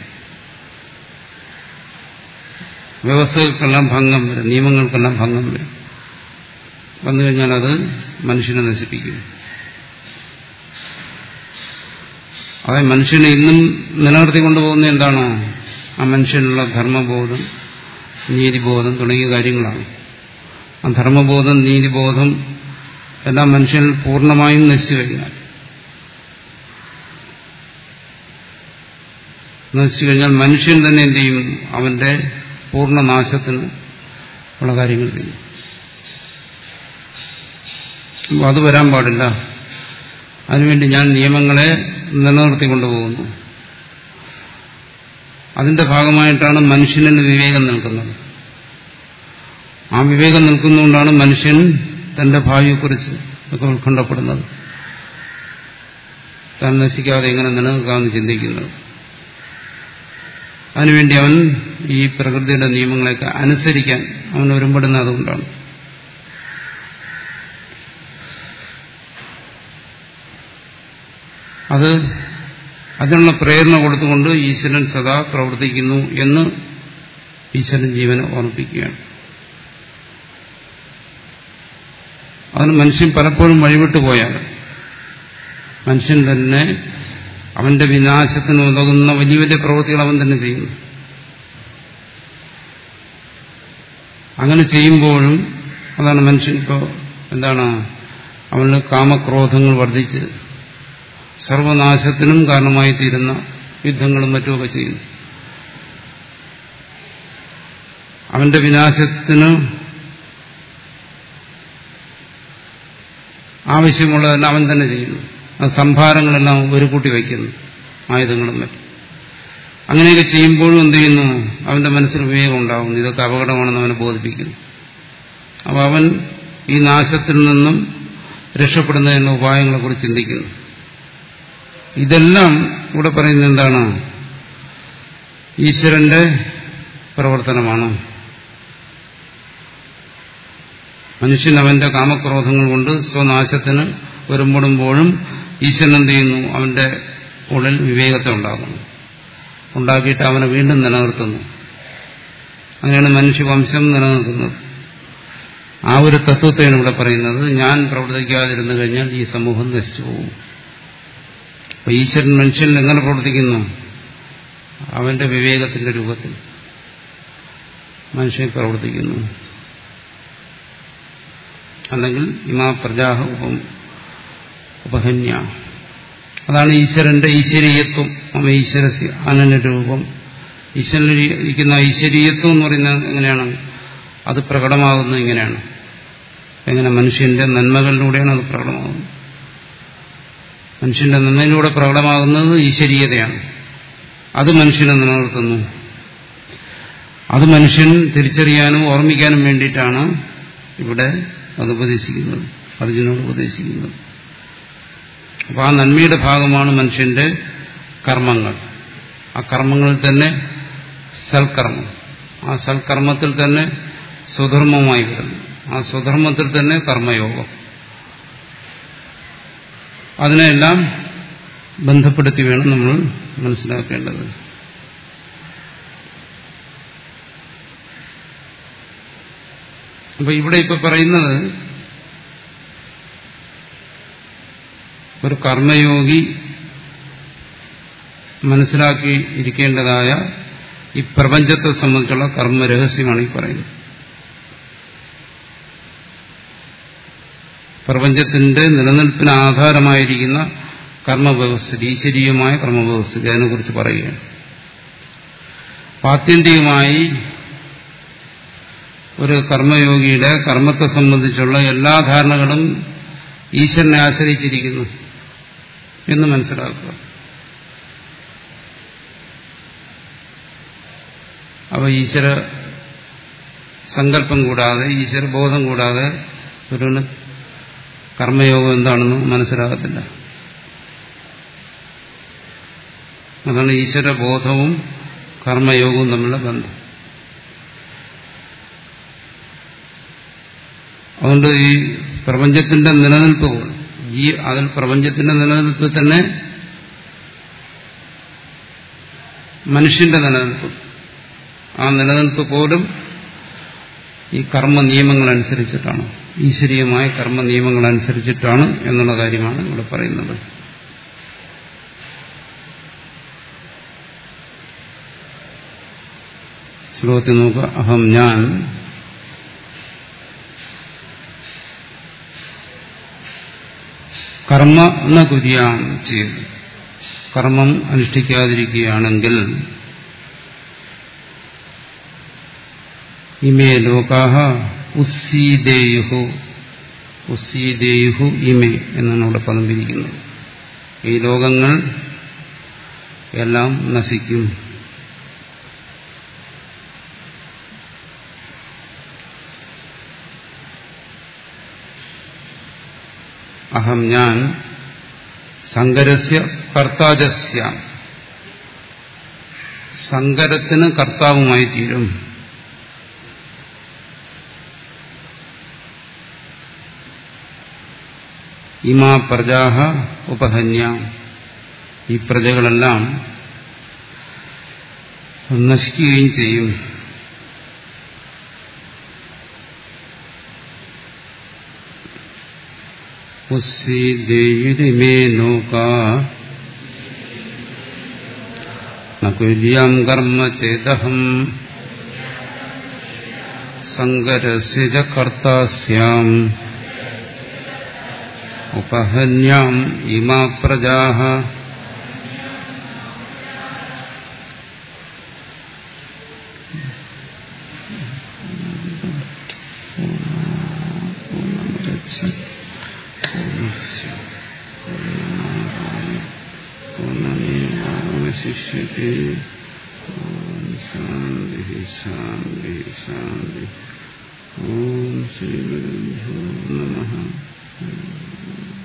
വ്യവസ്ഥകൾക്കെല്ലാം ഭംഗം വരും നിയമങ്ങൾക്കെല്ലാം ഭംഗം വരും വന്നു കഴിഞ്ഞാൽ അത് മനുഷ്യനെ നശിപ്പിക്കും അതായത് മനുഷ്യനെ ഇന്നും നിലനിർത്തിക്കൊണ്ടുപോകുന്ന എന്താണ് ആ മനുഷ്യനുള്ള ധർമ്മബോധം നീതിബോധം തുടങ്ങിയ കാര്യങ്ങളാണ് ആ ധർമ്മബോധം നീതിബോധം എല്ലാം മനുഷ്യനിൽ പൂർണ്ണമായും നശിച്ചു കഴിഞ്ഞാൽ നശിച്ചു കഴിഞ്ഞാൽ മനുഷ്യൻ തന്നെ എന്ത് ചെയ്യും അവന്റെ പൂർണ്ണനാശത്തിന് ഉള്ള കാര്യങ്ങൾ ചെയ്യും അത് വരാൻ പാടില്ല അതിനുവേണ്ടി ഞാൻ നിയമങ്ങളെ നിലനിർത്തിക്കൊണ്ടുപോകുന്നു അതിന്റെ ഭാഗമായിട്ടാണ് മനുഷ്യനിൽ വിവേകം നിൽക്കുന്നത് ആ വിവേകം നിൽക്കുന്നതുകൊണ്ടാണ് മനുഷ്യൻ തന്റെ ഭാവിയെക്കുറിച്ച് ഒക്കെ ഉത്കണ്ഠപ്പെടുന്നത് താൻ നശിക്കാതെ എങ്ങനെ നിലനിൽക്കാമെന്ന് ചിന്തിക്കുന്നത് അതിനുവേണ്ടി അവൻ ഈ പ്രകൃതിയുടെ നിയമങ്ങളെയൊക്കെ അനുസരിക്കാൻ അവൻ ഒരുമ്പെടുന്ന അതുകൊണ്ടാണ് അത് അതിനുള്ള പ്രേരണ കൊടുത്തുകൊണ്ട് ഈശ്വരൻ സദാ പ്രവർത്തിക്കുന്നു എന്ന് ഈശ്വരൻ ജീവനെ ഓർമ്മിപ്പിക്കുകയാണ് അതിന് മനുഷ്യൻ പലപ്പോഴും വഴിവിട്ടു പോയാൽ മനുഷ്യൻ തന്നെ അവന്റെ വിനാശത്തിന് ഉതകുന്ന വലിയ വലിയ പ്രവൃത്തികൾ അവൻ തന്നെ ചെയ്യുന്നു അങ്ങനെ ചെയ്യുമ്പോഴും അതാണ് മനുഷ്യൻ ഇപ്പോൾ എന്താണ് അവന് കാമക്രോധങ്ങൾ വർദ്ധിച്ച് സർവനാശത്തിനും കാരണമായി തീരുന്ന യുദ്ധങ്ങളും മറ്റുമൊക്കെ ചെയ്യുന്നു അവന്റെ വിനാശത്തിന് ആവശ്യമുള്ളതെല്ലാം അവൻ തന്നെ ചെയ്യുന്നു അത് സംഭാരങ്ങളെല്ലാം ഒരു കൂട്ടി വയ്ക്കുന്നു ആയുധങ്ങളും മറ്റും അങ്ങനെയൊക്കെ ചെയ്യുമ്പോഴും എന്ത് ചെയ്യുന്നു അവന്റെ മനസ്സിൽ വിവേകം ഉണ്ടാകുന്നു ഇതൊക്കെ അപകടമാണെന്ന് അവനെ ബോധിപ്പിക്കുന്നു അപ്പോൾ അവൻ ഈ നാശത്തിൽ നിന്നും രക്ഷപ്പെടുന്നതിനുള്ള ഉപായങ്ങളെക്കുറിച്ച് ചിന്തിക്കുന്നു ഇതെല്ലാം ഇവിടെ പറയുന്നത് എന്താണ് ഈശ്വരന്റെ പ്രവർത്തനമാണ് മനുഷ്യൻ അവന്റെ കാമക്രോധങ്ങൾ കൊണ്ട് സ്വനാശത്തിന് വരുമ്പോഴുമ്പോഴും ഈശ്വരൻ എന്ത് ചെയ്യുന്നു അവന്റെ ഉള്ളിൽ വിവേകത്തെ ഉണ്ടാക്കുന്നു ഉണ്ടാക്കിയിട്ട് അവനെ വീണ്ടും നിലനിർത്തുന്നു അങ്ങനെയാണ് മനുഷ്യവംശം നിലനിൽക്കുന്നത് ആ ഒരു തത്വത്തെയാണ് ഇവിടെ പറയുന്നത് ഞാൻ പ്രവർത്തിക്കാതിരുന്നു കഴിഞ്ഞാൽ ഈ സമൂഹം നശിച്ചു പോകും അപ്പൊ ഈശ്വരൻ മനുഷ്യനിൽ എങ്ങനെ പ്രവർത്തിക്കുന്നു അവന്റെ വിവേകത്തിന്റെ രൂപത്തിൽ മനുഷ്യൻ പ്രവർത്തിക്കുന്നു അല്ലെങ്കിൽ ഇമാ പ്രജാഹ ഉപം ഉപഹന്യ അതാണ് ഈശ്വരന്റെ ഈശ്വരീയത്വം അവ ഈശ്വരസ്യ അനനുരൂപം ഈശ്വരനിരിക്കുന്ന ഐശ്വരീയത്വം എന്ന് പറയുന്നത് എങ്ങനെയാണ് അത് പ്രകടമാകുന്നത് ഇങ്ങനെയാണ് എങ്ങനെ മനുഷ്യന്റെ നന്മകളിലൂടെയാണ് അത് പ്രകടമാകുന്നത് മനുഷ്യന്റെ നന്മയിലൂടെ പ്രകടമാകുന്നത് ഈശ്വരീയതയാണ് അത് മനുഷ്യനെ നിലനിർത്തുന്നു അത് മനുഷ്യൻ തിരിച്ചറിയാനും ഓർമ്മിക്കാനും വേണ്ടിയിട്ടാണ് ഇവിടെ അത് ഉപദേശിക്കുന്നത് അർജുനോട് ഉപദേശിക്കുന്നത് അപ്പോൾ ആ നന്മയുടെ ഭാഗമാണ് മനുഷ്യന്റെ കർമ്മങ്ങൾ ആ കർമ്മങ്ങളിൽ തന്നെ സൽക്കർമ്മം ആ സൽക്കർമ്മത്തിൽ തന്നെ സ്വധർമ്മമായി വരുന്നു ആ സ്വധർമ്മത്തിൽ തന്നെ കർമ്മയോഗം അതിനെല്ലാം ബന്ധപ്പെടുത്തി വേണം നമ്മൾ മനസ്സിലാക്കേണ്ടത് അപ്പൊ ഇവിടെ ഇപ്പൊ പറയുന്നത് ഒരു കർമ്മയോഗി മനസ്സിലാക്കി ഇരിക്കേണ്ടതായ ഈ പ്രപഞ്ചത്തെ സംബന്ധിച്ചുള്ള കർമ്മരഹസ്യമാണ് ഈ പറയുന്നത് പ്രപഞ്ചത്തിന്റെ നിലനിൽപ്പിന് ആധാരമായിരിക്കുന്ന കർമ്മവ്യവസ്ഥ ഈശ്വരീയമായ കർമ്മവ്യവസ്ഥ അതിനെക്കുറിച്ച് പറയുകയാണ് ആത്യന്തികമായി ഒരു കർമ്മയോഗിയുടെ കർമ്മത്തെ സംബന്ധിച്ചുള്ള എല്ലാ ധാരണകളും ഈശ്വരനെ ആശ്രയിച്ചിരിക്കുന്നു എന്ന് മനസ്സിലാക്കുക അവ ഈശ്വര സങ്കല്പം കൂടാതെ ഈശ്വര ബോധം കൂടാതെ ഒരു കർമ്മയോഗം എന്താണെന്ന് മനസ്സിലാകത്തില്ല അതാണ് ഈശ്വര ബോധവും കർമ്മയോഗവും തമ്മിലുള്ള ബന്ധം അതുകൊണ്ട് ഈ പ്രപഞ്ചത്തിന്റെ നിലനിൽപ്പ് പോലും ഈ അതിൽ പ്രപഞ്ചത്തിന്റെ നിലനിൽപ്പ് തന്നെ മനുഷ്യന്റെ നിലനിൽപ്പ് ആ നിലനിൽപ്പ് പോലും ഈ കർമ്മ നിയമങ്ങൾ അനുസരിച്ചിട്ടാണ് ഈശ്വരീയമായ കർമ്മ നിയമങ്ങൾ അനുസരിച്ചിട്ടാണ് എന്നുള്ള കാര്യമാണ് ഇവിടെ പറയുന്നത് ശ്ലോകത്തിൽ നോക്കുക അഹം ഞാൻ കർമ്മ എന്ന കുര്യാം ചെയ്തു കർമ്മം അനുഷ്ഠിക്കാതിരിക്കുകയാണെങ്കിൽ ഇമേ ലോകാഹ ഉസ്സീദേയുഹു ഉസ്സീദേയുഹു ഇമേ എന്നാണ് ഇവിടെ പദം പിരിക്കുന്നത് ഈ ലോകങ്ങൾ എല്ലാം നശിക്കും അഹം ഞാൻ സങ്കരസ്യ കർത്താജസ്യ സങ്കരത്തിന് കർത്താവുമായി തീരും ഇമാ പ്രജാഹ ഉപഹന്യ ഈ പ്രജകളെല്ലാം നശിക്കുകയും ചെയ്യും ഉസ്സിദേയുരിമേ നോകാ നകുര്യാം കർമ്മ ചേതഹം സങ്കരസ്യ ച കർത്താസ്യാം ഉപഹന്യാം ഇമാ പ്രജാഃ ശിഷ്യത്തെ ശാന്തി ശാന്തി ശാന്തി ഓം ശ്രീ ഗുരുഭ്യോ നമ